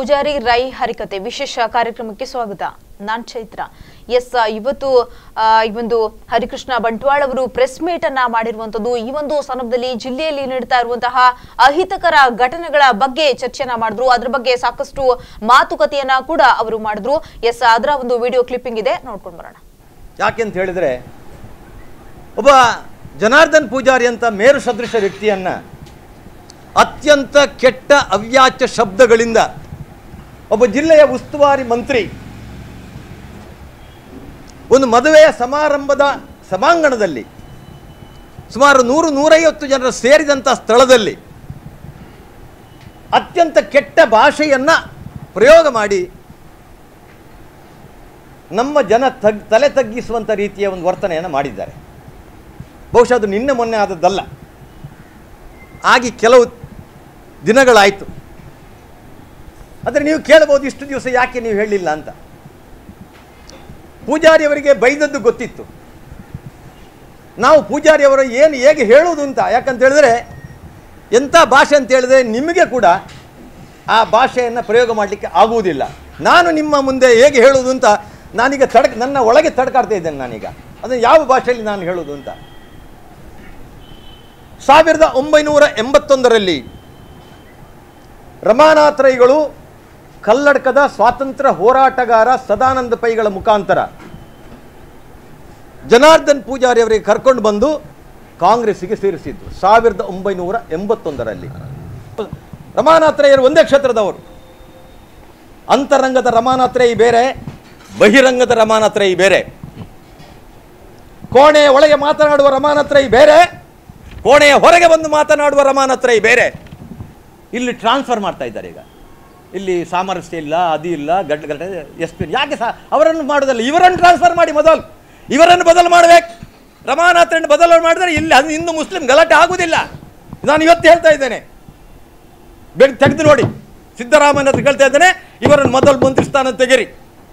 ಪೂಜಾರಿ ರೈ ಹರಿಕತೆ ವಿಶೇಷ ಕಾರ್ಯಕ್ರಮಕ್ಕೆ ಸ್ವಾಗತ ನಾನ್ ಚೈತ್ರ ಎಸ್ ಇವತ್ತು ಆ, ಈ ಒಂದು ಹರಿಕೃಷ್ಣ ಬಂಟ್ವಾಳ ಅವರು ಪ್ರೆಸ್ ಮೀಟ್ ಅನ್ನ ಮಾಡಿರುವಂತದ್ದು ಈ ಒಂದು ಸಂದರ್ಭದಲ್ಲಿ ಜಿಲ್ಲೆಯಲ್ಲಿ ನಡೀತಾ ಇರುವಂತಹ ಅಹಿತಕರ ಘಟನೆಗಳ ಬಗ್ಗೆ ಚರ್ಚೆನ ಮಾಡಿದ್ರು ಅದ್ರ ಬಗ್ಗೆ ಸಾಕಷ್ಟು ಮಾತುಕತೆಯನ್ನ ಕೂಡ ಅವರು ಮಾಡಿದ್ರು ಎಸ್ ಅದರ ಒಂದು ವಿಡಿಯೋ ಕ್ಲಿಪ್ಪಿಂಗ್ ಇದೆ ನೋಡ್ಕೊಂಡು ಬರೋಣ ಯಾಕೆಂತ ಹೇಳಿದರೆ ಒಬ್ಬ ಜನಾರ್ದನ್ ಪೂಜಾರಿ ಅಂತ ಮೇರು ಸದೃಶ ವ್ಯಕ್ತಿಯನ್ನ ಅತ್ಯಂತ ಕೆಟ್ಟ ಅವ್ಯಾಚ್ಯ ಶಬ್ದಗಳಿಂದ ಒಬ್ಬ ಜಿಲ್ಲೆಯ ಉಸ್ತುವಾರಿ ಮಂತ್ರಿ ಒಂದು ಮದುವೆಯ ಸಮಾರಂಭದ ಸಭಾಂಗಣದಲ್ಲಿ ಸುಮಾರು ನೂರು ನೂರೈವತ್ತು ಜನರು ಸೇರಿದಂಥ ಸ್ಥಳದಲ್ಲಿ ಅತ್ಯಂತ ಕೆಟ್ಟ ಭಾಷೆಯನ್ನ ಪ್ರಯೋಗ ಮಾಡಿ ನಮ್ಮ ಜನ ತಗ್ ತಲೆ ತಗ್ಗಿಸುವಂಥ ರೀತಿಯ ಒಂದು ವರ್ತನೆಯನ್ನು ಮಾಡಿದ್ದಾರೆ ಬಹುಶಃ ಅದು ನಿನ್ನೆ ಮೊನ್ನೆ ಆದದ್ದಲ್ಲ ಆಗಿ ಕೆಲವು ದಿನಗಳಾಯಿತು ಆದರೆ ನೀವು ಕೇಳಬಹುದು ಇಷ್ಟು ದಿವಸ ಯಾಕೆ ನೀವು ಹೇಳಿಲ್ಲ ಅಂತ ಪೂಜಾರಿಯವರಿಗೆ ಬೈದದ್ದು ಗೊತ್ತಿತ್ತು ನಾವು ಪೂಜಾರಿಯವರ ಏನು ಹೇಗೆ ಹೇಳುವುದು ಅಂತ ಯಾಕಂತ ಹೇಳಿದ್ರೆ ಎಂಥ ಭಾಷೆ ಅಂತ ಹೇಳಿದ್ರೆ ನಿಮಗೆ ಕೂಡ ಆ ಭಾಷೆಯನ್ನು ಪ್ರಯೋಗ ಮಾಡಲಿಕ್ಕೆ ಆಗುವುದಿಲ್ಲ ನಾನು ನಿಮ್ಮ ಮುಂದೆ ಹೇಗೆ ಹೇಳುವುದು ಅಂತ ನಾನೀಗ ತಡಕ್ ನನ್ನ ಒಳಗೆ ತಡ್ಕಾಡ್ತಾ ಇದ್ದೇನೆ ನಾನೀಗ ಅದನ್ನು ಯಾವ ಭಾಷೆಯಲ್ಲಿ ನಾನು ಹೇಳುವುದು ಅಂತ ಸಾವಿರದ ಒಂಬೈನೂರ ಎಂಬತ್ತೊಂದರಲ್ಲಿ ರಮಾನಾಥರೈಗಳು ಕಲ್ಲಡ್ಕದ ಸ್ವಾತಂತ್ರ್ಯ ಹೋರಾಟಗಾರ ಸದಾನಂದ ಪೈಗಳ ಮುಖಾಂತರ ಜನಾರ್ದನ್ ಪೂಜಾರಿ ಅವರಿಗೆ ಕರ್ಕೊಂಡು ಬಂದು ಕಾಂಗ್ರೆಸ್ಸಿಗೆ ಸೇರಿಸಿದ್ದು ಸಾವಿರದ ಒಂಬೈನೂರ ಎಂಬತ್ತೊಂದರಲ್ಲಿ ರಮಾನಾಥರಯ್ಯರು ಒಂದೇ ಕ್ಷೇತ್ರದವರು ಅಂತರಂಗದ ರಮಾನಾಥರೈ ಬೇರೆ ಬಹಿರಂಗದ ರಮಾನಾಥರೈ ಬೇರೆ ಕೋಣೆಯ ಒಳಗೆ ಮಾತನಾಡುವ ರಮಾನಾಥರೈ ಬೇರೆ ಕೋಣೆಯ ಹೊರಗೆ ಬಂದು ಮಾತನಾಡುವ ರಮಾನಾಥರೈ ಬೇರೆ ಇಲ್ಲಿ ಟ್ರಾನ್ಸ್ಫರ್ ಮಾಡ್ತಾ ಇದ್ದಾರೆ ಈಗ ಇಲ್ಲಿ ಸಾಮರಸ್ಯ ಇಲ್ಲ ಅದು ಇಲ್ಲ ಗಡ್ಡ ಗಡ್ಡ ಎಸ್ ಪಿ ಯಾಕೆ ಸಹ ಅವರನ್ನು ಮಾಡೋದಲ್ಲ ಇವರನ್ನು ಟ್ರಾನ್ಸ್ಫರ್ ಮಾಡಿ ಮೊದಲು ಇವರನ್ನು ಬದಲು ಮಾಡಬೇಕು ರಮಾನಾಥರನ್ನು ಬದಲು ಮಾಡಿದ್ರೆ ಇಲ್ಲಿ ಅದು ಹಿಂದೂ ಮುಸ್ಲಿಂ ಗಲಾಟೆ ಆಗುವುದಿಲ್ಲ ನಾನು ಇವತ್ತು ಹೇಳ್ತಾ ಇದ್ದೇನೆ ಬೇಗ ತೆಗೆದು ನೋಡಿ ಸಿದ್ದರಾಮಯ್ಯ ಹತ್ರ ಹೇಳ್ತಾ ಇದ್ದೇನೆ ಇವರನ್ನು ಮೊದಲು ಮಂತ್ರಿ ಸ್ಥಾನ ತೆಗೆರಿ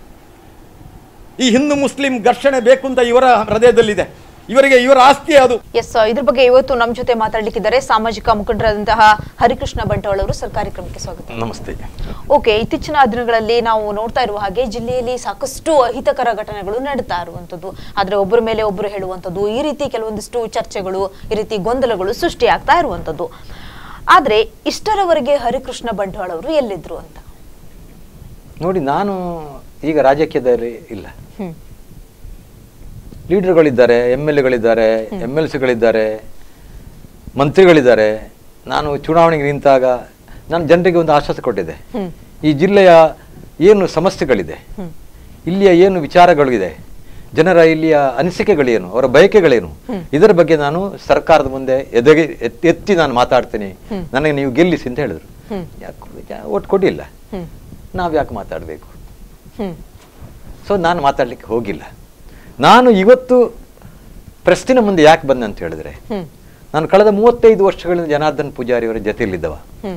ಈ ಹಿಂದೂ ಮುಸ್ಲಿಂ ಘರ್ಷಣೆ ಬೇಕು ಅಂತ ಇವರ ಹೃದಯದಲ್ಲಿದೆ ಇವರಿಗೆ ಇವರ ಆಸ್ತಿ ಅದು ಎಸ್ ಇದ್ರ ಬಗ್ಗೆ ಇವತ್ತು ನಮ್ಮ ಜೊತೆ ಮಾತಾಡ್ಲಿಕ್ಕಿದ್ದಾರೆ ಸಾಮಾಜಿಕ ಮುಖಂಡರಾದಂತಹ ಹರಿಕೃಷ್ಣ ಬಂಟ್ವಾಳ ಅವರು ಸರ್ ಕಾರ್ಯಕ್ರಮಕ್ಕೆ ಸ್ವಾಗತ ನಮಸ್ತೆ ಓಕೆ ಇತ್ತೀಚಿನ ದಿನಗಳಲ್ಲಿ ನಾವು ನೋಡ್ತಾ ಇರುವ ಹಾಗೆ ಜಿಲ್ಲೆಯಲ್ಲಿ ಸಾಕಷ್ಟು ಅಹಿತಕರ ಘಟನೆಗಳು ನಡೀತಾ ಇರುವಂತದ್ದು ಆದ್ರೆ ಒಬ್ಬರ ಮೇಲೆ ಒಬ್ಬರು ಹೇಳುವಂತದ್ದು ಈ ರೀತಿ ಕೆಲವೊಂದಿಷ್ಟು ಚರ್ಚೆಗಳು ಈ ರೀತಿ ಗೊಂದಲಗಳು ಸೃಷ್ಟಿಯಾಗ್ತಾ ಇರುವಂತದ್ದು ಆದ್ರೆ ಇಷ್ಟರವರೆಗೆ ಹರಿಕೃಷ್ಣ ಬಂಟ್ವಾಳ ಅವರು ಎಲ್ಲಿದ್ರು ಅಂತ ನೋಡಿ ನಾನು ಈಗ ರಾಜಕೀಯದಲ್ಲಿ ಇಲ್ಲ ಹ್ಮ್ ಲೀಡರ್ಗಳಿದ್ದಾರೆ ಎಮ್ ಎಲ್ ಎಗಳಿದ್ದಾರೆ ಎಮ್ ಎಲ್ ಸಿಗಳಿದ್ದಾರೆ ಮಂತ್ರಿಗಳಿದ್ದಾರೆ ನಾನು ಚುನಾವಣೆಗೆ ನಿಂತಾಗ ನಾನು ಜನರಿಗೆ ಒಂದು ಆಶ್ವಾಸ ಕೊಟ್ಟಿದ್ದೆ ಹ್ಮ್ ಈ ಜಿಲ್ಲೆಯ ಏನು ಸಮಸ್ಯೆಗಳಿದೆ ಹ್ಮ್ ಇಲ್ಲಿಯ ಏನು ವಿಚಾರಗಳಿದೆ ಜನರ ಇಲ್ಲಿಯ ಅನಿಸಿಕೆಗಳೇನು ಅವರ ಬಯಕೆಗಳೇನು ಇದರ ಬಗ್ಗೆ ನಾನು ಸರ್ಕಾರದ ಮುಂದೆ ಎದೆಗೆ ಎತ್ತಿ ಎತ್ತಿ ನಾನು ಮಾತಾಡ್ತೀನಿ ನನಗೆ ನೀವು ಗೆಲ್ಲಿಸಿ ಅಂತ ಹೇಳಿದ್ರು ಹ್ಮ್. ಯಾಕೆ ಒಟ್ಟು ಕೊಟ್ಟಿಲ್ಲ ಹ್ಮ್ ನಾವು ಯಾಕೆ ಮಾತಾಡಬೇಕು ಹ್ಮ್ ಸೊ ನಾನು ಮಾತಾಡಲಿಕ್ಕೆ ಹೋಗಿಲ್ಲ ನಾನು ಇವತ್ತು ಪ್ರಶ್ನಿನ ಮುಂದೆ ಯಾಕೆ ಬಂದೆ ಅಂತ ಹೇಳಿದ್ರೆ ಹ್ಮ್ ನಾನು ಕಳೆದ ಮೂವತ್ತೈದು ವರ್ಷಗಳಿಂದ ಜನಾರ್ದನ್ ಪೂಜಾರಿಯವರ ಜೊತೆಯಲ್ಲಿದ್ದವ ಹ್ಮ್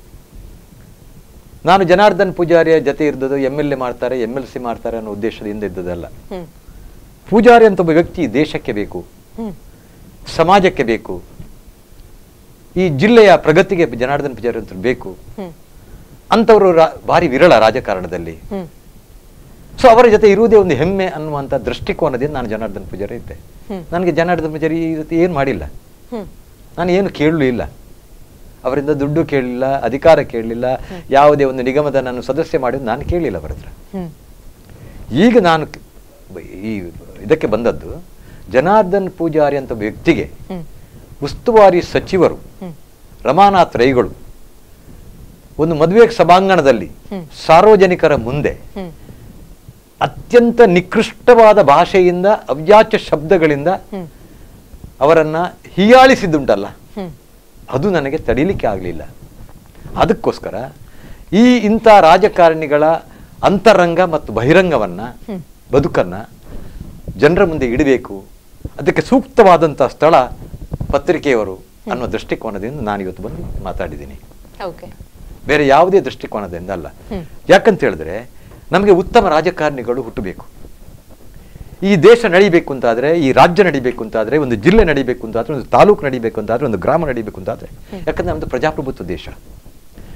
ನಾನು ಜನಾರ್ದನ್ ಪೂಜಾರಿಯ ಜೊತೆ ಇದ್ದದ್ದು ಎಮ್ ಎಲ್ ಎ ಮಾಡ್ತಾರೆ ಎಮ್ ಎಲ್ ಸಿ ಮಾಡ್ತಾರೆ ಅನ್ನೋ ಉದ್ದೇಶದಿಂದ ಇದ್ದದಲ್ಲ ಹ್ಮ್ ಪೂಜಾರಿ ಅಂತ ಒಬ್ಬ ವ್ಯಕ್ತಿ ದೇಶಕ್ಕೆ ಬೇಕು ಹ್ಮ್ ಸಮಾಜಕ್ಕೆ ಬೇಕು ಈ ಜಿಲ್ಲೆಯ ಪ್ರಗತಿಗೆ ಜನಾರ್ದನ್ ಪೂಜಾರಿ ಅಂತ ಬೇಕು ಹ್ಮ್ ಅಂಥವರು ರಾ- ಭಾರಿ ವಿರಳ ರಾಜಕಾರಣದಲ್ಲಿ ಹ್ಮ್ ಸೊ ಅವರ ಜೊತೆ ಇರುವುದೇ ಒಂದು ಹೆಮ್ಮೆ ಅನ್ನುವಂಥ ದೃಷ್ಟಿಕೋನದಿಂದ ನಾನು ಜನಾರ್ದನ್ ಪೂಜಾರಿ ಇದ್ದೆ ಹ್ಮ್. ನನಗೆ ಜನಾರ್ದನ್ ಪೂಜಾರಿ ಈ ರೀತಿ ಏನು ಮಾಡಿಲ್ಲ ಹ್ಮ್ ನಾನು ಏನು ಕೇಳಲೂ ಇಲ್ಲ ಅವರಿಂದ ದುಡ್ಡು ಕೇಳಲಿಲ್ಲ ಅಧಿಕಾರ ಕೇಳಲಿಲ್ಲ ಯಾವುದೇ ಒಂದು ನಿಗಮದ ನಾನು ಸದಸ್ಯ ಮಾಡಿ ನಾನು ಕೇಳಲಿಲ್ಲ ಅವರ ಹತ್ರ ಹ್ಮ್ ಈಗ ನಾನು ಕ- ಬ- ಈ ಇದಕ್ಕೆ ಬಂದದ್ದು ಜನಾರ್ದನ್ ಪೂಜಾರಿ ಅಂತ ಒಬ್ಬ ವ್ಯಕ್ತಿಗೆ ಹ್ಮ್ ಉಸ್ತುವಾರಿ ಸಚಿವರು ಹ್ಮ್ ರಮಾನಾಥ್ ರೈಗಳು ಒಂದು ಮದುವೆ ಸಭಾಂಗಣದಲ್ಲಿ ಹ್ಮ್. ಸಾರ್ವಜನಿಕರ ಮುಂದೆ ಹ್ಮ್ ಅತ್ಯಂತ ನಿಕೃಷ್ಟವಾದ ಭಾಷೆಯಿಂದ ಅವ್ಯಾಚ್ಯ ಶಬ್ದಗಳಿಂದ ಹ್ಮ್ ಅವರನ್ನ ಹೀಯಾಳಿಸಿದ್ದುಂಟಲ್ಲ ಹ್ಮ್ ಅದು ನನಗೆ ತಡೀಲಿಕ್ಕೆ ಆಗಲಿಲ್ಲ ಅದಕ್ಕೋಸ್ಕರ ಈ ಇಂಥ ರಾಜಕಾರಣಿಗಳ ಅಂತರಂಗ ಮತ್ತು ಬಹಿರಂಗವನ್ನ ಹ್ಮ್. ಬದುಕನ್ನ ಜನರ ಮುಂದೆ ಇಡಬೇಕು ಅದಕ್ಕೆ ಸೂಕ್ತವಾದಂಥ ಸ್ಥಳ ಪತ್ರಿಕೆಯವರು ಅನ್ನೋ ದೃಷ್ಟಿಕೋನದಿಂದ ನಾನು ಇವತ್ತು ಬಂದು ಮಾತಾಡಿದ್ದೀನಿ ಓಕೆ ಬೇರೆ ಯಾವುದೇ ದೃಷ್ಟಿಕೋನದಿಂದ ಅಲ್ಲ ಹ್ಮ್. ಯಾಕಂತ ಹೇಳಿದ್ರೆ ನಮಗೆ ಉತ್ತಮ ರಾಜಕಾರಣಿಗಳು ಹುಟ್ಟಬೇಕು ಈ ದೇಶ ನಡಿಬೇಕು ಅಂತಾದ್ರೆ ಈ ರಾಜ್ಯ ನಡಿಬೇಕು ಅಂತಾದ್ರೆ ಒಂದು ಜಿಲ್ಲೆ ನಡಿಬೇಕು ಅಂತಾದ್ರೆ ಒಂದು ತಾಲೂಕು ನಡಿಬೇಕು ಅಂತಾದ್ರೆ ಒಂದು ಗ್ರಾಮ ನಡಿಬೇಕು ಅಂತಾದ್ರೆ ಯಾಕಂದ್ರೆ ನಮ್ದು ಪ್ರಜಾಪ್ರಭುತ್ವ ದೇಶ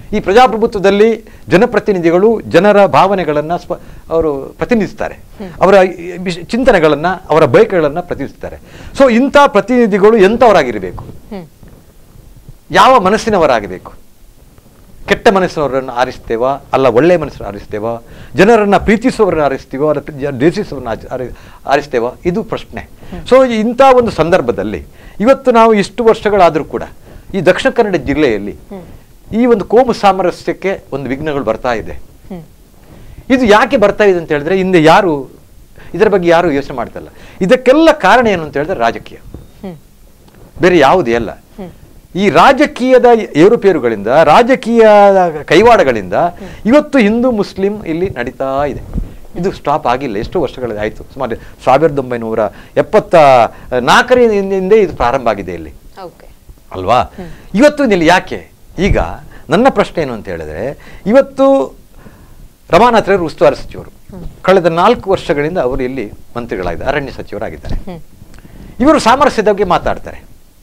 ಈ ಪ್ರಜಾಪ್ರಭುತ್ವದಲ್ಲಿ ಜನಪ್ರತಿನಿಧಿಗಳು ಜನರ ಭಾವನೆಗಳನ್ನ ಸ್ಪ ಅವರು ಪ್ರತಿನಿಧಿಸ್ತಾರೆ ಅವರ ಈ ವಿಷ- ಚಿಂತನೆಗಳನ್ನ ಅವರ ಬಯಕೆಗಳನ್ನ ಪ್ರತಿನಿಧಿಸ್ತಾರೆ ಸೊ ಇಂಥ ಪ್ರತಿನಿಧಿಗಳು ಎಂಥವರಾಗಿರಬೇಕು ಹ್ಮ್ ಯಾವ ಮನಸ್ಸಿನವರಾಗಬೇಕು ಕೆಟ್ಟ ಮನಸ್ಸಿನವರನ್ನು ಆರಿಸ್ತೇವಾ ಅಲ್ಲ ಒಳ್ಳೆಯ ಮನಸ್ಸನ್ನು ಆರಿಸ್ತೇವಾ ಜನರನ್ನ ಪ್ರೀತಿಸುವವರನ್ನು ಆರಿಸ್ತೀವೋ ಅಲ್ಲ ಪ್ರೀ- ಜ- ದ್ವೇಷಿಸುವವರನ್ನ ಆಚ- ಆರಿ- ಆರಿಸ್ತೇವಾ ಇದು ಪ್ರಶ್ನೆ ಸೊ ಇಂಥ ಒಂದು ಸಂದರ್ಭದಲ್ಲಿ ಇವತ್ತು ನಾವು ಇಷ್ಟು ವರ್ಷಗಳಾದರೂ ಕೂಡ ಈ ದಕ್ಷಿಣ ಕನ್ನಡ ಜಿಲ್ಲೆಯಲ್ಲಿ ಈ ಒಂದು ಕೋಮು ಸಾಮರಸ್ಯಕ್ಕೆ ಒಂದು ವಿಘ್ನಗಳು ಬರ್ತಾ ಇದೆ ಹ್ಮ್ ಇದು ಯಾಕೆ ಬರ್ತಾ ಇದೆ ಅಂತ ಹೇಳಿದ್ರೆ ಹಿಂದೆ ಯಾರು ಇದರ ಬಗ್ಗೆ ಯಾರು ಯೋಚನೆ ಮಾಡ್ತಲ್ಲ ಇದಕ್ಕೆಲ್ಲ ಕಾರಣ ಏನು ಅಂತ ಹೇಳಿದ್ರೆ ರಾಜಕೀಯ ಹ್ಮ್ ಬೇರೆ ಯಾವುದೇ ಅಲ್ಲ ಹ್ಮ್. ಈ ರಾಜಕೀಯದ ಏರುಪೇರುಗಳಿಂದ ರಾಜಕೀಯ ಕೈವಾಡಗಳಿಂದ ಇವತ್ತು ಹಿಂದೂ ಮುಸ್ಲಿಂ ಇಲ್ಲಿ ನಡೀತಾ ಇದೆ ಇದು ಸ್ಟಾಪ್ ಆಗಿಲ್ಲ ಎಷ್ಟು ವರ್ಷಗಳಾಯಿತು ಸುಮಾರು ಸಾವಿರದ ಒಂಬೈನೂರ ಎಪ್ಪತ್ತ ನಾಲ್ಕರಿಂದ ಇದು ಪ್ರಾರಂಭ ಆಗಿದೆ ಇಲ್ಲಿ ಓಕೆ ಅಲ್ವಾ ಇವತ್ತು ಇಲ್ಲಿ ಯಾಕೆ ಈಗ ನನ್ನ ಪ್ರಶ್ನೆ ಏನು ಅಂತ ಹೇಳಿದ್ರೆ ಇವತ್ತು ರಮಾನಾಥ್ರವರು ಉಸ್ತುವಾರಿ ಸಚಿವರು ಕಳೆದ ನಾಲ್ಕು ವರ್ಷಗಳಿಂದ ಅವರು ಇಲ್ಲಿ ಮಂತ್ರಿಗಳಾಗಿದ್ದಾರೆ ಅರಣ್ಯ ಸಚಿವರಾಗಿದ್ದಾರೆ ಹ್ಮ್ ಇವರು ಸಾಮರಸ್ಯದ ಬಗ್ಗೆ ಮಾತಾಡ್ತಾರೆ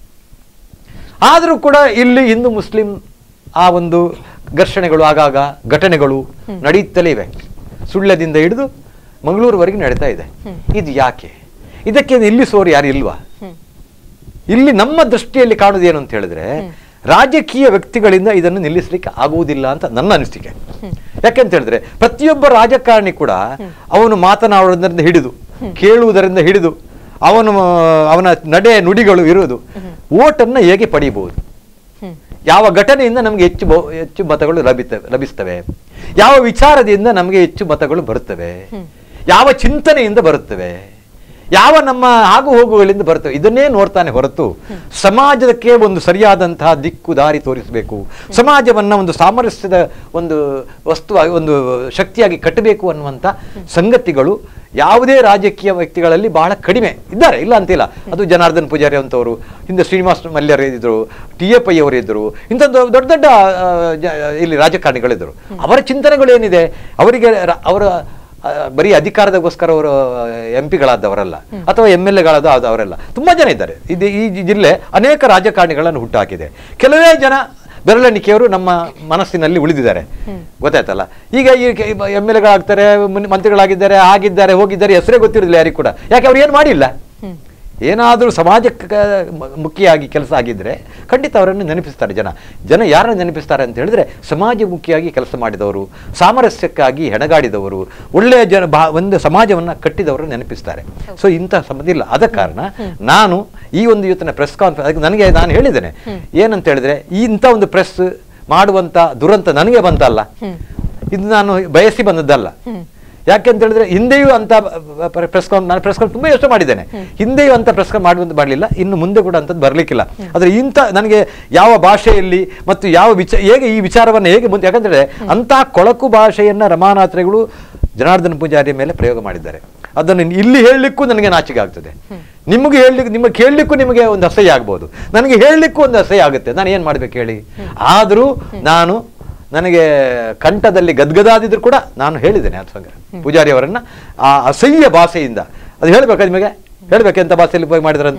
ಆದರೂ ಕೂಡ ಇಲ್ಲಿ ಹಿಂದೂ ಮುಸ್ಲಿಂ ಆ ಒಂದು ಘರ್ಷಣೆಗಳು ಆಗಾಗ ಘಟನೆಗಳು ನಡೆಯುತ್ತಲೇ ಇವೆ ಸುಳ್ಯದಿಂದ ಹಿಡಿದು ಮಂಗಳೂರುವರೆಗೆ ನಡೀತಾ ಇದೆ ಇದು ಯಾಕೆ ಇದಕ್ಕೆ ನಿಲ್ಲಿಸೋರು ಯಾರು ಇಲ್ವಾ ಹ್ಮ್ ಇಲ್ಲಿ ನಮ್ಮ ದೃಷ್ಟಿಯಲ್ಲಿ ಕಾಣುವುದು ಏನು ಅಂತ ಹೇಳಿದ್ರೆ ರಾಜಕೀಯ ವ್ಯಕ್ತಿಗಳಿಂದ ಇದನ್ನು ನಿಲ್ಲಿಸಲಿಕ್ಕೆ ಆಗುವುದಿಲ್ಲ ಅಂತ ನನ್ನ ಅನಿಸಿಕೆ ಯಾಕೆಂತ ಹೇಳಿದ್ರೆ ಪ್ರತಿಯೊಬ್ಬ ರಾಜಕಾರಣಿ ಕೂಡ ಅವನು ಮಾತನಾಡುವುದರಿಂದ ಹಿಡಿದು ಕೇಳುವುದರಿಂದ ಹಿಡಿದು ಅವನು ಅವನ ನಡೆ ನುಡಿಗಳು ಇರುವುದು ಓಟನ್ನ ಹೇಗೆ ಪಡೆಯಬಹುದು ಹ್ಮ್ ಯಾವ ಘಟನೆಯಿಂದ ನಮಗೆ ಹೆಚ್ಚು ಬಹು- ಹೆಚ್ಚು ಮತಗಳು ಲಭಿತವೆ ಲಭಿಸ್ತವೆ ಯಾವ ವಿಚಾರದಿಂದ ನಮಗೆ ಹೆಚ್ಚು ಮತಗಳು ಬರುತ್ತವೆ ಯಾವ ಚಿಂತನೆಯಿಂದ ಬರುತ್ತವೆ ಯಾವ ನಮ್ಮ ಆಗು ಹೋಗುಗಳಿಂದ ಬರುತ್ತವೆ ಇದನ್ನೇ ನೋಡ್ತಾನೆ ಹೊರತು ಸಮಾಜಕ್ಕೆ ಒಂದು ಸರಿಯಾದಂತಹ ದಿಕ್ಕು ದಾರಿ ತೋರಿಸಬೇಕು ಸಮಾಜವನ್ನ ಒಂದು ಸಾಮರಸ್ಯದ ಒಂದು ವಸ್ತುವಾಗಿ ಒಂದು ಶಕ್ತಿಯಾಗಿ ಕಟ್ಟಬೇಕು ಅನ್ನುವಂಥ ಸಂಗತಿಗಳು ಯಾವುದೇ ರಾಜಕೀಯ ವ್ಯಕ್ತಿಗಳಲ್ಲಿ ಬಹಳ ಕಡಿಮೆ ಇದ್ದಾರೆ ಇಲ್ಲ ಅಂತಿಲ್ಲ ಅದು ಜನಾರ್ದನ್ ಪೂಜಾರಿ ಅಂತವರು ಹಿಂದೆ ಶ್ರೀನಿವಾಸ ಮಲ್ಯರ್ ಇದ್ರು ಟಿ ಎ ಪೈ ಅವರು ಇದ್ದರು ಇಂಥ ದೊ- ದೊಡ್ಡ ದೊಡ್ಡ ಆ, ಜ- ಇಲ್ಲಿ ರಾಜಕಾರಣಿಗಳಿದ್ದರು ಅವರ ಚಿಂತನೆಗಳು ಏನಿದೆ ಅವರಿಗೆ ರ- ಅವರ ಆ, ಬರೀ ಅಧಿಕಾರದಗೋಸ್ಕರ ಅವರು ಎಂ ಪಿಗಳಾದವರಲ್ಲ ಅಥವಾ ಎಮ್ ಎಲ್ ಎಗಳಾದ ಅವರೆಲ್ಲ ತುಂಬಾ ಜನ ಇದ್ದಾರೆ ಇದು ಈ ಜಿ- ಜಿಲ್ಲೆ ಅನೇಕ ರಾಜಕಾರಣಿಗಳನ್ನು ಹುಟ್ಟಾಕಿದೆ ಕೆಲವೇ ಜನ ಬೆರಳೆಣಿಕೆಯವರು ನಮ್ಮ ಮನಸ್ಸಿನಲ್ಲಿ ಉಳಿದಿದ್ದಾರೆ ಗೊತ್ತಾಯ್ತಲ್ಲ ಈಗ ಈ ಎಮ್ ಎಲ್ ಎಗಳಾಗ್ತಾರೆ ಮುನ್- ಮಂತ್ರಿಗಳಾಗಿದ್ದಾರೆ ಆಗಿದ್ದಾರೆ ಹೋಗಿದ್ದಾರೆ ಹೆಸರೇ ಗೊತ್ತಿರಲಿಲ್ಲ ಯಾರಿಗೂ ಕೂಡ ಯಾಕೆ ಅವ್ರು ಏನು ಮಾಡಿಲ್ಲ ಏನಾದರೂ ಸಮಾಜಕ್ಕೆ ಮ- ಮುಖಿಯಾಗಿ ಕೆಲಸ ಆಗಿದ್ರೆ ಖಂಡಿತ ಅವರನ್ನು ನೆನಪಿಸ್ತಾರೆ ಜನ ಜನ ಯಾರನ್ನು ನೆನಪಿಸ್ತಾರೆ ಅಂತ ಹೇಳಿದ್ರೆ ಸಮಾಜಮುಖಿಯಾಗಿ ಕೆಲಸ ಮಾಡಿದವರು ಸಾಮರಸ್ಯಕ್ಕಾಗಿ ಹೆಣಗಾಡಿದವರು ಒಳ್ಳೆಯ ಜನ ಬಾ ಒಂದು ಸಮಾಜವನ್ನು ಕಟ್ಟಿದವರು ನೆನಪಿಸ್ತಾರೆ ಸೊ ಇಂಥ ಸಂಬಂಧ ಇಲ್ಲ ಆದ ಕಾರಣ ನಾನು ಈ ಒಂದು ಇವತ್ತಿನ ಪ್ರೆಸ್ ಕಾನ್ಫರೆನ್ಸ್ ಅದಕ್ಕೆ ನನಗೆ ನಾನು ಹೇಳಿದ್ದೇನೆ ಏನಂತ ಹೇಳಿದ್ರೆ ಈ ಇಂಥ ಒಂದು ಪ್ರೆಸ್ ಮಾಡುವಂಥ ದುರಂತ ನನಗೆ ಬಂತಲ್ಲ ಇದು ನಾನು ಬಯಸಿ ಬಂದದ್ದಲ್ಲ ಯಾಕೆಂತ ಹೇಳಿದ್ರೆ ಹಿಂದೆಯೂ ಅಂತ ಪ್ರೆಸ್ ಕಾನ್ ನಾನು ಪ್ರೆಸ್ ಕಾನ್ ತುಂಬಾ ಯೋಚನೆ ಮಾಡಿದ್ದೇನೆ ಹಿಂದೆಯೂ ಅಂತ ಪ್ರೆಸ್ ಕಾನ್ ಮಾಡುವಂತ ಮಾಡಲಿಲ್ಲ ಇನ್ನು ಮುಂದೆ ಕೂಡ ಅಂತದ್ದು ಬರಲಿಕ್ಕಿಲ್ಲ ಆದ್ರೆ ಇಂಥ ನನಗೆ ಯಾವ ಭಾಷೆಯಲ್ಲಿ ಮತ್ತು ಯಾವ ವಿಚ ಹೇಗೆ ಈ ವಿಚಾರವನ್ನು ಹೇಗೆ ಮುಂದೆ ಯಾಕಂದ್ರೆ ಅಂತ ಕೊಳಕು ಭಾಷೆಯನ್ನ ರಮಾನಾಥ್ರೆಗಳು ಜನಾರ್ದನ ಪೂಜಾರಿ ಮೇಲೆ ಪ್ರಯೋಗ ಮಾಡಿದ್ದಾರೆ ಅದನ್ನು ಇಲ್ಲಿ ಹೇಳಲಿಕ್ಕೂ ನನಗೆ ನಾಚಿಕೆ ಆಗ್ತದೆ ನಿಮಗೆ ಹೇಳಲಿಕ್ಕೆ ನಿಮಗೆ ಕೇಳಲಿಕ್ಕೂ ನಿಮಗೆ ಒಂದು ಅಸಹ್ಯ ಆಗ್ಬೋದು ನನಗೆ ಹೇಳಲಿಕ್ಕೂ ಒಂದು ಅಸಹ್ಯ ಆಗುತ್ತೆ ನಾನು ಏನು ಮಾಡ್ಬೇಕು ಹೇಳಿ ಆದರೂ ನಾನು ನನಗೆ ಕಂಠದಲ್ಲಿ ಗದ್ಗದಾದಿದ್ರು ಕೂಡ ನಾನು ಹೇಳಿದ್ದೇನೆ ಅದು ಸಂಗ ಪೂಜಾರಿ ಅವರನ್ನ ಆ ಅಸಹ್ಯ ಭಾಷೆಯಿಂದ ಅದು ಹೇಳ್ಬೇಕಾ ನಿಮಗೆ ಹೇಳ್ಬೇಕು ಎಂತ ಭಾಷೆಯಲ್ಲಿ ಉಪಯೋಗ ಮಾಡಿದ್ರಂತ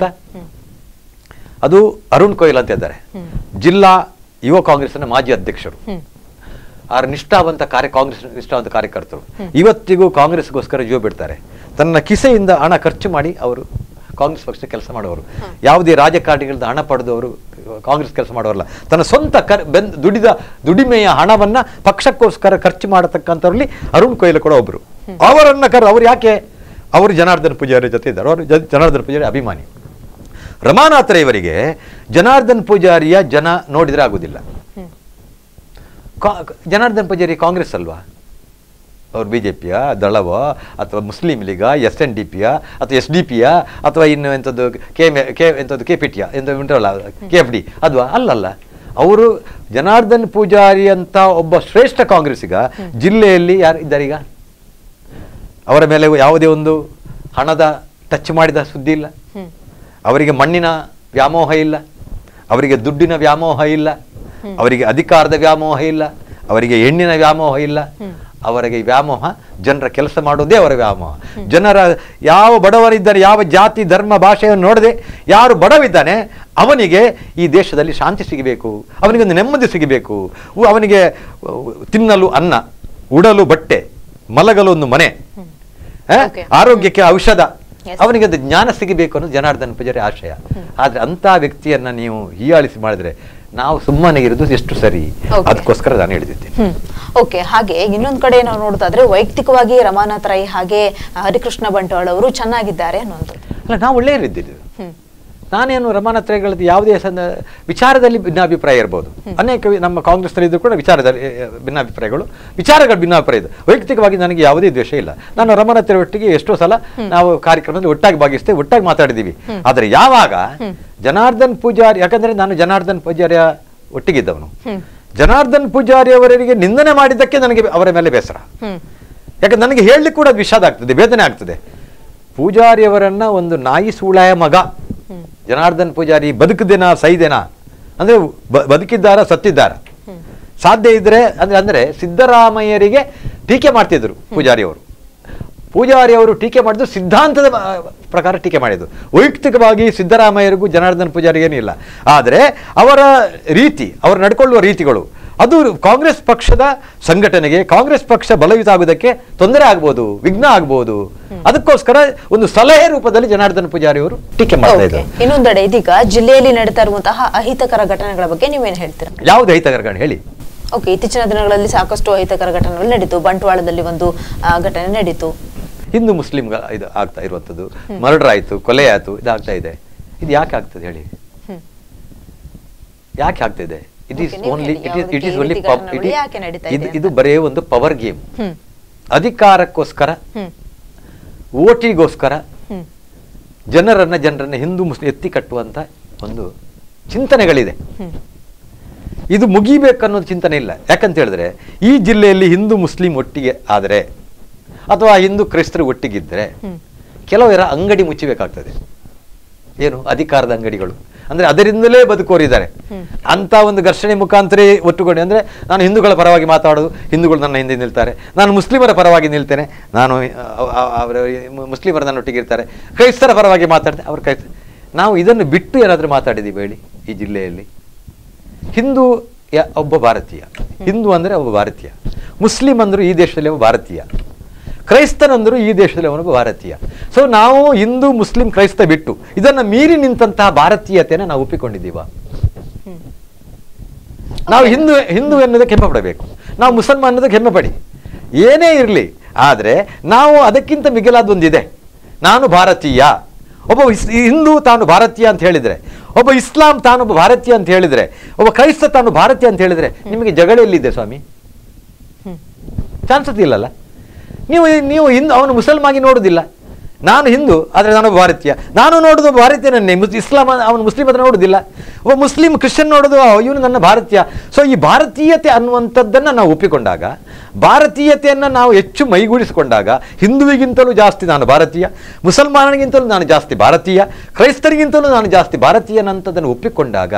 ಅದು ಅರುಣ್ ಕೊಯ್ಲ್ ಅಂತ ಇದ್ದಾರೆ ಜಿಲ್ಲಾ ಯುವ ಕಾಂಗ್ರೆಸ್ನ ಮಾಜಿ ಅಧ್ಯಕ್ಷರು ಆ ನಿಷ್ಠಾವಂತ ಕಾರ್ಯ ಕಾಂಗ್ರೆಸ್ ನಿಷ್ಠಾವಂತ ಕಾರ್ಯಕರ್ತರು ಇವತ್ತಿಗೂ ಕಾಂಗ್ರೆಸ್ಗೋಸ್ಕರ ಜೀವ ಬಿಡ್ತಾರೆ ತನ್ನ ಕಿಸೆಯಿಂದ ಹಣ ಖರ್ಚು ಮಾಡಿ ಅವರು ಕಾಂಗ್ರೆಸ್ ಪಕ್ಷ ಕೆಲಸ ಮಾಡೋರು ಯಾವುದೇ ರಾಜಕಾರಣಿಗಳಿಂದ ಹಣ ಪಡೆದವರು ಕಾಂಗ್ರೆಸ್ ಕೆಲಸ ಮಾಡೋರಲ್ಲ ತನ್ನ ಸ್ವಂತ ಕರ್ ಬೆಂದ್ ದುಡಿದ ದುಡಿಮೆಯ ಹಣವನ್ನ ಪಕ್ಷಕ್ಕೋಸ್ಕರ ಖರ್ಚು ಮಾಡತಕ್ಕಂಥವ್ರಲ್ಲಿ ಅರುಣ್ ಕೊಯ್ಲು ಕೂಡ ಒಬ್ರು ಅವರನ್ನ ಕರ್ ಅವ್ರು ಯಾಕೆ ಅವರು ಜನಾರ್ದನ್ ಪೂಜಾರಿ ಜೊತೆ ಇದ್ದಾರೆ ಅವರು ಜ- ಜನಾರ್ದನ್ ಪೂಜಾರಿ ಅಭಿಮಾನಿ ರಮಾನಾಥ್ ಇವರಿಗೆ ಜನಾರ್ದನ್ ಪೂಜಾರಿಯ ಜನ ನೋಡಿದ್ರೆ ಆಗುದಿಲ್ಲ ಕಾ- ಜನಾರ್ದನ್ ಪೂಜಾರಿ ಕಾಂಗ್ರೆಸ್ ಅಲ್ವಾ ಅವ್ರು ಬಿ ಜೆ ಪಿಯ ದಳವ ಅಥವಾ ಮುಸ್ಲಿಂ ಲೀಗ ಎಸ್ ಎನ್ ಡಿ ಪಿಯ ಅಥವಾ ಎಸ್ ಡಿ ಪಿಯ ಅಥವಾ ಇನ್ನು ಎಂಥದ್ದು ಕೆ ಎಮ್ ಕೆ ಎಂಥದ್ದು ಕೆ ಪಿ ಟಿಯ ಎಂತ ಉಂಟಲ್ಲ ಕೆ ಎಫ್ ಡಿ ಅದ್ವಾ ಅಲ್ಲಲ್ಲ ಅವರು ಜನಾರ್ದನ್ ಪೂಜಾರಿ ಅಂತ ಒಬ್ಬ ಶ್ರೇಷ್ಠ ಕಾಂಗ್ರೆಸ್ಸಿಗ ಜಿಲ್ಲೆಯಲ್ಲಿ ಯಾರು ಇದ್ದಾರೆ ಈಗ ಅವರ ಮೇಲೆ ಯಾವುದೇ ಒಂದು ಹಣದ ಟಚ್ ಮಾಡಿದ ಸುದ್ದಿ ಇಲ್ಲ ಅವರಿಗೆ ಮಣ್ಣಿನ ವ್ಯಾಮೋಹ ಇಲ್ಲ ಅವರಿಗೆ ದುಡ್ಡಿನ ವ್ಯಾಮೋಹ ಇಲ್ಲ ಅವರಿಗೆ ಅಧಿಕಾರದ ವ್ಯಾಮೋಹ ಇಲ್ಲ ಅವರಿಗೆ ಹೆಣ್ಣಿನ ವ್ಯಾಮೋಹ ಇಲ್ಲ ಅವರಿಗೆ ವ್ಯಾಮೋಹ ಜನರ ಕೆಲಸ ಮಾಡೋದೇ ಅವರ ವ್ಯಾಮೋಹ ಜನರ ಯಾವ ಬಡವರಿದ್ದಾರೆ ಯಾವ ಜಾತಿ ಧರ್ಮ ಭಾಷೆಯನ್ನು ನೋಡದೆ ಯಾರು ಬಡವಿದ್ದಾನೆ ಅವನಿಗೆ ಈ ದೇಶದಲ್ಲಿ ಶಾಂತಿ ಸಿಗಬೇಕು ಅವನಿಗೊಂದು ನೆಮ್ಮದಿ ಸಿಗಬೇಕು ಉ- ಅವನಿಗೆ ಉ- ತಿನ್ನಲು ಅನ್ನ ಉಡಲು ಬಟ್ಟೆ ಮಲಗಲು ಒಂದು ಮನೆ ಆ? Okay. ಆರೋಗ್ಯಕ್ಕೆ ಔಷಧ Yes. ಅವನಿಗೆ ಅದು ಜ್ಞಾನ ಸಿಗಬೇಕು ಅನ್ನೋದು ಜನಾರ್ದನ ಪೂಜಾರಿ ಆಶಯ ಆದ್ರೆ ಅಂತ ವ್ಯಕ್ತಿಯನ್ನ ನೀವು ಹೀಯಾಳಿಸಿ ಮಾಡಿದ್ರೆ ನಾವು ಸುಮ್ಮನೆ ಇರೋದು ಎಷ್ಟು ಸರಿ Okay. ಅದಕ್ಕೋಸ್ಕರ ನಾನು ಹೇಳಿದ್ದೇನೆ ಹ್ಮ್ ಓಕೆ ಹಾಗೆ ಇನ್ನೊಂದ್ ಕಡೆ ನಾವು ನೋಡೋದಾದ್ರೆ ವೈಯಕ್ತಿಕವಾಗಿ ರಮಾನಾಥ್ ರೈ ಹಾಗೆ ಹರಿಕೃಷ್ಣ ಬಂಟ್ವಾಳ ಅವರು ಚೆನ್ನಾಗಿದ್ದಾರೆ ಅನ್ನುವಂಥದ್ದು ಅಲ್ಲ ನಾವು ಒಳ್ಳೆಯರಿದ್ದೇವೆ ಹ್ಮ್ ನಾನೇನು ರಮಾನತ್ರಯಗಳದ್ದು ಯಾವುದೇ ಸಂದ ವಿಚಾರದಲ್ಲಿ ಭಿನ್ನಾಭಿಪ್ರಾಯ ಇರ್ಬೋದು ಅನೇಕ ವಿ- ನಮ್ಮ ಕಾಂಗ್ರೆಸ್ನಲ್ಲಿ ಇದ್ರೂ ಕೂಡ ವಿಚಾರದಲ್ಲಿ ಎ, ಎ, ಭಿನ್ನಾಭಿಪ್ರಾಯಗಳು ವಿಚಾರಗಳ ಭಿನ್ನಾಭಿಪ್ರಾಯ ಇದೆ ವೈಯಕ್ತಿಕವಾಗಿ ನನಗೆ ಯಾವುದೇ ದ್ವೇಷ ಇಲ್ಲ ನಾನು ರಮಾನತ್ರ ಒಟ್ಟಿಗೆ ಎಷ್ಟೋ ಸಲ ನಾವು ಕಾರ್ಯಕ್ರಮದಲ್ಲಿ ಒಟ್ಟಾಗಿ ಭಾಗಿಸ್ತೇವೆ ಒಟ್ಟಾಗಿ ಮಾತಾಡಿದ್ದೀವಿ ಆದರೆ ಯಾವಾಗ ಜನಾರ್ದನ್ ಪೂಜಾರಿ ಯಾಕಂದ್ರೆ ನಾನು ಜನಾರ್ದನ್ ಪೂಜಾರಿಯ ಒಟ್ಟಿಗಿದ್ದವನು ಹ್ಮ್. ಜನಾರ್ದನ್ ಪೂಜಾರಿ ಅವರಿಗೆ ನಿಂದನೆ ಮಾಡಿದ್ದಕ್ಕೆ ನನಗೆ ಅವರ ಮೇಲೆ ಬೇಸರ ಹ್ಮ್ ಯಾಕಂದ್ರೆ ನನಗೆ ಹೇಳಲಿಕ್ಕೆ ಕೂಡ ಅದು ವಿಷಾದ ಆಗ್ತದೆ ವೇದನೆ ಆಗ್ತದೆ ಪೂಜಾರಿಯವರನ್ನ ಒಂದು ನಾಯಿ ಸೂಳಾಯ ಮಗ ಜನಾರ್ದನ್ ಪೂಜಾರಿ ಬದುಕದೇನಾ ಸೈದೇನಾ ಅಂದ್ರೆ ಬ- ಬದುಕಿದ್ದಾರ ಸತ್ತಿದ್ದಾರ ಸಾಧ್ಯ ಇದ್ರೆ ಅಂದ್ರೆ ಅಂದ್ರೆ ಸಿದ್ದರಾಮಯ್ಯರಿಗೆ ಟೀಕೆ ಮಾಡ್ತಿದ್ರು ಪೂಜಾರಿಯವರು ಪೂಜಾರಿಯವರು ಟೀಕೆ ಮಾಡಿದ್ದು ಸಿದ್ಧಾಂತದ ಆ, ಪ್ರಕಾರ ಟೀಕೆ ಮಾಡಿದ್ದು ವೈಯಕ್ತಿಕವಾಗಿ ಸಿದ್ದರಾಮಯ್ಯರಿಗೂ ಜನಾರ್ದನ್ ಪೂಜಾರಿಗೇನೂ ಇಲ್ಲ ಆದರೆ ಅವರ ರೀತಿ ಅವರು ನಡ್ಕೊಳ್ಳುವ ರೀತಿಗಳು ಅದು ಕಾಂಗ್ರೆಸ್ ಪಕ್ಷದ ಸಂಘಟನೆಗೆ ಕಾಂಗ್ರೆಸ್ ಪಕ್ಷ ಬಲಯುತ ಆಗುವುದಕ್ಕೆ ತೊಂದರೆ ಆಗ್ಬೋದು ವಿಘ್ನ ಆಗ್ಬೋದು ಅದಕ್ಕೋಸ್ಕರ ಒಂದು ಸಲಹೆ ರೂಪದಲ್ಲಿ ಜನಾರ್ದನ್ ಪೂಜಾರಿ ಅವರು ಟೀಕೆ ಮಾಡ್ತಾ ಓಕೆ ಇದ್ದಾರೆ ಇನ್ನೊಂದೆಡೆ ಇದೀಗ ಜಿಲ್ಲೆಯಲ್ಲಿ ನಡೀತಾ ಇರುವಂತಹ ಅಹಿತಕರ ಘಟನೆಗಳ ಬಗ್ಗೆ ನೀವೇನ್ ಹೇಳ್ತೀರಾ ಯಾವ್ದು ಐತಗರ್ಗಣ ಹೇಳಿ ಓಕೆ ಇತ್ತೀಚಿನ ದಿನಗಳಲ್ಲಿ ಸಾಕಷ್ಟು ಅಹಿತಕರ ಘಟನೆಗಳು ನಡೀತು ಬಂಟ್ವಾಳದಲ್ಲಿ ಒಂದು ಆ, ಘಟನೆ ನಡೀತು ಹಿಂದೂ ಮುಸ್ಲಿಂಗಳ ಇದು ಆಗ್ತಾ ಇರುವಂಥದ್ದು ಮರ್ಡರ್ ಆಯ್ತು ಕೊಲೆ ಆಯ್ತು ಇದಾಗ್ತಾ ಇದೆ ಇದು ಯಾಕೆ ಆಗ್ತದೆ ಹೇಳಿ ಹ್ಮ್. ಯಾಕೆ ಆಗ್ತಿದೆ ಇಟ್ ಈಸ್ Okay, ನೀವು ಓನ್ಲಿ ಹೇಳಿ, ಇಟ್ ಈಸ್ ಯಾವುದಕ್ಕೆ ಇಟ್ ಈಸ್ ಈ ಓನ್ಲಿ ರೀತಿ ಘಟನೆಗಳು ಯಾಕೆ ನಡೀತಾ ಇದೆ ಇದು ಅಂತ? ಬರೇ ಒಂದು ಪವರ್ ಗೇಮ್ ಹ್ಮ್ ಅಧಿಕಾರಕ್ಕೋಸ್ಕರ ಹ್ಮ್ ಓಟಿಗೋಸ್ಕರ ಹ್ಮ್ ಜನರನ್ನ ಜನರನ್ನ ಹಿಂದೂ ಮುಸ್ಲಿಂ ಎತ್ತಿ ಕಟ್ಟುವಂತ ಒಂದು ಚಿಂತನೆಗಳಿದೆ ಹ್ಮ್ ಇದು ಮುಗಿಬೇಕನ್ನೋದು ಚಿಂತನೆ ಇಲ್ಲ ಯಾಕಂತ ಹೇಳಿದ್ರೆ ಈ ಜಿಲ್ಲೆಯಲ್ಲಿ ಹಿಂದೂ ಮುಸ್ಲಿಂ ಒಟ್ಟಿಗೆ ಆದರೆ ಅಥವಾ ಹಿಂದೂ ಕ್ರೈಸ್ತರು ಒಟ್ಟಿಗಿದ್ದರೆ ಹ್ಮ್. ಕೆಲವರ ಅಂಗಡಿ ಮುಚ್ಚಬೇಕಾಗ್ತದೆ ಏನು ಅಧಿಕಾರದ ಅಂಗಡಿಗಳು ಅಂದ್ರೆ ಅದರಿಂದಲೇ ಬದುಕೋರಿದ್ದಾರೆ ಹ್ಮ್. ಅಂತ ಒಂದು ಘರ್ಷಣೆ ಮುಖಾಂತರ ಒಟ್ಟುಗೊಂಡು ಅಂದ್ರೆ ನಾನು ಹಿಂದೂಗಳ ಪರವಾಗಿ ಮಾತಾಡೋದು ಹಿಂದೂಗಳು ನನ್ನ ಹಿಂದೆ ನಿಲ್ತಾರೆ ನಾನು ಮುಸ್ಲಿಮರ ಪರವಾಗಿ ನಿಲ್ತೇನೆ ನಾನು ಅ- ಅ- ಅವರ ಮುಸ್ಲಿಮರು ನನ್ನ ಒಟ್ಟಿಗೆ ಇರ್ತಾರೆ ಕ್ರೈಸ್ತರ ಪರವಾಗಿ ಮಾತಾಡ್ತೇನೆ ಅವ್ರ ಕ್ರೈಸ್ತ ನಾವು ಇದನ್ನು ಬಿಟ್ಟು ಏನಾದರೂ ಮಾತಾಡಿದ್ದೀವಿ ಹೇಳಿ ಈ ಜಿಲ್ಲೆಯಲ್ಲಿ ಹಿಂದೂ ಯ- ಒಬ್ಬ ಭಾರತೀಯ ಹಿಂದೂ ಅಂದರೆ ಒಬ್ಬ ಭಾರತೀಯ ಮುಸ್ಲಿಂ ಅಂದರು ಈ ದೇಶದಲ್ಲಿ ಒಬ್ಬ ಭಾರತೀಯ ಕ್ರೈಸ್ತನಂದರು ಈ ದೇಶದಲ್ಲಿ ಅವನೊಬ್ಬ ಭಾರತೀಯ ಸೊ ನಾವು ಹಿಂದೂ ಮುಸ್ಲಿಂ ಕ್ರೈಸ್ತ ಬಿಟ್ಟು ಇದನ್ನು ಮೀರಿ ನಿಂತಹ ಭಾರತೀಯತೆಯನ್ನು ನಾವು ಒಪ್ಪಿಕೊಂಡಿದ್ದೀವ ಹ್ಮ್ ನಾವು ಹಿಂದೂ ಹಿಂದೂ ಎನ್ನುವುದಕ್ಕೆ ಹೆಮ್ಮೆ ಪಡಬೇಕು ನಾವು ಮುಸಲ್ಮಾನ್ ಅನ್ನೋದಕ್ಕೆ ಹೆಮ್ಮೆ ಪಡಿ ಏನೇ ಇರಲಿ ಆದರೆ ನಾವು ಅದಕ್ಕಿಂತ ಮಿಗಿಲಾದ ಒಂದಿದೆ ನಾನು ಭಾರತೀಯ ಒಬ್ಬ ಇಸ್- ಹಿಂದೂ ತಾನು ಭಾರತೀಯ ಅಂತ ಹೇಳಿದರೆ ಒಬ್ಬ ಇಸ್ಲಾಂ ತಾನೊಬ್ಬ ಭಾರತೀಯ ಅಂತ ಹೇಳಿದರೆ ಒಬ್ಬ ಕ್ರೈಸ್ತ ತಾನು ಭಾರತೀಯ ಅಂತ ಹೇಳಿದರೆ ನಿಮಗೆ ಜಗಳ ಎಲ್ಲಿದೆ ಸ್ವಾಮಿ ಹ್ಮ್ ಚಾನ್ಸಸ್ ಇಲ್ಲಲ್ಲ ನೀವು ನೀವು ಹಿಂದೂ ಅವನು ಮುಸಲ್ಮಾಗಿ ನೋಡುವುದಿಲ್ಲ ನಾನು ಹಿಂದೂ ಆದರೆ ನಾನೊಬ್ಬ ಭಾರತೀಯ ನಾನು ನೋಡೋದು ಒಬ್ಬ ಭಾರತೀಯನನ್ನೇ ಮುಸ್ ಇಸ್ಲಾಂ ಅವನು ಮುಸ್ಲಿಂ ಹತ್ರ ನೋಡುವುದಿಲ್ಲ ಒಬ್ಬ ಮುಸ್ಲಿಂ ಕ್ರಿಶ್ಚಿಯನ್ ನೋಡೋದು "ಓ, ಇವನು ನನ್ನ ಭಾರತೀಯ ಸೊ ಈ ಭಾರತೀಯತೆ ಅನ್ನುವಂಥದ್ದನ್ನು ನಾವು ಒಪ್ಪಿಕೊಂಡಾಗ ಭಾರತೀಯತೆಯನ್ನು ನಾವು ಹೆಚ್ಚು ಮೈಗೂಡಿಸಿಕೊಂಡಾಗ ಹಿಂದುವಿಗಿಂತಲೂ ಜಾಸ್ತಿ ನಾನು ಭಾರತೀಯ ಮುಸಲ್ಮಾನನಿಗಿಂತಲೂ ನಾನು ಜಾಸ್ತಿ ಭಾರತೀಯ ಕ್ರೈಸ್ತರಿಗಿಂತಲೂ ನಾನು ಜಾಸ್ತಿ ಭಾರತೀಯನಂತದನ್ನು ಒಪ್ಪಿಕೊಂಡಾಗ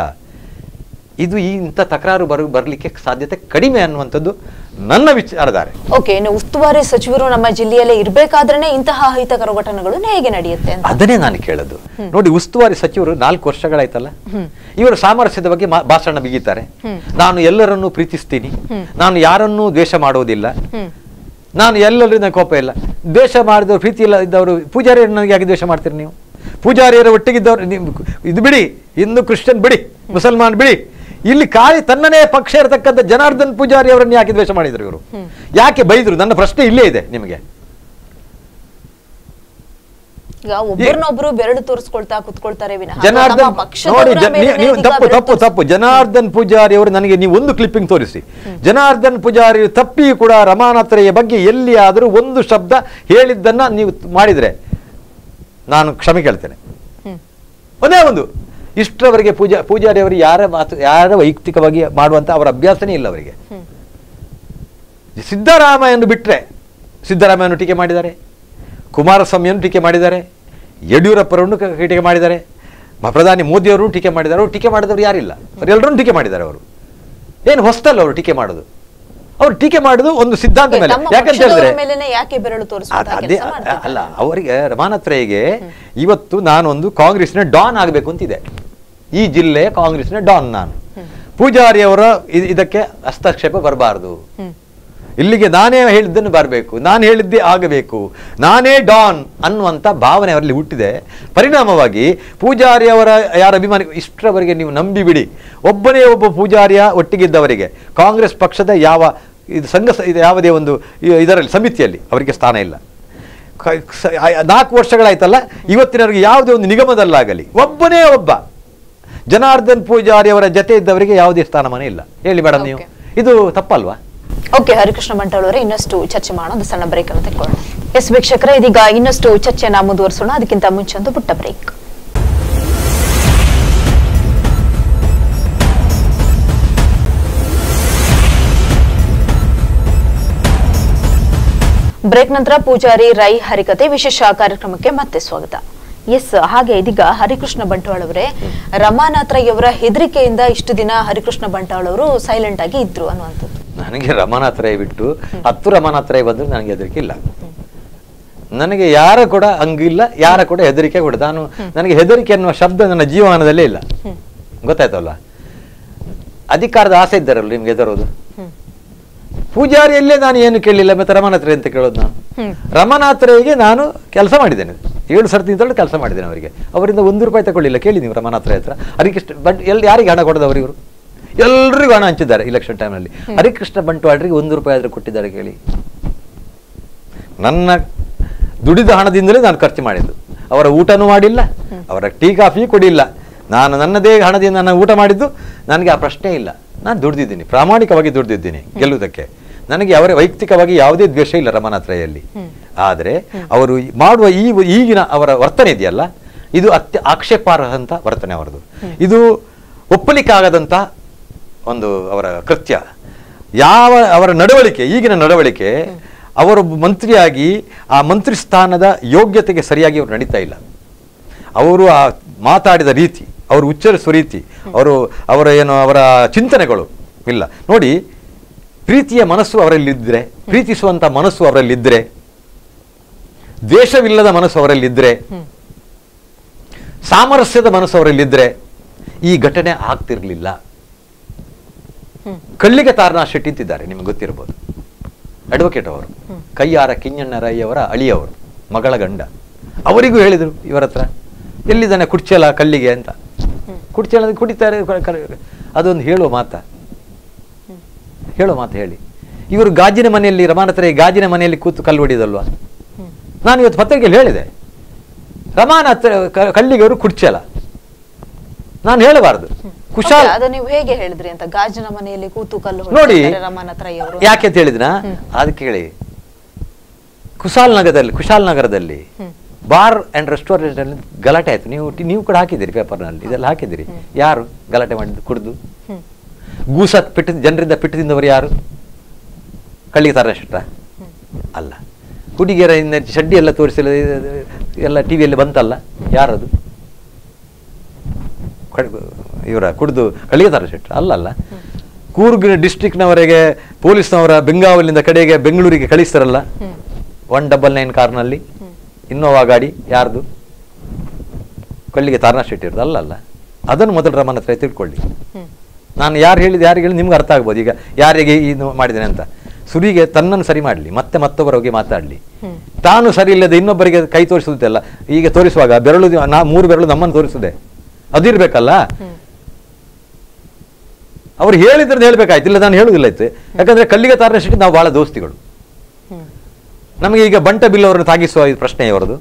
ಇದು ಈ ಇಂಥ ತಕರಾರು ಬರ ಬರಲಿಕ್ಕೆ ಸಾಧ್ಯತೆ ಕಡಿಮೆ ಅನ್ನುವಂಥದ್ದು ನನ್ನ ವಿಚಾರಧಾರೆ ಓಕೆ ಇನ್ನು ಉಸ್ತುವಾರಿ ಸಚಿವರು ನಮ್ಮ ಜಿಲ್ಲೆಯಲ್ಲೇ ಇರಬೇಕಾದ್ರೆ ಇಂತಹ ಅಹಿತಕರ ಘಟನೆಗಳು ಹೇಗೆ ನಡೆಯುತ್ತೆ ಅಂತ ಅದನ್ನೇ ನಾನು ಕೇಳೋದು ನೋಡಿ ಉಸ್ತುವಾರಿ ಸಚಿವರು ನಾಲ್ಕು ವರ್ಷಗಳಾಯ್ತಲ್ಲ ಇವರು ಸಾಮರಸ್ಯದ ಬಗ್ಗೆ ಮಾ- ಭಾಷಣ ಬಿಗಿತಾರೆ ನಾನು ಎಲ್ಲರನ್ನೂ ಪ್ರೀತಿಸ್ತೀನಿ ನಾನು ಯಾರನ್ನೂ ದ್ವೇಷ ಮಾಡೋದಿಲ್ಲ ಹ್ಮ್ ನಾನು ಎಲ್ಲರಿಂದ ಕೋಪ ಇಲ್ಲ ದ್ವೇಷ ಮಾಡಿದವರು ಪ್ರೀತಿ ಇಲ್ಲ ಇದ್ದವರು ಪೂಜಾರಿಯರು ನನಗೆ ಯಾಕೆ ದ್ವೇಷ ಮಾಡ್ತೀರಿ ನೀವು ಪೂಜಾರಿಯರ ಒಟ್ಟಿಗಿದ್ದವ್ರು ನೀವು ಇದು ಬಿಡಿ ಹಿಂದೂ ಕ್ರಿಶ್ಚಿಯನ್ ಬಿಡಿ ಮುಸಲ್ಮಾನ್ ಬಿಡಿ ಇಲ್ಲಿ ಖಾಲಿ ತನ್ನನೇ ಪಕ್ಷ ಇರತಕ್ಕಂಥ ಜನಾರ್ದನ್ ಪೂಜಾರಿ ಅವರನ್ನು ಯಾಕೆ ದ್ವೇಷ ಮಾಡಿದ್ರು ಇವರು ಯಾಕೆ ಬೈದ್ರು ನನ್ನ ಪ್ರಶ್ನೆ ಇಲ್ಲೇ ಇದೆ ನಿಮಗೆ ಈಗ ಒಬ್ಬರನ್ನೊಬ್ರು ಬೆರಳು ತೋರಿಸ್ಕೊಳ್ತಾ ಕುತ್ಕೊಳ್ತಾರೆ ವಿನಃ ಅಥವಾ ಜನಾರ್ದನ್ ನಮ್ಮ ಪಕ್ಷದವರ ನೋಡಿ ಜ- ಮೇಲೆ ನೀವು- ನೀವು ಈಗ ತಪ್ಪು ಬೆರಳು ತಪ್ಪು ತೋರ್ಸ್- ತಪ್ಪು ಜನಾರ್ದನ್ ಪೂಜಾರಿ ಅವರು ನನಗೆ ನೀವು ಒಂದು ಕ್ಲಿಪ್ಪಿಂಗ್ ತೋರಿಸಿ ಜನಾರ್ದನ್ ಪೂಜಾರಿ ತಪ್ಪಿ ಕೂಡ ರಮಾನಾಥರೆಯ ಬಗ್ಗೆ ಎಲ್ಲಿಯಾದರೂ ಒಂದು ಶಬ್ದ ಹೇಳಿದ್ದನ್ನ ನೀವು ಮಾಡಿದ್ರೆ ನಾನು ಕ್ಷಮೆ ಕೇಳ್ತೇನೆ ಹ್ಮ್. ಒಂದೇ ಒಂದು ಇಷ್ಟರವರೆಗೆ ಪೂಜಾ ಪೂಜಾರಿ ಅವರು ಯಾರ ಮಾತು ಯಾರ ವೈಯಕ್ತಿಕವಾಗಿ ಮಾಡುವಂತ ಅವರ ಅಭ್ಯಾಸನೇ ಇಲ್ಲ ಅವರಿಗೆ ಹ್ಮ್. ಸಿದ್ದರಾಮಯ್ಯನು ಬಿಟ್ಟರೆ ಸಿದ್ದರಾಮಯ್ಯನು ಟೀಕೆ ಮಾಡಿದ್ದಾರೆ ಕುಮಾರಸ್ವಾಮಿಯನ್ನು ಟೀಕೆ ಮಾಡಿದ್ದಾರೆ ಯಡಿಯೂರಪ್ಪರನ್ನು ಕ- ಟೀಕೆ ಮಾಡಿದ್ದಾರೆ ಮ- ಪ್ರಧಾನಿ ಮೋದಿಯವರು ಟೀಕೆ ಮಾಡಿದ್ದಾರೆ ಅವರು ಟೀಕೆ ಮಾಡಿದವರು ಯಾರಿಲ್ಲ ಅವರೆಲ್ಲರನ್ನು ಟೀಕೆ ಮಾಡಿದ್ದಾರೆ ಅವರು ಏನು ಹೊಸ್ತಲ್ಲ ಅವರು ಟೀಕೆ ಮಾಡೋದು ಅವ್ರು ಟೀಕೆ ಮಾಡುದು ಒಂದು ಸಿದ್ಧಾಂತ ಮೇಲೆ ತಮ್ಮ ಯಾಕಂತ ಪಕ್ಷದವರ ಹೇಳಿದ್ರೆ ಮೇಲೆನೆ ಯಾಕೆ ಬೆರಳು ಅದ್- ತೋರಿಸುವಂತಹ ಅದೇ ಕೆಲಸ ಮಾಡ್ತಿದ್ದಾರೆ? ಅಲ್ಲ ಅವರಿಗೆ ರಮಾನತ್ರಯ್ಯಗೆ ಇವತ್ತು ನಾನೊಂದು ಕಾಂಗ್ರೆಸ್ನ ಡಾನ್ ಆಗಬೇಕು ಅಂತಿದೆ ಈ ಜಿಲ್ಲೆ ಕಾಂಗ್ರೆಸ್ನ ಡಾನ್ ನಾನು ಪೂಜಾರಿ ಅವರ ಇ- ಇದಕ್ಕೆ ಹಸ್ತಕ್ಷೇಪ ಬರಬಾರದು ಹ್ಮ್. ಇಲ್ಲಿಗೆ ನಾನೇ ಹೇಳಿದ್ದನ್ನು ಬರಬೇಕು ನಾನು ಹೇಳಿದ್ದೇ ಆಗಬೇಕು ನಾನೇ ಡಾನ್ ಅನ್ನುವಂಥ ಭಾವನೆ ಅವರಲ್ಲಿ ಹುಟ್ಟಿದೆ ಪರಿಣಾಮವಾಗಿ ಪೂಜಾರಿ ಅವರ ಯಾರ ಅಭಿಮಾನಿ ಇಷ್ಟರವರೆಗೆ ನೀವು ನಂಬಿಬಿಡಿ ಒಬ್ಬನೇ ಒಬ್ಬ ಪೂಜಾರಿಯ ಒಟ್ಟಿಗಿದ್ದವರಿಗೆ ಕಾಂಗ್ರೆಸ್ ಪಕ್ಷದ ಯಾವ ಇದು ಸಂಘ ಸ- ಇದು ಯಾವುದೇ ಒಂದು ಇ- ಇದರಲ್ಲಿ ಸಮಿತಿಯಲ್ಲಿ ಅವರಿಗೆ ಸ್ಥಾನ ಇಲ್ಲ ಕ- ಸ- ಆ- ನಾಲ್ಕು ವರ್ಷಗಳಾಯ್ತಲ್ಲ ಇವತ್ತಿನವರೆಗೆ ಯಾವುದೇ ಒಂದು ನಿಗಮದಲ್ಲಾಗಲಿ ಒಬ್ಬನೇ ಒಬ್ಬ ಜನಾರ್ದನ್ ಪೂಜಾರಿ ಅವರ ಜೊತೆ ಇದ್ದವರಿಗೆ ಯಾವುದೇ ಸ್ಥಾನಮಾನ ಇಲ್ಲ ಹೇಳಿ ಮೇಡಮ್ ನೀವು Okay. ಇದು ತಪ್ಪಲ್ವಾ ಓಕೆ ಹರಿಕೃಷ್ಣ ಬಂಟಾಳ್ ಅವರೇ ಇನ್ನಷ್ಟು ಚರ್ಚೆ ಮಾಡೋಣ ಒಂದು ಸಣ್ಣ ಬ್ರೇಕ್ ಅನ್ನು ತೆಗೆದುಕೊಳ್ಳೋಣ ಎಸ್ ವೀಕ್ಷಕರೇ ಇದೀಗ ಇನ್ನಷ್ಟು ಚರ್ಚೆಯನ್ನ ಮುಂದುವರಿಸೋಣ ಅದಕ್ಕಿಂತ ಮುಂಚೆ ಒಂದು ಪುಟ್ಟ ಬ್ರೇಕ್ ಬ್ರೇಕ್ ನಂತರ ಪೂಜಾರಿ ರೈ ಹರಿಕತೆ ವಿಶೇಷ ಕಾರ್ಯಕ್ರಮಕ್ಕೆ ಮತ್ತೆ ಸ್ವಾಗತ ಎಸ್ ಹಾಗೆ ಇದೀಗ ಹರಿಕೃಷ್ಣ ಬಂಟ್ವಾಳ್ ಅವರೇ ರಮಾನಾಥ್ ರೈ ಅವರ ಹೆದರಿಕೆಯಿಂದ ಇಷ್ಟು ದಿನ ಹರಿಕೃಷ್ಣ ಬಂಟ್ವಾಳ್ ಅವರು ಸೈಲೆಂಟ್ ಆಗಿ ಇದ್ರು ಅನ್ನುವಂಥದ್ದು ನನಗೆ ರಮನಾಥ್ ರೈ ಬಿಟ್ಟು ಹತ್ತು ರಮನಾಥ್ ರೈ ಬಂದ್ರೆ ನನಗೆ ಹೆದರಿಕೆ ಇಲ್ಲ ನನಗೆ ಯಾರ ಕೂಡ ಹಂಗಿಲ್ಲ ಯಾರ ಕೂಡ ಹೆದರಿಕೆ ಕೂಡ ನಾನು ನನಗೆ ಹೆದರಿಕೆ ಅನ್ನುವ ಶಬ್ದ ನನ್ನ ಜೀವನದಲ್ಲೇ ಇಲ್ಲ ಗೊತ್ತಾಯ್ತಲ್ಲ ಅಧಿಕಾರದ ಆಸೆ ಇದ್ದಾರಲ್ಲ ನಿಮ್ಗೆ ಹೆದರೋದು ಹ್ಮ್. ಪೂಜಾರಿಯಲ್ಲೇ ನಾನು ಏನು ಕೇಳಲಿಲ್ಲ ಮತ್ತೆ ರಮನಾಥ್ ರೈ ಅಂತ ಕೇಳೋದು ನಾನು ಹ್ಮ್. ರಮನಾಥ್ ರೈಗೆ ನಾನು ಕೆಲಸ ಮಾಡಿದ್ದೇನೆ ಏಳು ಸರ್ತಿ ನಿಂತಳು ಕೆಲಸ ಮಾಡಿದ್ದೇನೆ ಅವರಿಗೆ ಅವರಿಂದ ಒಂದು ರೂಪಾಯಿ ತಗೊಳ್ಳಿಲ್ಲ ಕೇಳಿ ನೀವು ರಮನಾಥ್ ರೈ ಹತ್ರ ಹರಿಕೃಷ್ಣ ಬಟ್ ಎಲ್ಲಿ ಯಾರಿಗೆ ಹಣ ಕೊಡೋದವರು ಇವರು ಎಲ್ರಿಗೂ ಹಣ ಹಂಚಿದ್ದಾರೆ ಇಲೆಕ್ಷನ್ ಟೈಮ್ನಲ್ಲಿ ಹರಿಕೃಷ್ಣ ಬಂಟ್ವಾಳ್ರಿಗೆ ಒಂದು ರೂಪಾಯಿ ಆದರೂ ಕೊಟ್ಟಿದ್ದಾರೆ ಕೇಳಿ ನನ್ನ ದುಡಿದ ಹಣದಿಂದಲೇ ನಾನು ಖರ್ಚು ಮಾಡಿದ್ದು ಅವರ ಊಟನೂ ಮಾಡಿಲ್ಲ ಅವರ ಟೀ ಕಾಫಿ ಕೊಡಿಲ್ಲ ನಾನು ನನ್ನದೇ ಹಣದಿಂದ ನಾನು ಊಟ ಮಾಡಿದ್ದು ನನಗೆ ಆ ಪ್ರಶ್ನೆ ಇಲ್ಲ ನಾನು ದುಡ್ದಿದ್ದೀನಿ ಪ್ರಾಮಾಣಿಕವಾಗಿ ದುಡ್ದಿದ್ದೀನಿ ಗೆಲ್ಲುವುದಕ್ಕೆ ನನಗೆ ಅವರ ವೈಯಕ್ತಿಕವಾಗಿ ಯಾವುದೇ ದ್ವೇಷ ಇಲ್ಲ ರಮನಾಥ್ ರೈಯಲ್ಲಿ ಆದರೆ ಅವರು ಮಾಡುವ ಈ ಈಗಿನ ಅವರ ವರ್ತನೆ ಇದೆಯಲ್ಲ ಇದು ಅತ್ಯ ಆಕ್ಷೇಪಾರ್ಹಂತ ವರ್ತನೆ ಅವರದು ಇದು ಒಪ್ಪಲಿಕ್ಕಾಗದಂಥ ಒಂದು ಅವರ ಕೃತ್ಯ ಯಾವ ಅವರ ನಡವಳಿಕೆ ಈಗಿನ ನಡವಳಿಕೆ ಅವರು ಮಂತ್ರಿಯಾಗಿ ಆ ಮಂತ್ರಿ ಸ್ಥಾನದ ಯೋಗ್ಯತೆಗೆ ಸರಿಯಾಗಿ ಅವರು ನಡೀತಾ ಇಲ್ಲ ಅವರು ಆ ಮಾತಾಡಿದ ರೀತಿ ಅವರು ಉಚ್ಚರಿಸುವ ರೀತಿ ಅವರು ಅವರ ಏನು ಅವರ ಚಿಂತನೆಗಳು ಇಲ್ಲ ನೋಡಿ ಪ್ರೀತಿಯ ಮನಸ್ಸು ಅವರಲ್ಲಿದ್ದರೆ ಪ್ರೀತಿಸುವಂಥ ಮನಸ್ಸು ಅವರಲ್ಲಿದ್ದರೆ ದ್ವೇಷವಿಲ್ಲದ ಮನಸ್ಸು ಅವರಲ್ಲಿದ್ದರೆ ಸಾಮರಸ್ಯದ ಮನಸ್ಸು ಅವರಲ್ಲಿದ್ದರೆ ಈ ಘಟನೆ ಆಗ್ತಿರ್ಲಿಲ್ಲ ಕಳ್ಳಿಗೆ ತಾರನಾಥ್ ಶೆಟ್ಟಿ ಅಂತಿದ್ದಾರೆ ನಿಮಗೆ ಗೊತ್ತಿರಬಹುದು ಅಡ್ವೊಕೇಟ್ ಅವರು ಕೈಯಾರ ಕಿಂಜಣ್ಣ ರೈ ಅವರ ಅಳಿಯವರು ಮಗಳ ಗಂಡ ಅವರಿಗೂ ಹೇಳಿದರು ಇವರ ಹತ್ರ ಎಲ್ಲಿದ್ದಾನೆ ಕುಡ್ಚಲ ಕಳ್ಳಿಗೆ ಅಂತ ಕುಡ್ಚಲ ಕುಡಿತಾರೆ ಕ- ಕ- ಅದೊಂದು ಹೇಳುವ ಮಾತ ಹೇಳೋ ಮಾತು ಹೇಳಿ ಇವರು ಗಾಜಿನ ಮನೆಯಲ್ಲಿ ರಮಾನತ್ರ ಗಾಜಿನ ಮನೆಯಲ್ಲಿ ಕೂತು ಕಲ್ಲು ಹೊಡಿದಲ್ವಾ ನಾನು ಇವತ್ತು ಪತ್ರಿಕೆಯಲ್ಲಿ ಹೇಳಿದೆ ರಮಾನಾಥ ಕ- ಕಳ್ಳಿಗವರು ಕುಡ್ಚಲ ನಾನು ಹೇಳಬಾರದು ಕುಶಾಲ್ Okay, ಅದು ನೀವು ಹೇಗೆ ಹೇಳಿದ್ರಿ ಅಂತ ಗಾಜಿನ ಮನೆಯಲ್ಲಿ ಕೂತು ಕಲ್ಲು ನೋಡಿ ಹೊಡೆದಿದ್ದಾರೆ ರಮಾನಾಥ್ ರೈ ಅವರು ಯಾಕೆ ಅಂತ ಹೇಳಿದ್ನ ಅದಕ್ಕೆ ಹೇಳಿ ಕುಶಾಲ್ ನಗರದಲ್ಲಿ ಕುಶಾಲ್ ನಗರದಲ್ಲಿ ಬಾರ್ ಅಂಡ್ ರೆಸ್ಟೋರೆಂಟ್ ಅಲ್ಲಿ ಗಲಾಟೆ ಆಯ್ತು ನೀವು ನೀವು ಕೂಡ ಹಾಕಿದ್ದೀರಿ ಪೇಪರ್ನಲ್ಲಿ ಇದೆಲ್ಲ ಹಾಕಿದ್ದೀರಿ ಯಾರು ಗಲಾಟೆ ಮಾಡಿದ್ದು ಕುಡಿದು ಹ್ಮ್. ಗೂಸ ಪಿಟ್ಟ ಜನರಿಂದ ಪಿಟ್ಟದಿಂದವರು ಯಾರು ಕಳ್ಳಿಗೆ ತರ ಶೆಟ್ಟ ಅಲ್ಲ ಹುಡುಗಿಯರ ಹಿಂದೆ ಚಡ್ಡಿ ಎಲ್ಲ ತೋರಿಸಲು ಎಲ್ಲ ಟಿವಿಯಲ್ಲಿ ಬಂತಲ್ಲ ಯಾರದು ಇವರ ಕುಡಿದು ಕಳ್ಳಿಗೆ ತರ ಶೆಟ್ಟ ಅಲ್ಲಲ್ಲ ಕೂರ್ಗ್ ಡಿಸ್ಟ್ರಿಕ್ಟ್ನವರೆಗೆ ಪೊಲೀಸ್ನವರ ಬೆಂಗಾವಲಿಂದ ಕಡೆಗೆ ಬೆಂಗಳೂರಿಗೆ ಕಳಿಸ್ತಾರಲ್ಲ ಒನ್ ಡಬಲ್ ನೈನ್ ಕಾರ್ನಲ್ಲಿ ಇನ್ನೋವಾ ಗಾಡಿ ಯಾರ್ದು ಕಳ್ಳಿಗೆ ತಾರನಾಥ್ ಶೆಟ್ಟಿ ಇರೋದು ಅಲ್ಲಲ್ಲ ಅದನ್ನು ಮೊದಲು ರಮನ ಹತ್ರ ತಿಳ್ಕೊಳ್ಳಿ ನಾನು ಯಾರು ಹೇಳಿದ ಯಾರಿಗೆ ಹೇಳಿ ನಿಮ್ಗೆ ಅರ್ಥ ಆಗ್ಬೋದು ಈಗ ಯಾರಿಗೆ ಇದು ಮಾಡಿದ್ದೇನೆ ಅಂತ ಸುರಿಗೆ ತನ್ನನ್ನು ಸರಿ ಮಾಡಲಿ ಮತ್ತೆ ಮತ್ತೊಬ್ಬರ ಹೋಗಿ ಮಾತಾಡಲಿ ತಾನು ಸರಿ ಇಲ್ಲದೆ ಇನ್ನೊಬ್ಬರಿಗೆ ಕೈ ತೋರಿಸುವುದಲ್ಲ ಈಗ ತೋರಿಸುವಾಗ ಬೆರಳು ನಾ ಮೂರು ಬೆರಳು ನಮ್ಮನ್ನು ತೋರಿಸುದೆ ಅದಿರ್ಬೇಕಲ್ಲ ಅವ್ರು ಹೇಳಿದ್ರೆ ಹೇಳ್ಬೇಕಾಯ್ತು ಇಲ್ಲ ನಾನು ಹೇಳುದಿಲ್ಲ ಇತ್ತು ಯಾಕಂದ್ರೆ ಕಲ್ಲಿಗೆ ತಾರನ ಶೆಟ್ಟಿ ನಾವು ಬಹಳ ದೋಸ್ತಿಗಳು ನಮಗೆ ಈಗ ಬಂಟ ಬಿಲ್ ಅವರನ್ನು ತಾಗಿಸುವ ಈ ಪ್ರಶ್ನೆ ಅವರದು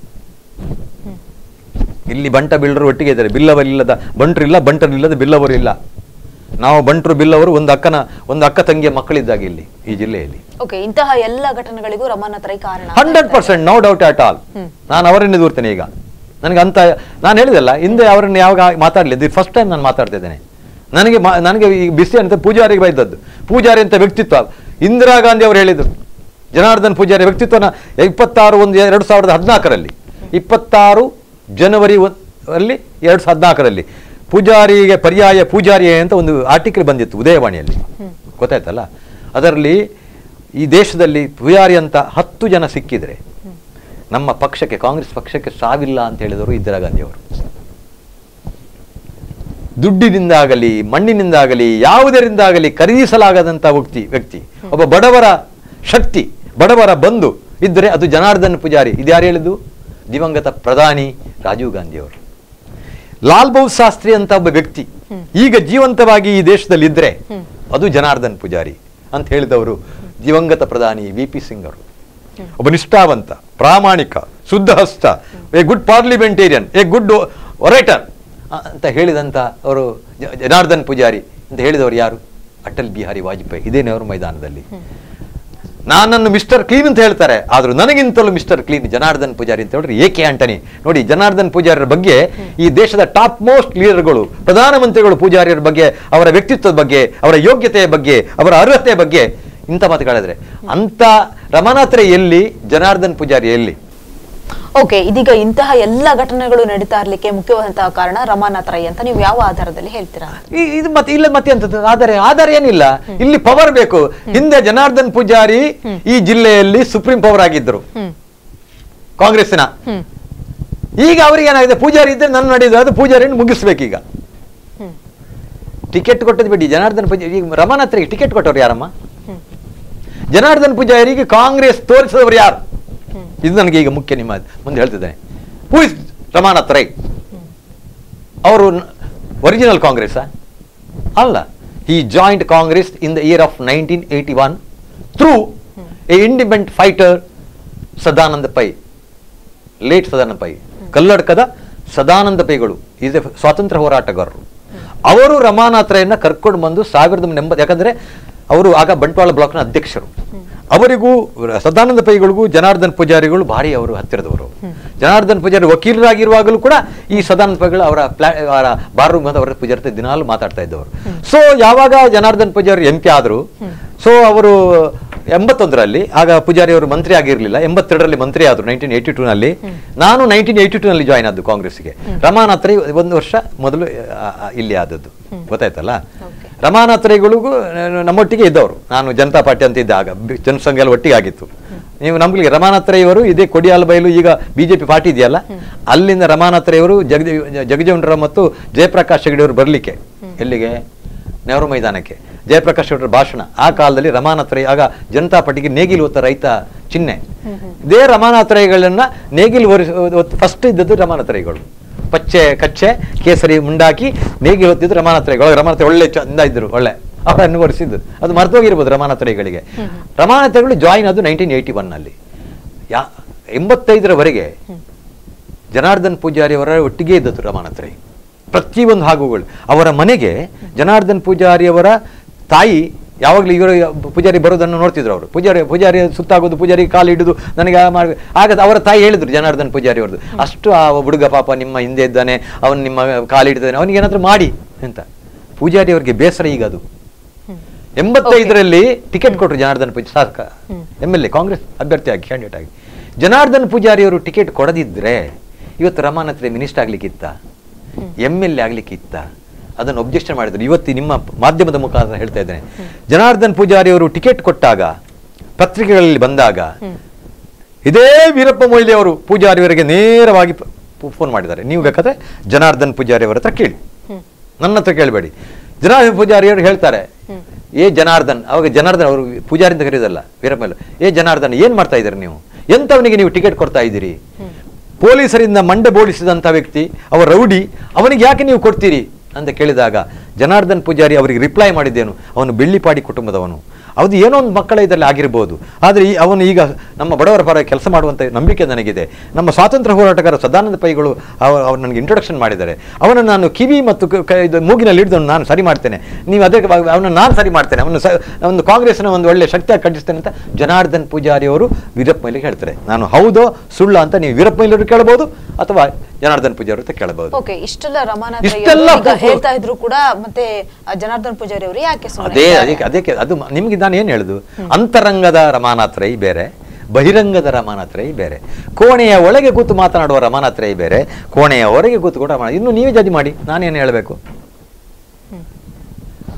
ಇಲ್ಲಿ ಬಂಟ ಬಿಲ್ಲರು ಒಟ್ಟಿಗೆ ಇದ್ದಾರೆ ಬಿಲ್ಲವರಿಲ್ಲದ ಬಂಟರು ಇಲ್ಲ ಬಂಟರಿಲ್ಲದ ಬಿಲ್ಲವರು ಇಲ್ಲ ನಾವು ಬಂಟರು ಬಿಲ್ಲವರು ಒಂದು ಅಕ್ಕನ ಒಂದು ಅಕ್ಕ ತಂಗಿಯ ಮಕ್ಕಳಿದ್ದಾಗ ಇಲ್ಲಿ ಈ ಜಿಲ್ಲೆಯಲ್ಲಿ ಓಕೆ ಇಂತಹ ಎಲ್ಲ ಘಟನೆಗಳಿಗೂ ರಮಾನಾಥ್ ರೈ ಕಾರಣ ಅಂತ ಹಂಡ್ರೆಡ್ ಹೇಳ್ತಾರೆ. Percent no doubt at all ನಾನು ಅವರನ್ನೇ ದೂರ್ತೇನೆ ಈಗ ನನಗೆ ಅಂತ ನಾನು ಹೇಳಿದಲ್ಲ ಹಿಂದೆ ಅವರನ್ನು ಯಾವಾಗ ಮಾತಾಡಲಿ ಫಸ್ಟ್ ಟೈಮ್ ನಾನು ಮಾತಾಡ್ತಾ ಇದ್ದೇನೆ ನನಗೆ ಮಾ- ನನಗೆ ಈ ಬಿಸಿ ಅಂತ ಪೂಜಾರಿಗೆ ಬೈದದ್ದು ಪೂಜಾರಿ ಅಂತ ವ್ಯಕ್ತಿತ್ವ ಇಂದಿರಾ ಗಾಂಧಿ ಅವರು ಹೇಳಿದರು ಜನಾರ್ದನ್ ಪೂಜಾರಿ ವ್ಯಕ್ತಿತ್ವನ ಇಪ್ಪತ್ತಾರು ಒಂದು ಎರಡು ಸಾವಿರದ ಹದಿನಾಲ್ಕರಲ್ಲಿ ಇಪ್ಪತ್ತಾರು ಜನವರಿ ಒಂದ್- ಅಲ್ಲಿ ಎರಡು ಸಾವಿರದ ಹದಿನಾಲ್ಕರಲ್ಲಿ ಪೂಜಾರಿಗೆ ಪರ್ಯಾಯ ಪೂಜಾರಿ ಅಂತ ಒಂದು ಆರ್ಟಿಕಲ್ ಬಂದಿತ್ತು ಉದಯವಾಣಿಯಲ್ಲಿ ಗೊತ್ತಾಯ್ತಲ್ಲ ಅದರಲ್ಲಿ ಈ ದೇಶದಲ್ಲಿ ಪುಯಾರಿ ಅಂತ ಹತ್ತು ಜನ ಸಿಕ್ಕಿದ್ರೆ ನಮ್ಮ ಪಕ್ಷಕ್ಕೆ ಕಾಂಗ್ರೆಸ್ ಪಕ್ಷಕ್ಕೆ ಸಾವಿಲ್ಲ ಅಂತ ಹೇಳಿದವರು ಇಂದಿರಾ ಗಾಂಧಿ ಅವರು ದುಡ್ಡಿನಿಂದಾಗಲಿ ಮಣ್ಣಿನಿಂದಾಗಲಿ ಯಾವುದರಿಂದಾಗಲಿ ಖರೀದಿಸಲಾಗದಂಥ ವ್ಯಕ್ತಿ ವ್ಯಕ್ತಿ ಒಬ್ಬ ಬಡವರ ಶಕ್ತಿ ಬಡವರ ಬಂಧು ಇದ್ದರೆ ಅದು ಜನಾರ್ದನ್ ಪೂಜಾರಿ ಇದ್ಯಾರು ಹೇಳಿದ್ದು ದಿವಂಗತ ಪ್ರಧಾನಿ ರಾಜೀವ್ ಗಾಂಧಿ ಅವರು ಲಾಲ್ ಬಹದ್ದೂರ್ ಶಾಸ್ತ್ರಿ ಅಂತ ಒಬ್ಬ ವ್ಯಕ್ತಿ ಈಗ ಜೀವಂತವಾಗಿ ಈ ದೇಶದಲ್ಲಿ ಇದ್ರೆ ಅದು ಜನಾರ್ದನ್ ಪೂಜಾರಿ ಅಂತ ಹೇಳಿದವರು ದಿವಂಗತ ಪ್ರಧಾನಿ ವಿ ಪಿ ಸಿಂಗ್ ಅವರು ಒಬ್ಬ ನಿಷ್ಠಾವಂತ ಪ್ರಾಮಾಣಿಕ ಶುದ್ಧ ಹಸ್ತ a good parliamentarian a good orator ಅಂತ ಹೇಳಿದಂತ ಅವರು ಜ- ಜನಾರ್ದನ್ ಪೂಜಾರಿ ಅಂತ ಹೇಳಿದವರು ಯಾರು ಅಟಲ್ ಬಿಹಾರಿ ವಾಜಪೇಯಿ ಇದೇ ನೆಹರು ಮೈದಾನದಲ್ಲಿ ನಾನನ್ನು ಮಿಸ್ಟರ್ ಕ್ಲೀನ್ ಅಂತ ಹೇಳ್ತಾರೆ ಆದ್ರೂ ನನಗಿಂತಲೂ ಮಿಸ್ಟರ್ ಕ್ಲೀನ್ ಜನಾರ್ದನ್ ಪೂಜಾರಿ ಅಂತ ಹೇಳಿದ್ರೆ ಏಕೆ ಆಂಟನಿ ನೋಡಿ ಜನಾರ್ದನ್ ಪೂಜಾರಿಯರ ಬಗ್ಗೆ ಈ ದೇಶದ ಟಾಪ್ ಮೋಸ್ಟ್ ಲೀಡರ್ಗಳು ಪ್ರಧಾನಮಂತ್ರಿಗಳು ಪೂಜಾರಿಯರ ಬಗ್ಗೆ ಅವರ ವ್ಯಕ್ತಿತ್ವದ ಬಗ್ಗೆ ಅವರ ಯೋಗ್ಯತೆಯ ಬಗ್ಗೆ ಅವರ ಅರ್ಹತೆಯ ಬಗ್ಗೆ ಇಂಥ ಮಾತುಗಳಿದ್ರೆ ಅಂತ ರಮನಾಥ್ರೆ ಎಲ್ಲಿ ಜನಾರ್ದನ್ ಪೂಜಾರಿ ಎಲ್ಲಿ ಓಕೆ ಇದೀಗ ಇಂತಹ ಎಲ್ಲ ಘಟನೆಗಳು ನಡೀತಾ ಇರ್ಲಿಕ್ಕೆ ಮುಖ್ಯವಾದಂತಹ ಕಾರಣ ರಮಾನಾಥ್ ರೈ ಅಂತ ನೀವು ಯಾವ ಆಧಾರದಲ್ಲಿ ಹೇಳ್ತೀರಾ ಈ- ಇದು ಮತ್ತೆ ಇಲ್ಲ ಮತ್ತೆ ಅಂತದ್ದು ಆಧಾರ ಆಧಾರ ಏನಿಲ್ಲ ಇಲ್ಲಿ ಪವರ್ ಬೇಕು ಹಿಂದೆ ಜನಾರ್ದನ್ ಪೂಜಾರಿ ಈ ಜಿಲ್ಲೆಯಲ್ಲಿ ಸುಪ್ರೀಂ ಪವರ್ ಆಗಿದ್ರು ಹ್ಮ್ ಕಾಂಗ್ರೆಸ್ಸಿನ ಹ್ಮ್ ಈಗ ಅವ್ರಿಗೆ ಏನಾಗಿದೆ ಪೂಜಾರಿ ಇದ್ರೆ ನನ್ನ ನಡೆಯುದು ಅದು ಪೂಜಾರಿಯನ್ನು ಮುಗಿಸ್ಬೇಕೀಗ ಹ್ಮ್ ಟಿಕೆಟ್ ಕೊಟ್ಟದ್ದು ಬಿಡಿ ಜನಾರ್ದನ್ ಪೂಜಾರಿ ಈಗ ರಮಾನಾಥ್ರಿಗೆ ಟಿಕೆಟ್ ಕೊಟ್ಟವ್ರು ಯಾರಮ್ಮ ಹ್ಮ್ ಜನಾರ್ದನ್ ಪೂಜಾರಿಗೆ ಕಾಂಗ್ರೆಸ್ ತೋರಿಸಿದವರು ಯಾರು ಇದು ನನಗೆ ಈಗ ಮುಖ್ಯ ನಿಮ್ಮ ಮುಂದೆ ಹೇಳ್ತಿದ್ದೇನೆ ಹೂ ಇಸ್ ರಮಾನಾಥ್ ರೈ ಅವರು ಒರಿಜಿನಲ್ ಕಾಂಗ್ರೆಸ್ ಅಲ್ಲ ಈ joint Congress in the year of nineteen eighty one through a independent fighter Sadananda Pai late Sadananda Pai ಕಲ್ಲಡ್ಕದ ಸದಾನಂದ ಪೈಗಳು ಈಸ್ ಎ ಸ್ವಾತಂತ್ರ್ಯ ಹೋರಾಟಗಾರರು ಅವರು ರಮಾನಾಥ್ರಯನ್ನ ಕರ್ಕೊಂಡು ಬಂದು ಸಾವಿರದ ಒಂಬೈನೂರ ಎಂಬತ್ತು ಯಾಕಂದ್ರೆ ಅವರು ಆಗ ಬಂಟ್ವಾಳ ಬ್ಲಾಕ್ನ ಅಧ್ಯಕ್ಷರು ಅವರಿಗೂ ರ- ಸದಾನಂದ ಪೈಗಳಿಗೂ ಜನಾರ್ದನ್ ಪೂಜಾರಿಗಳು ಭಾರಿ ಅವರು ಹತ್ತಿರದವರು ಜನಾರ್ದನ್ ಪೂಜಾರಿ ವಕೀಲರಾಗಿರುವಾಗಲೂ ಕೂಡ ಈ ಸದಾನಂದ ಪೈಗಳು ಅವರ ಪ್ಲಾ ಅವರ ಬಾರ್ ರೂಮ್ ಅವರ ಪೂಜಾರಿ ಜೊತೆ ದಿನಾಲು ಮಾತಾಡ್ತಾ ಇದ್ದವರು ಸೊ ಯಾವಾಗ ಜನಾರ್ದನ್ ಪೂಜಾರಿ ಎಂ ಪಿ ಆದರು ಸೊ ಅವರು ಎಂಬತ್ತೊಂದರಲ್ಲಿ ಆಗ ಪೂಜಾರಿ ಅವರು ಮಂತ್ರಿ ಆಗಿರಲಿಲ್ಲ ಎಂಬತ್ತೆರಡರಲ್ಲಿ ಮಂತ್ರಿ ಆದರು ನೈನ್ಟೀನ್ ಏಯ್ಟಿ ಟೂನಲ್ಲಿ ನಾನು ನೈನ್ಟೀನ್ ಏಯ್ಟಿ ಟೂನಲ್ಲಿ ಜಾಯ್ನ್ ಆದ್ದು ಕಾಂಗ್ರೆಸ್ಗೆ ರಮಾನಾಥ್ ರೈ ಒಂದು ವರ್ಷ ಮೊದಲು ಆ, ಆ, ಇಲ್ಲಿ ಆದದ್ದು ಗೊತ್ತಾಯ್ತಲ್ಲ Okay. ರಮಾನಾಥ್ ರೈಗಳಿಗೂ ನಾನು ನಮ್ಮೊಟ್ಟಿಗೆ ಇದ್ದವರು ನಾನು ಜನತಾ ಪಾರ್ಟಿ ಅಂತ ಇದ್ದ ಆಗ ಬಿ- ಜನಸಂಘ ಎಲ್ಲ ಒಟ್ಟಿಗೆ ಆಗಿತ್ತು ನೀವು ನಮ್ಗೆ ರಮಾನಾಥ್ ರೈ ಅವರು ಇದೇ ಕೊಡಿಯಾಲ ಬಯಲು ಈಗ ಬಿಜೆಪಿ ಪಾರ್ಟಿ ಇದೆಯಲ್ಲ ಅಲ್ಲಿಂದ ರಮಾನಾಥ್ ರೈ ಅವರು ಜಗಜೀ ಜಗಜೀವನರಾವ್ ಮತ್ತು ಜಯಪ್ರಕಾಶ್ ಹೆಗಡೆ ಅವರು ಬರಲಿಕ್ಕೆ ಎಲ್ಲಿಗೆ ನೆಹರು ಮೈದಾನಕ್ಕೆ ಜಯಪ್ರಕಾಶ್ ಅವರ ಭಾಷಣ ಆ ಕಾಲದಲ್ಲಿ ರಮಾನಾಥ್ ರೈ ಆಗ ಜನತಾ ಪಾರ್ಟಿಗೆ ನೇಗಿಲು ಹೊತ್ತ ರೈತ ಚಿಹ್ನೆ ಇದೇ ರಮಾನಾಥ್ ರೈಗಳನ್ನ ನೇಗಿಲು ಫಸ್ಟ್ ಇದ್ದದ್ದು ರಮಾನಾಥ್ ರೈಗಳು ಪಚ್ಚೆ ಕಚ್ಚೆ ಕೇಸರಿ ಮುಂಡಾಕಿ ನೇಗಿಲು ಹೊತ್ತಿದ್ದು ರಮಾನಾಥ್ ರೈಗಳು ರಮಾನಾಥ್ ರೈ ಒಳ್ಳೆ ಚಂದ ಇದ್ರು ಒಳ್ಳೆ ಅವರನ್ನು ಒರೆಸಿದ್ದು ಅದು ಮರ್ತೋಗಿರ್ಬೋದು ರಮಾನಾಥ್ ರೈಗಳಿಗೆ ರಮಾನಾಥ್ ರೈಗಳು ಜಾಯಿನ್ ಅದು ನೈನ್ಟೀನ್ ಏಯ್ಟಿ ಒನ್ನಲ್ಲಿ ಯಾ ಎಂಬತ್ತೈದರವರೆಗೆ ಜನಾರ್ದನ್ ಪೂಜಾರಿ ಅವರ ಒಟ್ಟಿಗೆ ಇದ್ದದ್ದು ರಮಾನಾಥ್ ರೈ ಪ್ರತಿಯೊಂದು ಹಾಗುಗಳು ಅವರ ಮನೆಗೆ ಜನಾರ್ದನ್ ಪೂಜಾರಿ ಅವರ ತಾಯಿ ಯಾವಾಗಲೂ ಇವರು ಪೂಜಾರಿ ಬರೋದನ್ನು ನೋಡ್ತಿದ್ರು ಅವರು ಪೂಜಾರಿ ಪೂಜಾರಿ ಸುತ್ತಾಗೋದು ಪೂಜಾರಿ ಕಾಲು ಹಿಡಿದು ನನಗೆ ಆ ಮಾಡಿ ಆಗ ಅವರ ತಾಯಿ ಹೇಳಿದ್ರು ಜನಾರ್ದನ್ ಪೂಜಾರಿ ಅವ್ರದ್ದು ಅಷ್ಟು ಆ ಹುಡುಗ ಪಾಪ ನಿಮ್ಮ ಹಿಂದೆ ಇದ್ದಾನೆ ಅವನು ನಿಮ್ಮ ಕಾಲು ಹಿಡಿದಾನೆ ಅವನಿಗೆ ಏನಾದರೂ ಮಾಡಿ ಅಂತ ಪೂಜಾರಿ ಅವರಿಗೆ ಬೇಸರ ಈಗ ಅದು ಎಂಬತ್ತೈದರಲ್ಲಿ ಟಿಕೆಟ್ ಕೊಟ್ಟರು ಜನಾರ್ದನ್ ಪೂಜಾರಿ ಶಾಸಕ ಎಮ್ ಎಲ್ ಎ ಕಾಂಗ್ರೆಸ್ ಅಭ್ಯರ್ಥಿಯಾಗಿ ಕ್ಯಾಂಡಿಡೇಟ್ ಆಗಿ ಜನಾರ್ದನ್ ಪೂಜಾರಿ ಅವರು ಟಿಕೆಟ್ ಕೊಡದಿದ್ರೆ ಇವತ್ತು ರಮಾನಾಥ್ ರೈ ಮಿನಿಸ್ಟರ್ ಆಗ್ಲಿಕ್ಕಿತ್ತ ಎಮ್ ಎಲ್ ಎ ಆಗ್ಲಿಕ್ಕಿತ್ತ ಅದನ್ನು ಒಬ್ಜೆಕ್ಷನ್ ಮಾಡಿದ್ರು ಇವತ್ತು ನಿಮ್ಮ ಮಾಧ್ಯಮದ ಮುಖಾಂತರ ಹೇಳ್ತಾ ಇದ್ದೇನೆ ಜನಾರ್ದನ್ ಪೂಜಾರಿ ಅವರು ಟಿಕೆಟ್ ಕೊಟ್ಟಾಗ ಪತ್ರಿಕೆಗಳಲ್ಲಿ ಬಂದಾಗ ಇದೇ ವೀರಪ್ಪ ಮೊಯ್ಲಿ ಅವರು ಪೂಜಾರಿ ಅವರಿಗೆ ನೇರವಾಗಿ ಫೋನ್ ಮಾಡಿದ್ದಾರೆ ನೀವು ಬೇಕಾದ್ರೆ ಜನಾರ್ದನ್ ಪೂಜಾರಿ ಅವರ ಹತ್ರ ಕೇಳಿ ನನ್ನ ಹತ್ರ ಕೇಳಬೇಡಿ ಜನಾರ್ದನ್ ಪೂಜಾರಿ ಅವರು ಹೇಳ್ತಾರೆ ಏ ಜನಾರ್ದನ್ ಅವಾಗ ಜನಾರ್ದನ್ ಅವರು ಪೂಜಾರಿ ಅಂತ ಕರೆಯೋದಲ್ಲ ವೀರಪ್ಪ ಮೊಯ್ಲಿ ಏ ಜನಾರ್ದನ್ ಏನ್ ಮಾಡ್ತಾ ಇದ್ದೀರಿ ನೀವು ಎಂತವನಿಗೆ ನೀವು ಟಿಕೆಟ್ ಕೊಡ್ತಾ ಇದ್ದೀರಿ ಪೊಲೀಸರಿಂದ ಮಂಡೆ ಬೋಳಿಸಿದಂಥ ವ್ಯಕ್ತಿ ಅವ ರೌಡಿ ಅವನಿಗೆ ಯಾಕೆ ನೀವು ಕೊಡ್ತೀರಿ ಅಂತ ಕೇಳಿದಾಗ ಜನಾರ್ದನ್ ಪೂಜಾರಿ ಅವರಿಗೆ ರಿಪ್ಲೈ ಮಾಡಿದ್ದೇನು ಅವನು ಬೆಳ್ಳಿಪಾಡಿ ಕುಟುಂಬದವನು ಅದು ಏನೋ ಒಂದು ಮಕ್ಕಳ ಇದರಲ್ಲಿ ಆಗಿರ್ಬೋದು ಆದರೆ ಈ ಅವನು ಈಗ ನಮ್ಮ ಬಡವರ ಪರ ಕೆಲಸ ಮಾಡುವಂಥ ನಂಬಿಕೆ ನನಗಿದೆ ನಮ್ಮ ಸ್ವಾತಂತ್ರ್ಯ ಹೋರಾಟಗಾರ ಸದಾನಂದ ಪೈಗಳು ಅವರು ಅವ್ರು ನನಗೆ ಇಂಟ್ರೊಡಕ್ಷನ್ ಮಾಡಿದ್ದಾರೆ ಅವನನ್ನು ನಾನು ಕಿವಿ ಮತ್ತು ಕ- ಕ- ಇದು ಮೂಗಿನಲ್ಲಿ ಹಿಡಿದು ನಾನು ಸರಿ ಮಾಡ್ತೇನೆ ನೀವು ಅದೇ ಅವನನ್ನು ನಾನು ಸರಿ ಮಾಡ್ತೇನೆ ಅವನು ಸ ಒಂದು ಕಾಂಗ್ರೆಸ್ನ ಒಂದು ಒಳ್ಳೆ ಶಕ್ತಿಯಾಗಿ ಕಟ್ಟಿಸ್ತೇನೆ ಅಂತ ಜನಾರ್ದನ್ ಪೂಜಾರಿ ಅವರು ವೀರಪ್ಪ ಮೊಯ್ಲಿಗೆ ಹೇಳ್ತಾರೆ ನಾನು ಹೌದೋ ಸುಳ್ಳ ಅಂತ ನೀವು ವೀರಪ್ಪ ಮೊಯ್ಲಿ ಕೇಳಬಹುದು ಅಥವಾ ಜನಾರ್ದನ್ ಪೂಜಾರಿ ಅಂತ ಕೇಳಬಹುದು ಓಕೆ ಇಷ್ಟೆಲ್ಲ ರಮಾನಾಥ್ ರೈ ಇಷ್ಟೆಲ್ಲ ಅವರು ಈಗ ಪು- ಹೇಳ್ತಾ ಇದ್ರು ಕೂಡ ಮತ್ತೆ ಆ ಜನಾರ್ದನ್ ಪೂಜಾರಿ ಅವರು ಯಾಕೆ ಸುಮ್ನೆ ಅದೇ ಇದ್ದಾರೆ? ಅದಕ್ಕೆ ಅದಕ್ಕೆ ಅದು ಮ- ನಿಮ್ಗೆ ನಾನು ಏನು ಹೇಳುದು ಅಂತರಂಗದ ರಮಾನಾಥ್ ರೈ ಬೇರೆ ಬಹಿರಂಗದ ರಮಾನಾಥ್ ರೈ ಬೇರೆ ಕೋಣೆಯ ಒಳಗೆ ಕೂತು ಮಾತನಾಡುವ ರಮಾನಾಥ್ ರೈ ಬೇರೆ ಕೋಣೆಯ ಹೊರಗೆ ಕೂತು ಕೂಡ ರಮಾನಾಥ್ ಇನ್ನು ನೀವೇ ಜಡ್ಜ್ ಮಾಡಿ ನಾನೇನು ಹೇಳಬೇಕು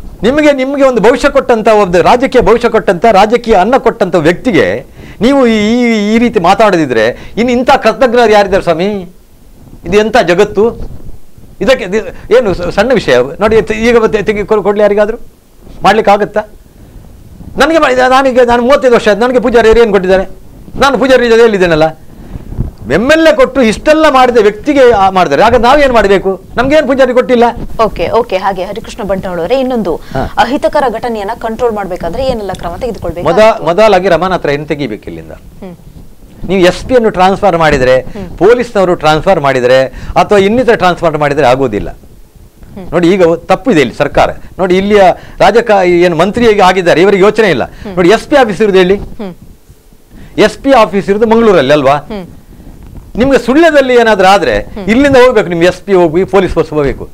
ನಿಮಗೆ ನಿಮಗೆ ಒಂದು ಭವಿಷ್ಯ ಕೊಟ್ಟಂತ ಒಂದು ರಾಜಕೀಯ ಭವಿಷ್ಯ ಕೊಟ್ಟಂತ ರಾಜಕೀಯ ಅನ್ನ ಕೊಟ್ಟಂತ ವ್ಯಕ್ತಿಗೆ ನೀವು ಈ ಈ- ಈ ರೀತಿ ಮಾತಾಡದಿದ್ರೆ ಇನ್ನು ಇಂಥ ಕೃತಜ್ಞರು ಯಾರಿದ್ದಾರೆ ಸ್ವಾಮಿ ಇದು ಎಂಥ ಜಗತ್ತು ಇದಕ್ಕೆ ಇದು ಏನು ಸ- ಸಣ್ಣ ವಿಷಯ ನೋಡಿ ತೆ- ಈಗ ಮತ್ತೆ ತೆಗಿ ಕೊ- ಕೊಡ್ಲಿ ಯಾರಿಗಾದ್ರು ಮಾಡ್ಲಿಕ್ಕೆ ಆಗುತ್ತಾ ನನಗೆ ಮಾಡಿದ ನಾನೀಗ ನಾನು ಮೂವತ್ತೈದು ವರ್ಷ ಆಯ್ತು ನನಗೆ ಪೂಜಾರಿ ಏನು ಕೊಟ್ಟಿದ್ದಾರೆ ನಾನು ಪೂಜಾರಿ ಜೊತೆಯಲ್ಲಿದ್ದೇನಲ್ಲ ಎಮ್ ಎಲ್ ಎ ಕೊಟ್ಟು ಇಷ್ಟೆಲ್ಲ ಮಾಡಿದ ವ್ಯಕ್ತಿಗೆ ಆ ಮಾಡಿದ್ದಾರೆ ಆಗ ನಾವೇನು ಮಾಡಬೇಕು ನಮ್ಗೇನು ಪೂಜಾರಿ ಕೊಟ್ಟಿಲ್ಲ ಓಕೆ ಓಕೆ ಹಾಗೆ ಹರಿಕೃಷ್ಣ ಬಂಟ್ವಾಳ ಅವರೇ ಇನ್ನೊಂದು ಹಾ. ಅಹಿತಕರ ಘಟನೆಯನ್ನ ಕಂಟ್ರೋಲ್ ಮಾಡ್ಬೇಕಾದ್ರೆ ಏನೆಲ್ಲ ಕ್ರಮ ತೆಗೆದುಕೊಳ್ಬೇಕು ಮೊದ ಮೊದಲಾಗಿ ರಮಣ ಹತ್ರ ಏನು ತೆಗಿಬೇಕು ಇಲ್ಲಿಂದ ಹ್ಮ್. ನೀವು ಎಸ್ ಪಿ ಅನ್ನು ಟ್ರಾನ್ಸ್ಫರ್ ಮಾಡಿದರೆ ಪೊಲೀಸ್ನವರು ಟ್ರಾನ್ಸ್ಫರ್ ಮಾಡಿದರೆ ಅಥವಾ ಇನ್ನಿತರ ಟ್ರಾನ್ಸ್ಫರ್ ಮಾಡಿದರೆ ಆಗೋದಿಲ್ಲ ನೋಡಿ ಈಗ ತಪ್ಪಿದೆ ಇಲ್ಲಿ ಸರ್ಕಾರ ನೋಡಿ ಇಲ್ಲಿಯ ರಾಜಕ ಏನು ಮಂತ್ರಿ ಆಗಿದ್ದಾರೆ ಇವರಿಗೆ ಯೋಚನೆ ಇಲ್ಲ ನೋಡಿ ಎಸ್ ಪಿ ಆಫೀಸ್ ಇರುವುದು ಹೇಳಿ ಹ್ಮ್. ಎಸ್ ಪಿ ಆಫೀಸ್ ಇರುವುದು ಮಂಗಳೂರಲ್ಲಿ ಅಲ್ವಾ ಹ್ಮ್. ನಿಮ್ಗೆ ಸುಳ್ಯದಲ್ಲಿ ಏನಾದ್ರೂ ಆದ್ರೆ ಇಲ್ಲಿಂದ ಹೋಗ್ಬೇಕು ನಿಮ್ಗೆ ಎಸ್ ಪಿ ಹೋಗಿ ಪೊಲೀಸ್ ಬಸ್ ಹೋಗಬೇಕು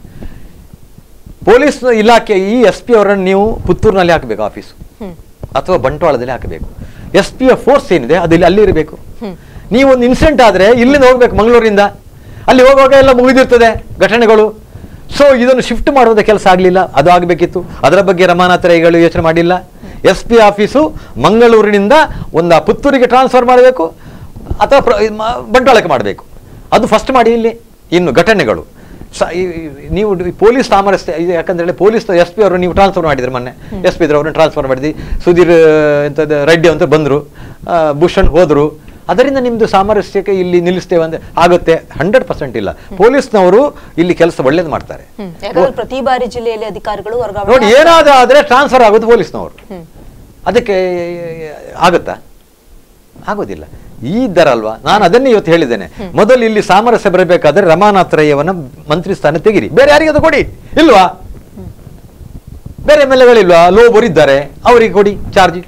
ಪೊಲೀಸ್ ಇಲಾಖೆ ಈ ಎಸ್ ಪಿ ಅವರನ್ನು ನೀವು ಪುತ್ತೂರಿನಲ್ಲಿ ಹಾಕಬೇಕು ಆಫೀಸು ಹ್ಮ್. ಅಥವಾ ಬಂಟ್ವಾಳದಲ್ಲಿ ಹಾಕಬೇಕು ಎಸ್ ಪಿ ಫೋರ್ಸ್ ಏನಿದೆ ಅದು ಇಲ್ಲಿ ಅಲ್ಲಿ ಇರಬೇಕು ಹ್ಮ್. ನೀವು ಒಂದು ಇನ್ಸಿಡೆಂಟ್ ಆದ್ರೆ ಇಲ್ಲಿಂದ ಹೋಗ್ಬೇಕು ಮಂಗಳೂರಿಂದ ಅಲ್ಲಿ ಹೋಗುವಾಗ ಎಲ್ಲ ಮುಗಿದಿರ್ತದೆ ಘಟನೆಗಳು ಸೊ ಇದನ್ನು ಶಿಫ್ಟ್ ಮಾಡುವಂಥ ಕೆಲಸ ಆಗಲಿಲ್ಲ ಅದು ಆಗಬೇಕಿತ್ತು ಅದರ ಬಗ್ಗೆ ರಮಾನಾಥ ರೈಗಳು ಯೋಚನೆ ಮಾಡಿಲ್ಲ ಎಸ್ ಪಿ ಆಫೀಸು ಮಂಗಳೂರಿನಿಂದ ಒಂದು ಆ ಪುತ್ತೂರಿಗೆ ಟ್ರಾನ್ಸ್ಫರ್ ಮಾಡಬೇಕು ಅಥವಾ ಪ್ರ- ಇದ್ ಮಾ- ಬಂಟ್ವಾಳಕ್ಕೆ ಮಾಡಬೇಕು ಅದು ಫಸ್ಟ್ ಮಾಡಿ ಇಲ್ಲಿ ಇನ್ನು ಘಟನೆಗಳು ಸ ಈ- ಈ- ನೀವು ಈ ಪೊಲೀಸ್ ಸಾಮರಸ್ಯ ಇದು ಯಾಕಂದ್ರೆ ಪೊಲೀಸ್ ಎಸ್ ಪಿ ಅವರು ನೀವು ಟ್ರಾನ್ಸ್ಫರ್ ಮಾಡಿದ್ರೆ ಮೊನ್ನೆ ಎಸ್ ಪಿ ಅವ್ರನ್ನ ಟ್ರಾನ್ಸ್ಫರ್ ಮಾಡಿದ್ವಿ ಸುಧೀರ್ ಎಂಥದ್ದು ರೆಡ್ಡಿ ಅಂತ ಬಂದರು ಭೂಷಣ್ ಹೋದರು ಅದರಿಂದ ನಿಮ್ಮದು ಸಾಮರಸ್ಯಕ್ಕೆ ಇಲ್ಲಿ ನಿಲ್ಲಿಸ್ತೇವೆ ಅಂದ್ರೆ ಆಗುತ್ತೆ ಹಂಡ್ರೆಡ್ ಪರ್ಸೆಂಟ್ ಇಲ್ಲ ಪೊಲೀಸ್ನವರು ಇಲ್ಲಿ ಕೆಲಸ ಒಳ್ಳೇದು ಮಾಡ್ತಾರೆ ಹ್ಮ್. ಯಾಕಂದ್ರೆ ಪ್ರತಿ ಬಾರಿ ಜಿಲ್ಲೆಯಲ್ಲಿ ಅಧಿಕಾರಿಗಳು ನೋಡಿ ವರ್ಗಾವಣೆ ಏನಾದರೂ ಆದರೆ ಟ್ರಾನ್ಸ್ಫರ್ ಆಗೋದು ಪೊಲೀಸ್ನವರು ಹ್ಮ್. ಅದಕ್ಕೆ ಆಗುತ್ತಾ ಆಗೋದಿಲ್ಲ ಈ ಇದ್ದಾರ ಅಲ್ವಾ ನಾನು ಅದನ್ನೇ ಇವತ್ತು ಹೇಳಿದ್ದೇನೆ ಮೊದಲು ಇಲ್ಲಿ ಸಾಮರಸ್ಯ ಬರಬೇಕಾದ್ರೆ ರಮಾನಾಥ್ ರೈಯವನ್ನ ಮಂತ್ರಿ ಸ್ಥಾನ ತೆಗಿರಿ ಬೇರೆ ಯಾರಿಗಾದ್ರು ಕೊಡಿ ಇಲ್ವಾ ಬೇರೆ ಎಮ್ ಎಲ್ ಎಗಳಿಲ್ವಾ ಲೋಬರ್ ಇದ್ದಾರೆ ಅವರಿಗೆ ಕೊಡಿ ಚಾರ್ಜ್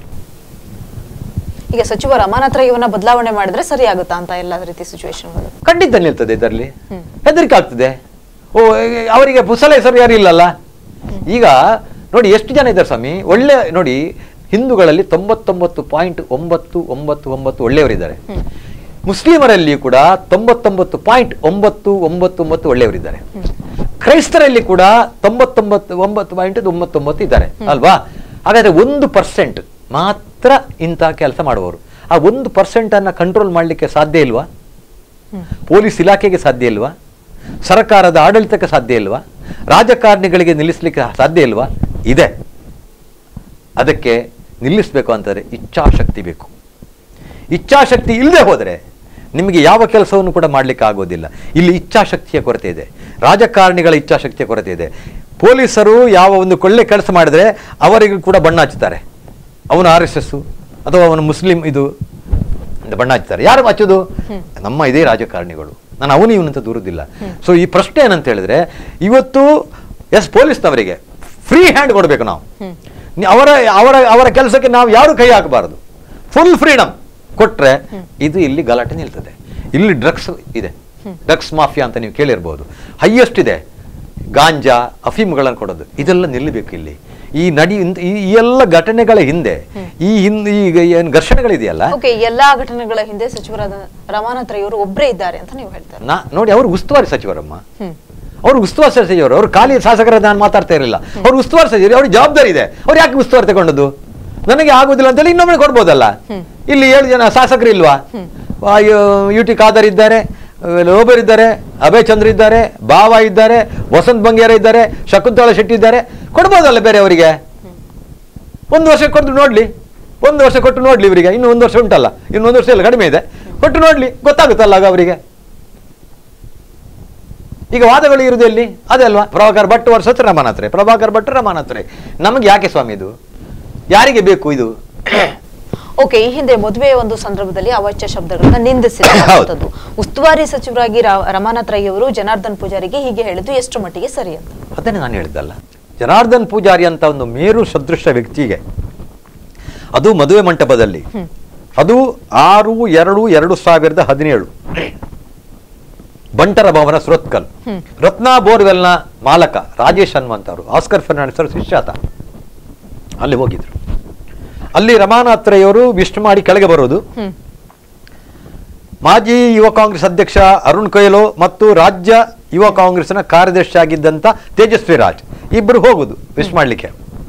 ಈಗ ಸಚಿವ ರಮಾನಾಥ್ ರೈ ಇವನ್ನ ಬದಲಾವಣೆ ಮಾಡಿದ್ರೆ ಸರಿ ಆಗುತ್ತಾ ಅಂತ ಎಲ್ಲ ರೀತಿ ಸಿಚುವೇಶನ್ಗಳು ಖಂಡಿತ ನಿಲ್ತದೆ ಇದರಲ್ಲಿ ಹ್ಮ್. ಹೆದರಿಕೆ ಆಗ್ತದೆ ಓ ಏ- ಅವರಿಗೆ ಪುಸಲ ಹೆಸರು ಯಾರು ಇಲ್ಲಲ್ಲ ಈಗ ನೋಡಿ ಎಷ್ಟು ಜನ ಇದ್ದಾರೆ ಸ್ವಾಮಿ ಒಳ್ಳೆ ನೋಡಿ ಹಿಂದೂಗಳಲ್ಲಿ ತೊಂಬತ್ತೊಂಬತ್ತು ಪಾಯಿಂಟ್ ಒಂಬತ್ತು ಒಂಬತ್ತು ಒಂಬತ್ತು ಒಳ್ಳೆಯವರಿದ್ದಾರೆ ಮುಸ್ಲಿಮರಲ್ಲಿ ಕೂಡ ತೊಂಬತ್ತೊಂಬತ್ತು ಪಾಯಿಂಟ್ ಒಂಬತ್ತು ಒಂಬತ್ತು ಒಂಬತ್ತು ಒಳ್ಳೆಯವರಿದ್ದಾರೆ ಕ್ರೈಸ್ತರಲ್ಲಿ ಕೂಡ ತೊಂಬತ್ತೊಂಬತ್ತು ಒಂಬತ್ತು ಪಾಯಿಂಟ್ ಒಂಬತ್ತೊಂಬತ್ತು ಇದ್ದಾರೆ ಅಲ್ವಾ ಹಾಗಾದ್ರೆ ಒಂದು ಪರ್ಸೆಂಟ್ ಮಾತ್ರ ಇಂತಹ ಕೆಲಸ ಮಾಡುವವರು ಆ ಒಂದು ಪರ್ಸೆಂಟ್ ಅನ್ನ ಕಂಟ್ರೋಲ್ ಮಾಡಲಿಕ್ಕೆ ಸಾಧ್ಯ ಇಲ್ವಾ ಪೊಲೀಸ್ ಇಲಾಖೆಗೆ ಸಾಧ್ಯ ಇಲ್ವಾ ಸರ್ಕಾರದ ಆಡಳಿತಕ್ಕೆ ಸಾಧ್ಯ ಇಲ್ವಾ ರಾಜಕಾರಣಿಗಳಿಗೆ ನಿಲ್ಲಿಸಲಿಕ್ಕೆ ಸಾಧ್ಯ ಇಲ್ವಾ ಇದೆ ಅದಕ್ಕೆ ನಿಲ್ಲಿಸಬೇಕು ಅಂತಂದರೆ ಇಚ್ಛಾಶಕ್ತಿ ಬೇಕು ಇಚ್ಛಾಶಕ್ತಿ ಇಲ್ಲದೆ ಹೋದರೆ ನಿಮಗೆ ಯಾವ ಕೆಲಸವನ್ನು ಕೂಡ ಮಾಡಲಿಕ್ಕೆ ಆಗೋದಿಲ್ಲ ಇಲ್ಲಿ ಇಚ್ಛಾಶಕ್ತಿಯ ಕೊರತೆ ಇದೆ ರಾಜಕಾರಣಿಗಳ ಇಚ್ಛಾಶಕ್ತಿಯ ಕೊರತೆ ಇದೆ ಪೊಲೀಸರು ಯಾವ ಒಂದು ಕೊಳ್ಳೆ ಕೆಲಸ ಮಾಡಿದರೆ ಅವರಿಗೂ ಕೂಡ ಬಣ್ಣ ಹಚ್ಚುತ್ತಾರೆ ಅವನು ಆರ್ ಎಸ್ ಎಸ್ಸು ಅಥವಾ ಅವನು ಮುಸ್ಲಿಂ ಇದು ಅಂತ ಬಣ್ಣ ಹಚ್ತಾರೆ ಯಾರು ಹಚ್ಚೋದು ನಮ್ಮ ಇದೇ ರಾಜಕಾರಣಿಗಳು ನಾನು ಅವನು ಇವನಂತ ದೂರುದಿಲ್ಲ ಸೊ ಈ ಪ್ರಶ್ನೆ ಏನಂತ ಹೇಳಿದ್ರೆ ಇವತ್ತು ಎಸ್ ಪೊಲೀಸ್ನವರಿಗೆ ಫ್ರೀ ಹ್ಯಾಂಡ್ ಕೊಡಬೇಕು ನಾವು ನಿ- ಅವರ ಅವರ ಅವರ ಕೆಲಸಕ್ಕೆ ನಾವು ಯಾರು ಕೈ ಹಾಕಬಾರದು ಫುಲ್ ಫ್ರೀಡಮ್ ಕೊಟ್ರೆ ಇದು ಇಲ್ಲಿ ಗಲಾಟೆ ನಿಲ್ತದೆ ಇಲ್ಲಿ ಡ್ರಗ್ಸ್ ಇದೆ ಡ್ರಗ್ಸ್ ಮಾಫಿಯಾ ಅಂತ ನೀವು ಕೇಳಿರ್ಬೋದು ಹೈಯೆಸ್ಟ್ ಇದೆ ಗಾಂಜಾ ಅಫೀಮ್ಗಳನ್ನು ಕೊಡೋದು ಇದೆಲ್ಲ ನಿಲ್ಲಬೇಕು ಇಲ್ಲಿ ಈ ನಡಿ ಇಂತ- ಈ ಈ ಎಲ್ಲ ಘಟನೆಗಳ ಹಿಂದೆ ಈ ಹಿಂದೆ ಈಗ ಏನು ಘರ್ಷಣೆಗಳಿದೆಯಲ್ಲ ಓಕೆ ಎಲ್ಲಾ ಘಟನೆಗಳ ಹಿಂದೆ ಸಚಿವರಾದ ರಮಾನಾಥ್ ರೈ ಅವರು ಒಬ್ಬರೇ ಇದ್ದಾರೆ ಅಂತ ನೀವು ಹೇಳ್ತಾರೆ ನಾ ನೋಡಿ ಅವರು ಉಸ್ತುವಾರಿ ಸಚಿವರಮ್ಮ ಹ್ಮ್ ಅವರು ಉಸ್ತುವಾರಿ ಸಚಿವರು ಅವರು ಖಾಲಿ ಶಾಸಕರ ನಾನು ಮಾತಾಡ್ತಾ ಇರಲಿಲ್ಲ ಅವರು ಉಸ್ತುವಾರಿ ಸಚಿವರು ಅವ್ರಿಗೆ ಜವಾಬ್ದಾರಿ ಇದೆ ಅವ್ರು ಯಾಕೆ ಉಸ್ತುವಾರಿ ತಗೊಂಡದ್ದು ನನಗೆ ಆಗುದಿಲ್ಲ ಅಂತೇಳಿ ಇನ್ನೊಮ್ಮೆ ಕೊಡ್ಬೋದಲ್ಲ ಇಲ್ಲಿ ಏಳು ಜನ ಶಾಸಕರು ಇಲ್ವಾ ಯು ಟಿ ಖಾದರ್ ಇದ್ದಾರೆ ಲೋಬರ್ ಇದ್ದಾರೆ ಅಭಯ್ ಚಂದ್ರ ಇದ್ದಾರೆ ಬಾವ ಇದ್ದಾರೆ ವಸಂತ್ ಬಂಗೇರ ಇದ್ದಾರೆ ಶಕುಂತಳ ಶೆಟ್ಟಿ ಇದ್ದಾರೆ ಕೊಡ್ಬೋದಲ್ಲ ಬೇರೆ ಅವರಿಗೆ ಒಂದು ವರ್ಷ ಕೊಟ್ಟು ನೋಡ್ಲಿ ಒಂದು ವರ್ಷ ಕೊಟ್ಟು ನೋಡ್ಲಿ ಇವರಿಗೆ ಇನ್ನು ಒಂದು ವರ್ಷ ಉಂಟಲ್ಲ ಇನ್ನು ಒಂದು ವರ್ಷ ಎಲ್ಲ ಕಡಿಮೆ ಇದೆ ಕೊಟ್ಟು ನೋಡ್ಲಿ ಗೊತ್ತಾಗುತ್ತಲ್ಲ ಆಗ ಅವರಿಗೆ ಈಗ ವಾದಗಳು ಇರುವುದು ಎಲ್ಲಿ ಅದೇ ಅಲ್ವಾ ಪ್ರಭಾಕರ್ ಭಟ್ ವರ್ಷ ರಮಾನಾಥ್ರೆ ಪ್ರಭಾಕರ್ ಭಟ್ ರಮಾನಾಥ್ರೆ ನಮಗೆ ಯಾಕೆ ಸ್ವಾಮಿ ಇದು ಯಾರಿಗೆ ಬೇಕು ಇದು ಓಕೆ ಈ ಹಿಂದೆ ಮದುವೆ ಒಂದು ಸಂದರ್ಭದಲ್ಲಿ ಅವಾಚ್ಯ ಶಬ್ದಗಳನ್ನ ನಿಂದಿಸಿರುವಂತದ್ದು ಉಸ್ತುವಾರಿ ಸಚಿವರಾಗಿ ರಾ- ರಮಾನಾಥ್ ರೈ ಅವರು ಜನಾರ್ದನ್ ಪೂಜಾರಿಗೆ ಹೀಗೆ ಹೇಳಿದ್ದು ಎಷ್ಟು ಮಟ್ಟಿಗೆ ಸರಿ ಅಂತ ಅದನ್ನೇ ನಾನು ಹೇಳಿದ್ದಲ್ಲ ಜನಾರ್ದನ್ ಪೂಜಾರಿ ಅಂತ ಒಂದು ಮೇರು ಸದೃಶ ವ್ಯಕ್ತಿಗೆ ಅದು ಮದುವೆ ಮಂಟಪದಲ್ಲಿ ಅದು ಆರು ಎರಡು ಎರಡು ಸಾವಿರದ ಹದಿನೇಳು ಬಂಟರ ಭವನ ಸುರತ್ಕಲ್ ರತ್ನಾ ಬೋರ್ವೆಲ್ನ ಮಾಲಕ ರಾಜೇಶ್ ಹನುಮಂತ್ ಅವರು ಆಸ್ಕರ್ ಫರ್ನಾಂಡಿಸ್ ಅವರು ಶಿಷ್ಯಾತ ಅಲ್ಲಿ ಹೋಗಿದ್ರು ಅಲ್ಲಿ ರಮಾನಾಥ್ರಯ್ಯವರು ವಿಶ್ ಮಾಡಿ ಕೆಳಗೆ ಬರೋದು ಹ್ಮ್ ಮಾಜಿ ಯುವ ಕಾಂಗ್ರೆಸ್ ಅಧ್ಯಕ್ಷ ಅರುಣ್ ಕೊಯ್ಲೋ ಮತ್ತು ರಾಜ್ಯ ಯುವ ಕಾಂಗ್ರೆಸ್ನ ಕಾರ್ಯದರ್ಶಿ ಆಗಿದ್ದಂಥ ತೇಜಸ್ವಿ ರಾಜ್ ಇಬ್ಬರು ಹೋಗುದು ವಿಶ್ ಮಾಡಲಿಕ್ಕೆ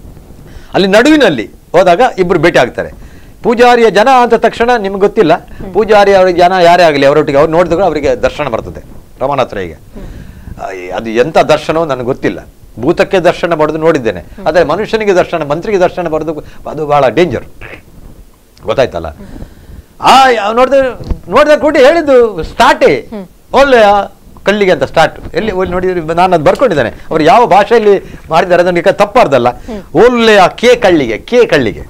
ಅಲ್ಲಿ ನಡುವಿನಲ್ಲಿ ಹೋದಾಗ ಇಬ್ಬರು ಭೇಟಿ ಆಗ್ತಾರೆ ಪೂಜಾರಿಯ ಜನ ಅಂತ ತಕ್ಷಣ ನಿಮ್ಗೆ ಗೊತ್ತಿಲ್ಲ ಪೂಜಾರಿ ಅವ್ರಿಗೆ ಜನ ಯಾರೇ ಆಗಲಿ ಅವರೊಟ್ಟಿಗೆ ಅವ್ರು ನೋಡಿದಾಗ ಅವರಿಗೆ ದರ್ಶನ ಬರ್ತದೆ ರಮಣಾತ್ರಯಿಗೆ ಅದು ಎಂಥ ದರ್ಶನವೋ ನನಗೆ ಗೊತ್ತಿಲ್ಲ ಭೂತಕ್ಕೆ ದರ್ಶನ ಪಡೆದು ನೋಡಿದ್ದೇನೆ ಆದರೆ ಮನುಷ್ಯನಿಗೆ ದರ್ಶನ ಮಂತ್ರಿಗೆ ದರ್ಶನ ಪಡೆದು ಅದು ಬಹಳ ಡೇಂಜರ್ ಗೊತ್ತಾಯ್ತಲ್ಲ ಆ ಯಾವ- ನೋಡಿದ್ರೆ ನೋಡಿದ ಕೂಡ ಹೇಳಿದ್ದು ಸ್ಟಾರ್ಟೇ ಒಳ್ಳೆ ಕಳ್ಳಿಗೆ ಅಂತ ಸ್ಟಾರ್ಟ್ ಎಲ್ಲಿ ಒಳ್ಳೆ ನೋಡಿದ್ರೆ ನಾನು ಅದು ಬರ್ಕೊಂಡಿದ್ದೇನೆ ಅವ್ರು ಯಾವ ಭಾಷೆಯಲ್ಲಿ ಮಾಡಿದ್ದಾರೆ ಅದನ್ನು ಈಗ ತಪ್ಪಾರ್ದಲ್ಲ ಒಳ್ಳೆಯ ಕೆ ಕಳ್ಳಿಗೆ ಕೆ ಕಳ್ಳಿಗೆ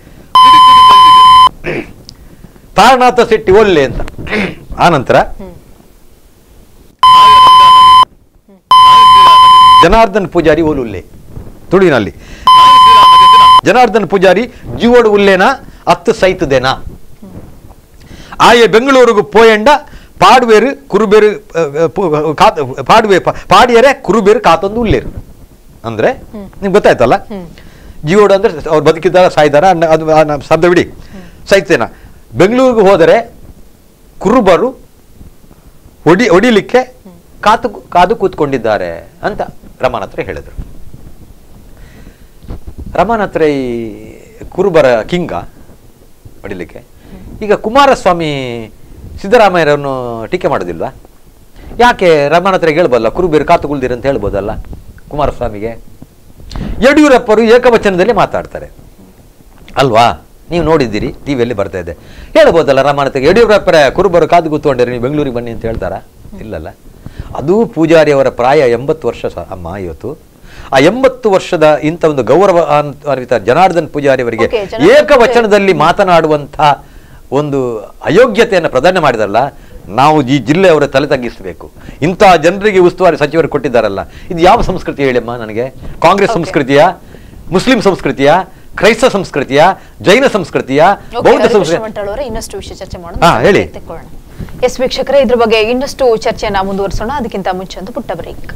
ತಾರನಾಥ ಶೆಟ್ಟಿ ಒಳ್ಳೆ ಅಂತ ಆನಂತರ ಜನಾರ್ದನ್ ಪೂಜಾರಿ ಓಲುಲ್ಲೆ ತುಳುವಿನಲ್ಲಿ ಜನಾರ್ದನ್ ಪೂಜಾರಿ ಜೀವೋಡು ಉಲ್ಲೇನ ಹತ್ತು ಸೈತದೇನಾ ಆಯೆ ಬೆಂಗಳೂರಿಗೂ ಪೋಯಂಡ ಪಾಡುವೇರು ಕುರುಬೇರು ಅ, ಅ, ಪು- ಕಾತ್ ಪಾಡುವೆ ಪ- ಪಾಡಿಯರೆ ಕುರುಬೇರು ಕಾತೊಂದು ಉಲ್ಲೇರು ಅಂದ್ರೆ ನಿಮ್ಗೆ ಗೊತ್ತಾಯ್ತಲ್ಲ ಜೀವೋಡು ಅಂದ್ರೆ ಅವ್ರು ಬದುಕಿದ್ದಾರೆ ಸಾಯ್ದಾರ ಅನ್ನ- ಅದು ಆ ನ- ಶಬ್ದ ಬಿಡಿ ಸೈತೇನ ಬೆಂಗಳೂರಿಗೆ ಹೋದರೆ ಕುರುಬರು ಹೊಡಿ ಹೊಡಿಲಿಕ್ಕೆ ಕಾತು ಕಾದು ಕೂತ್ಕೊಂಡಿದ್ದಾರೆ ಅಂತ ರಮಣ ಹತ್ರ ಹೇಳಿದ್ರು ರಮಣ ಹತ್ರ ಈ ಕುರುಬರ ಕಿಂಗ ಹೊಡಿಲಿಕ್ಕೆ ಈಗ ಕುಮಾರಸ್ವಾಮಿ ಸಿದ್ದರಾಮಯ್ಯರನ್ನು ಟೀಕೆ ಮಾಡೋದಿಲ್ವಾ ಯಾಕೆ ರಮಣ ಹತ್ರ ಹೇಳ್ಬೋದಲ್ಲ ಕುರುಬೇರು ಕಾತು ಕುಳ್ದಿರಿ ಅಂತ ಹೇಳ್ಬೋದಲ್ಲ ಕುಮಾರಸ್ವಾಮಿಗೆ ಯಡಿಯೂರಪ್ಪರು ಏಕವಚನದಲ್ಲಿ ಮಾತಾಡ್ತಾರೆ ಅಲ್ವಾ ನೀವು ನೋಡಿದ್ದೀರಿ ಟಿವಿಯಲ್ಲಿ ಬರ್ತಾ ಇದೆ ಹೇಳ್ಬೋದಲ್ಲ ರಮಾನತೆಗೆ ಯಡಿಯೂರಪ್ಪರ ಕುರುಬರು ಕಾದು ಕೂತ್ಕೊಂಡಿರಿ ನೀವು ಬೆಂಗಳೂರಿಗೆ ಬನ್ನಿ ಅಂತ ಹೇಳ್ತಾರಾ ಇಲ್ಲಲ್ಲ ಅದು ಪೂಜಾರಿ ಅವರ ಪ್ರಾಯ ಎಂಬತ್ತು ವರ್ಷ ಸ- ಅಮ್ಮ ಇವತ್ತು ಆ ಎಂಬತ್ತು ವರ್ಷದ ಇಂಥ ಒಂದು ಗೌರವಾನ್ವಿತ ಜನಾರ್ದನ್ ಪೂಜಾರಿ ಅವರಿಗೆ Okay, ಜನಾರ್ದನ್ ಏಕವಚನದಲ್ಲಿ ಮಾತನಾಡುವಂಥ ಒಂದು ಅಯೋಗ್ಯತೆಯನ್ನು ಪ್ರದಾನ ಮಾಡಿದಾರಲ್ಲ ನಾವು ಈ ಜಿಲ್ಲೆಯವರ ತಲೆ ತಗ್ಗಿಸಬೇಕು ಇಂತಹ ಜನರಿಗೆ ಉಸ್ತುವಾರಿ ಸಚಿವರು ಕೊಟ್ಟಿದ್ದಾರಲ್ಲ ಇದು ಯಾವ ಸಂಸ್ಕೃತಿ ಹೇಳಿಮ್ಮ ನನಗೆ ಕಾಂಗ್ರೆಸ್ Okay. ಸಂಸ್ಕೃತಿಯ ಮುಸ್ಲಿಂ ಸಂಸ್ಕೃತಿಯ ಕ್ರೈಸ್ತ ಸಂಸ್ಕೃತಿಯ ಜೈನ ಸಂಸ್ಕೃತಿಯ ಬೌದ್ಧ ಸಂಸ್ಕೃತಿ ಅವರೇ ಇನ್ನಷ್ಟು ವಿಷಯ ಚರ್ಚೆ ಮಾಡೋಣ ಹಾ, ಹೇಳಿ. ತೆಕ್ಕೊಳ್ಳೋಣ. ಎಸ್ ವೀಕ್ಷಕರೇ ಇದ್ರ ಬಗ್ಗೆ ಇನ್ನಷ್ಟು ಚರ್ಚೆಯನ್ನ ಮುಂದುವರಿಸೋಣ ಅದಕ್ಕಿಂತ ಮುಂಚೆ ಒಂದು ಪುಟ್ಟ ಬ್ರೇಕ್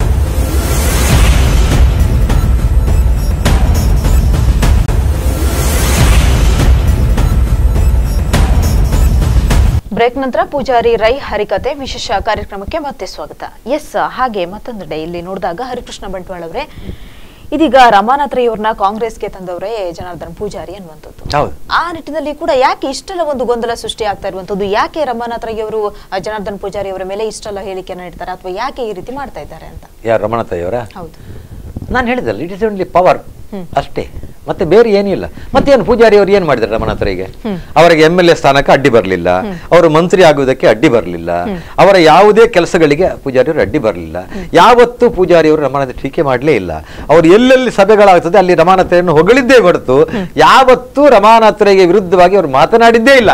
ಬ್ರೇಕ್ ನಂತರ ಪೂಜಾರಿ ರೈ ಹರಿಕತೆ ವಿಶೇಷ ಕಾರ್ಯಕ್ರಮಕ್ಕೆ ಮತ್ತೆ ಸ್ವಾಗತ ಎಸ್ ಹಾಗೆ ಮತ್ತೊಂದೆಡೆ ಇಲ್ಲಿ ನೋಡಿದಾಗ ಹರಿಕೃಷ್ಣ ಬಂಟ್ವಾಳ ಅವರೇ ಇದೀಗ ರಮಾನಾಥ್ರಯ್ಯವ್ರನ್ನ ಕಾಂಗ್ರೆಸ್ಗೆ ತಂದವರೇ ಜನಾರ್ದನ್ ಪೂಜಾರಿ ಅನ್ನುವಂಥದ್ದು ಹೌದು ಆ ನಿಟ್ಟಿನಲ್ಲಿ ಕೂಡ ಯಾಕೆ ಇಷ್ಟೆಲ್ಲ ಒಂದು ಗೊಂದಲ ಸೃಷ್ಟಿ ಆಗ್ತಾ ಇರುವಂತದ್ದು ಯಾಕೆ ರಮಾನಾಥ್ರಯ್ಯ ಅವರು ಜನಾರ್ದನ್ ಪೂಜಾರಿ ಅವರ ಮೇಲೆ ಇಷ್ಟೆಲ್ಲ ಹೇಳಿಕೆಯನ್ನು ನೀಡ್ತಾರೆ ಅಥವಾ ಯಾಕೆ ಈ ರೀತಿ ಮಾಡ್ತಾ ಇದ್ದಾರೆ ಅಂತ ಯಾರು ರಮಣ ತಾಯಿಯವರ ಹೌದು ನಾನು ಹೇಳಿದಲ್ಲ ಇಟ್ ಇಸ್ ಓನ್ಲಿ ಪವರ್ ಅಷ್ಟೇ ಮತ್ತೆ ಬೇರೆ ಏನಿಲ್ಲ ಮತ್ತೇನು ಪೂಜಾರಿ ಅವರು ಏನು ಮಾಡಿದ್ದಾರೆ ರಮಣ ಹತ್ರಿಗೆ ಅವರಿಗೆ ಎಮ್ ಎಲ್ ಎ ಸ್ಥಾನಕ್ಕೆ ಅಡ್ಡಿ ಬರಲಿಲ್ಲ ಅವರು ಮಂತ್ರಿ ಆಗುವುದಕ್ಕೆ ಅಡ್ಡಿ ಬರಲಿಲ್ಲ ಅವರ ಯಾವುದೇ ಕೆಲಸಗಳಿಗೆ ಪೂಜಾರಿ ಅವರು ಅಡ್ಡಿ ಬರಲಿಲ್ಲ ಯಾವತ್ತೂ ಪೂಜಾರಿ ಅವರು ರಮಣ ಟೀಕೆ ಮಾಡಲೇ ಇಲ್ಲ ಅವರು ಎಲ್ಲೆಲ್ಲಿ ಸಭೆಗಳಾಗ್ತದೆ ಅಲ್ಲಿ ರಮಾನಾಥರೆಯನ್ನು ಹೊಗಳಿದ್ದೇ ಹೊರತು ಯಾವತ್ತೂ ರಮಾನಾಥರಿಗೆ ವಿರುದ್ಧವಾಗಿ ಅವರು ಮಾತನಾಡಿದ್ದೇ ಇಲ್ಲ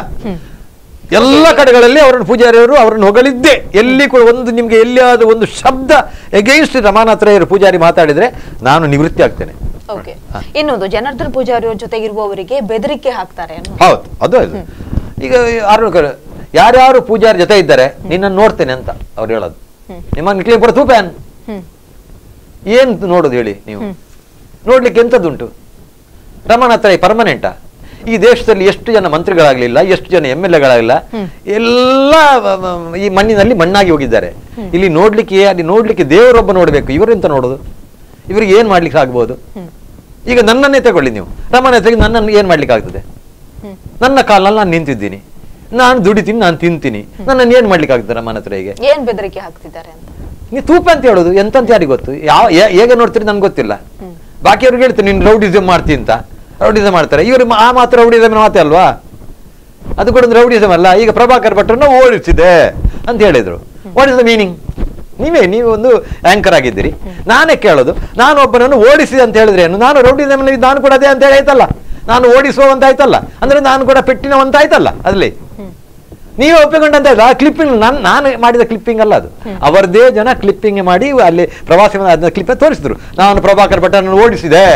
ಎಲ್ಲ ಕಡೆಗಳಲ್ಲಿ ಅವರನ್ನು ಪೂಜಾರಿಯವರು ಅವರನ್ನು ಹೊಗಳಿದ್ದೆ ಎಲ್ಲಿ ಕೂಡ ಒಂದು ನಿಮ್ಗೆ ಎಲ್ಲಿಯಾದ ಒಂದು ಶಬ್ದ ಎಗೇನ್ಸ್ಟ್ ರಮಾನಾಥರಯ್ಯರು ಪೂಜಾರಿ ಮಾತಾಡಿದ್ರೆ ನಾನು ನಿವೃತ್ತಿ ಆಗ್ತೇನೆ ಓಕೆ ಇನ್ನೊಂದು ಜನಾರ್ದನ್ ಪೂಜಾರಿ ಅವ್ರ ಜೊತೆಗಿರುವವರಿಗೆ ಬೆದರಿಕೆ ಹಾಕ್ತಾರೆ ಅನ್ನೋ ಹೌದು ಅದು ಅದು ಈಗ ಯಾರು ಕ- ಯಾರ್ಯಾರು ಪೂಜಾರಿ ಜೊತೆ ಇದ್ದಾರೆ ನಿನ್ನನ್ನು ನೋಡ್ತೇನೆ ಅಂತ ಅವ್ರು ಹೇಳೋದು ನಿಮ್ಮ ಕ್ಲೀನ್ ಕೂಡ ತೂಪ್ಯಾನ್ ಹ್ಮ್ ಏನ್ ನೋಡೋದು ಹೇಳಿ ನೀವು ನೋಡ್ಲಿಕ್ಕೆ ಎಂಥದ್ದುಂಟು ರಮಣಾತ್ರಯ ಪರ್ಮನೆಂಟಾ ಈ ದೇಶದಲ್ಲಿ ಎಷ್ಟು ಜನ ಮಂತ್ರಿಗಳಾಗ್ಲಿಲ್ಲ ಎಷ್ಟು ಜನ ಎಮ್ ಎಲ್ ಎಗಳಾಗಲಿಲ್ಲ ಎಲ್ಲ ಮ- ಮ- ಈ ಮಣ್ಣಿನಲ್ಲಿ ಮಣ್ಣಾಗಿ ಹೋಗಿದ್ದಾರೆ ಇಲ್ಲಿ ನೋಡ್ಲಿಕ್ಕೆ ಅಲ್ಲಿ ನೋಡ್ಲಿಕ್ಕೆ ದೇವರೊಬ್ಬ ನೋಡ್ಬೇಕು ಇವರೆಂತ ನೋಡೋದು ಇವರಿಗೆ ಏನ್ ಮಾಡ್ಲಿಕ್ಕೆ ಆಗ್ಬೋದು ಈಗ ನನ್ನನ್ನೇ ತಗೊಳ್ಳಿ ನೀವು ರಮಣಾತ್ರಗೆ ನನ್ನನ್ನು ಏನ್ ಮಾಡ್ಲಿಕ್ಕೆ ಆಗ್ತದೆ ಹ್ಮ್ ನನ್ನ ಕಾಲಲ್ಲಿ ನಾನು ನಿಂತಿದ್ದೀನಿ ನಾನು ದುಡಿತೀನಿ ನಾನು ತಿಂತೀನಿ ನನ್ನನ್ನು ಏನ್ ಮಾಡ್ಲಿಕ್ಕೆ ಆಗ್ತದೆ ರಮಣಾತ್ರಗೆ ಏನ್ ಬೆದರಿಕೆ ಹಾಕ್ತಿದ್ದಾರೆ ಅಂತ ನೀವು ತೂಪ ಅಂತ ಹೇಳೋದು ಎಂತಂತ ಯಾರಿಗೆ ಗೊತ್ತು ಯಾವ ಹೇ- ಹೇಗೆ ನೋಡ್ತೀರಿ ನನ್ಗೆ ಗೊತ್ತಿಲ್ಲ ಬಾಕಿಯವ್ರಿಗೆ ಹೇಳ್ತೀನಿ ನೀನು ರೌಡಿಸಮ್ ಮಾಡ್ತೀನಿ ಅಂತ ರೌಡಿಸಮ್ ಮಾಡ್ತಾರೆ ಇವರು ಆ ಮಾತ್ರ ರೌಡಿಸಮ್ ಮಾತೇ ಅಲ್ವಾ ಅದು ಕೂಡ ಒಂದು ರೌಡಿಸಮ್ ಅಲ್ಲ ಈಗ ಪ್ರಭಾಕರ್ ಭಟ್ರನ್ನ ಓಡಿಸಿದೆ ಅಂತ ಹೇಳಿದ್ರು ವಾಟ್ ಇಸ್ ದ ಮೀನಿಂಗ್ ನೀವೇ ನೀವು ಒಂದು ಆಂಕರ್ ಆಗಿದ್ದೀರಿ ನಾನೇ ಕೇಳೋದು ನಾನು ಒಬ್ಬನನ್ನು ಓಡಿಸಿದೆ ಅಂತ ಹೇಳಿದ್ರೆ ಏನು ನಾನು ರೌಡಿಸಮ್ ನಾನು ಕೂಡ ಅದೇ ಅಂತ ಹೇಳಿ ಆಯ್ತಲ್ಲ ನಾನು ಓಡಿಸುವಂತ ಆಯ್ತಲ್ಲ ಅಂದ್ರೆ ನಾನು ಕೂಡ ಪೆಟ್ಟಿನವಂತ ಆಯ್ತಲ್ಲ ಅಲ್ಲಿ ನೀವೇ ಒಪ್ಪಿಕೊಂಡಂತ ಆ ಕ್ಲಿಪ್ಪಿಂಗ್ ನಾನು ನಾನು ಮಾಡಿದ ಕ್ಲಿಪ್ಪಿಂಗ್ ಅಲ್ಲ ಅದು ಅವರದೇ ಜನ ಕ್ಲಿಪ್ಪಿಂಗ್ ಮಾಡಿ ಅಲ್ಲಿ ಪ್ರವಾಸಿ ಅದನ್ನ ಕ್ಲಿಪ್ ತೋರಿಸಿದ್ರು ನಾನು ಪ್ರಭಾಕರ್ ಭಟ್ರನ್ನು ಓಡಿಸಿದೆ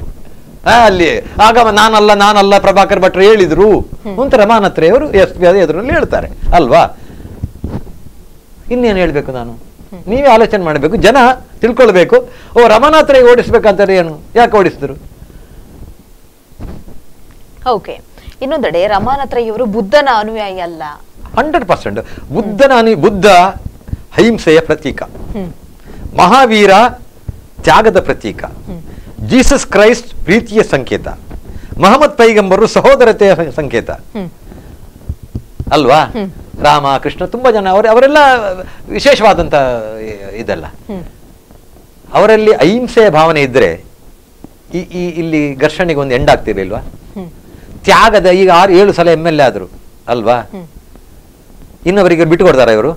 ಆ, ಅಲ್ಲಿ ಆಗ ನಾನಲ್ಲ ನಾನಲ್ಲ ಪ್ರಭಾಕರ್ ಭಟ್ರು ಹೇಳಿದ್ರು ಅಂತ ರಮಾನತ್ರೆ ಅವರು ಎಸ್ ಪಿ ಎದುರಲ್ಲಿ ಹೇಳ್ತಾರೆ ಅಲ್ವಾ ಇನ್ನೇನು ಹೇಳ್ಬೇಕು ನಾನು ನೀವೇ ಆಲೋಚನೆ ಮಾಡಬೇಕು ಜನ ತಿಳ್ಕೊಳ್ಬೇಕು ಓ ರಮನಾಥ್ರೆ ಓಡಿಸ್ಬೇಕಂತಾರೆ ಏನು ಯಾಕೆ ಓಡಿಸಿದ್ರು ಓಕೆ ಇನ್ನೊಂದೆಡೆ ರಮಾನಾಥ್ರಯ್ಯವರು ಬುದ್ಧನ ಅನುಯಾಯಿ ಅಲ್ಲ ಹಂಡ್ರೆಡ್ ಪರ್ಸೆಂಟ್ ಬುದ್ಧನ ಅನಿ ಬುದ್ಧ ಅಹಿಂಸೆಯ ಪ್ರತೀಕ ಹ್ಮ್ ಮಹಾವೀರ ತ್ಯಾಗದ ಪ್ರತೀಕ ಜೀಸಸ್ ಕ್ರೈಸ್ಟ್ ಪ್ರೀತಿಯ ಸಂಕೇತ ಮಹಮ್ಮದ್ ಪೈಗಂಬರು ಸಹೋದರತೆಯ ಸಂಕೇತ ಹ್ಮ್ ಅಲ್ವಾ ರಾಮ ಕೃಷ್ಣ ತುಂಬಾ ಜನ ಅವರ ಅವರೆಲ್ಲ ವಿಶೇಷವಾದಂತ ಇದಲ್ಲ ಹ್ಮ್ ಅವರಲ್ಲಿ ಅಹಿಂಸೆಯ ಭಾವನೆ ಇದ್ರೆ ಈ ಈ ಇಲ್ಲಿ ಘರ್ಷಣೆಗೆ ಒಂದು ಎಂಡ್ ಆಗ್ತಿರ್ಲಿಲ್ವಾ ಹ್ಮ್ ತ್ಯಾಗದ ಈಗ ಆರು ಏಳು ಸಲ ಎಮ್ ಎಲ್ ಎ ಆದ್ರು ಅಲ್ವಾ ಹ್ಮ್ ಇನ್ನೊಬ್ಬರಿಗೆ ಬಿಟ್ಟು ಕೊಡ್ತಾರ ಇವರು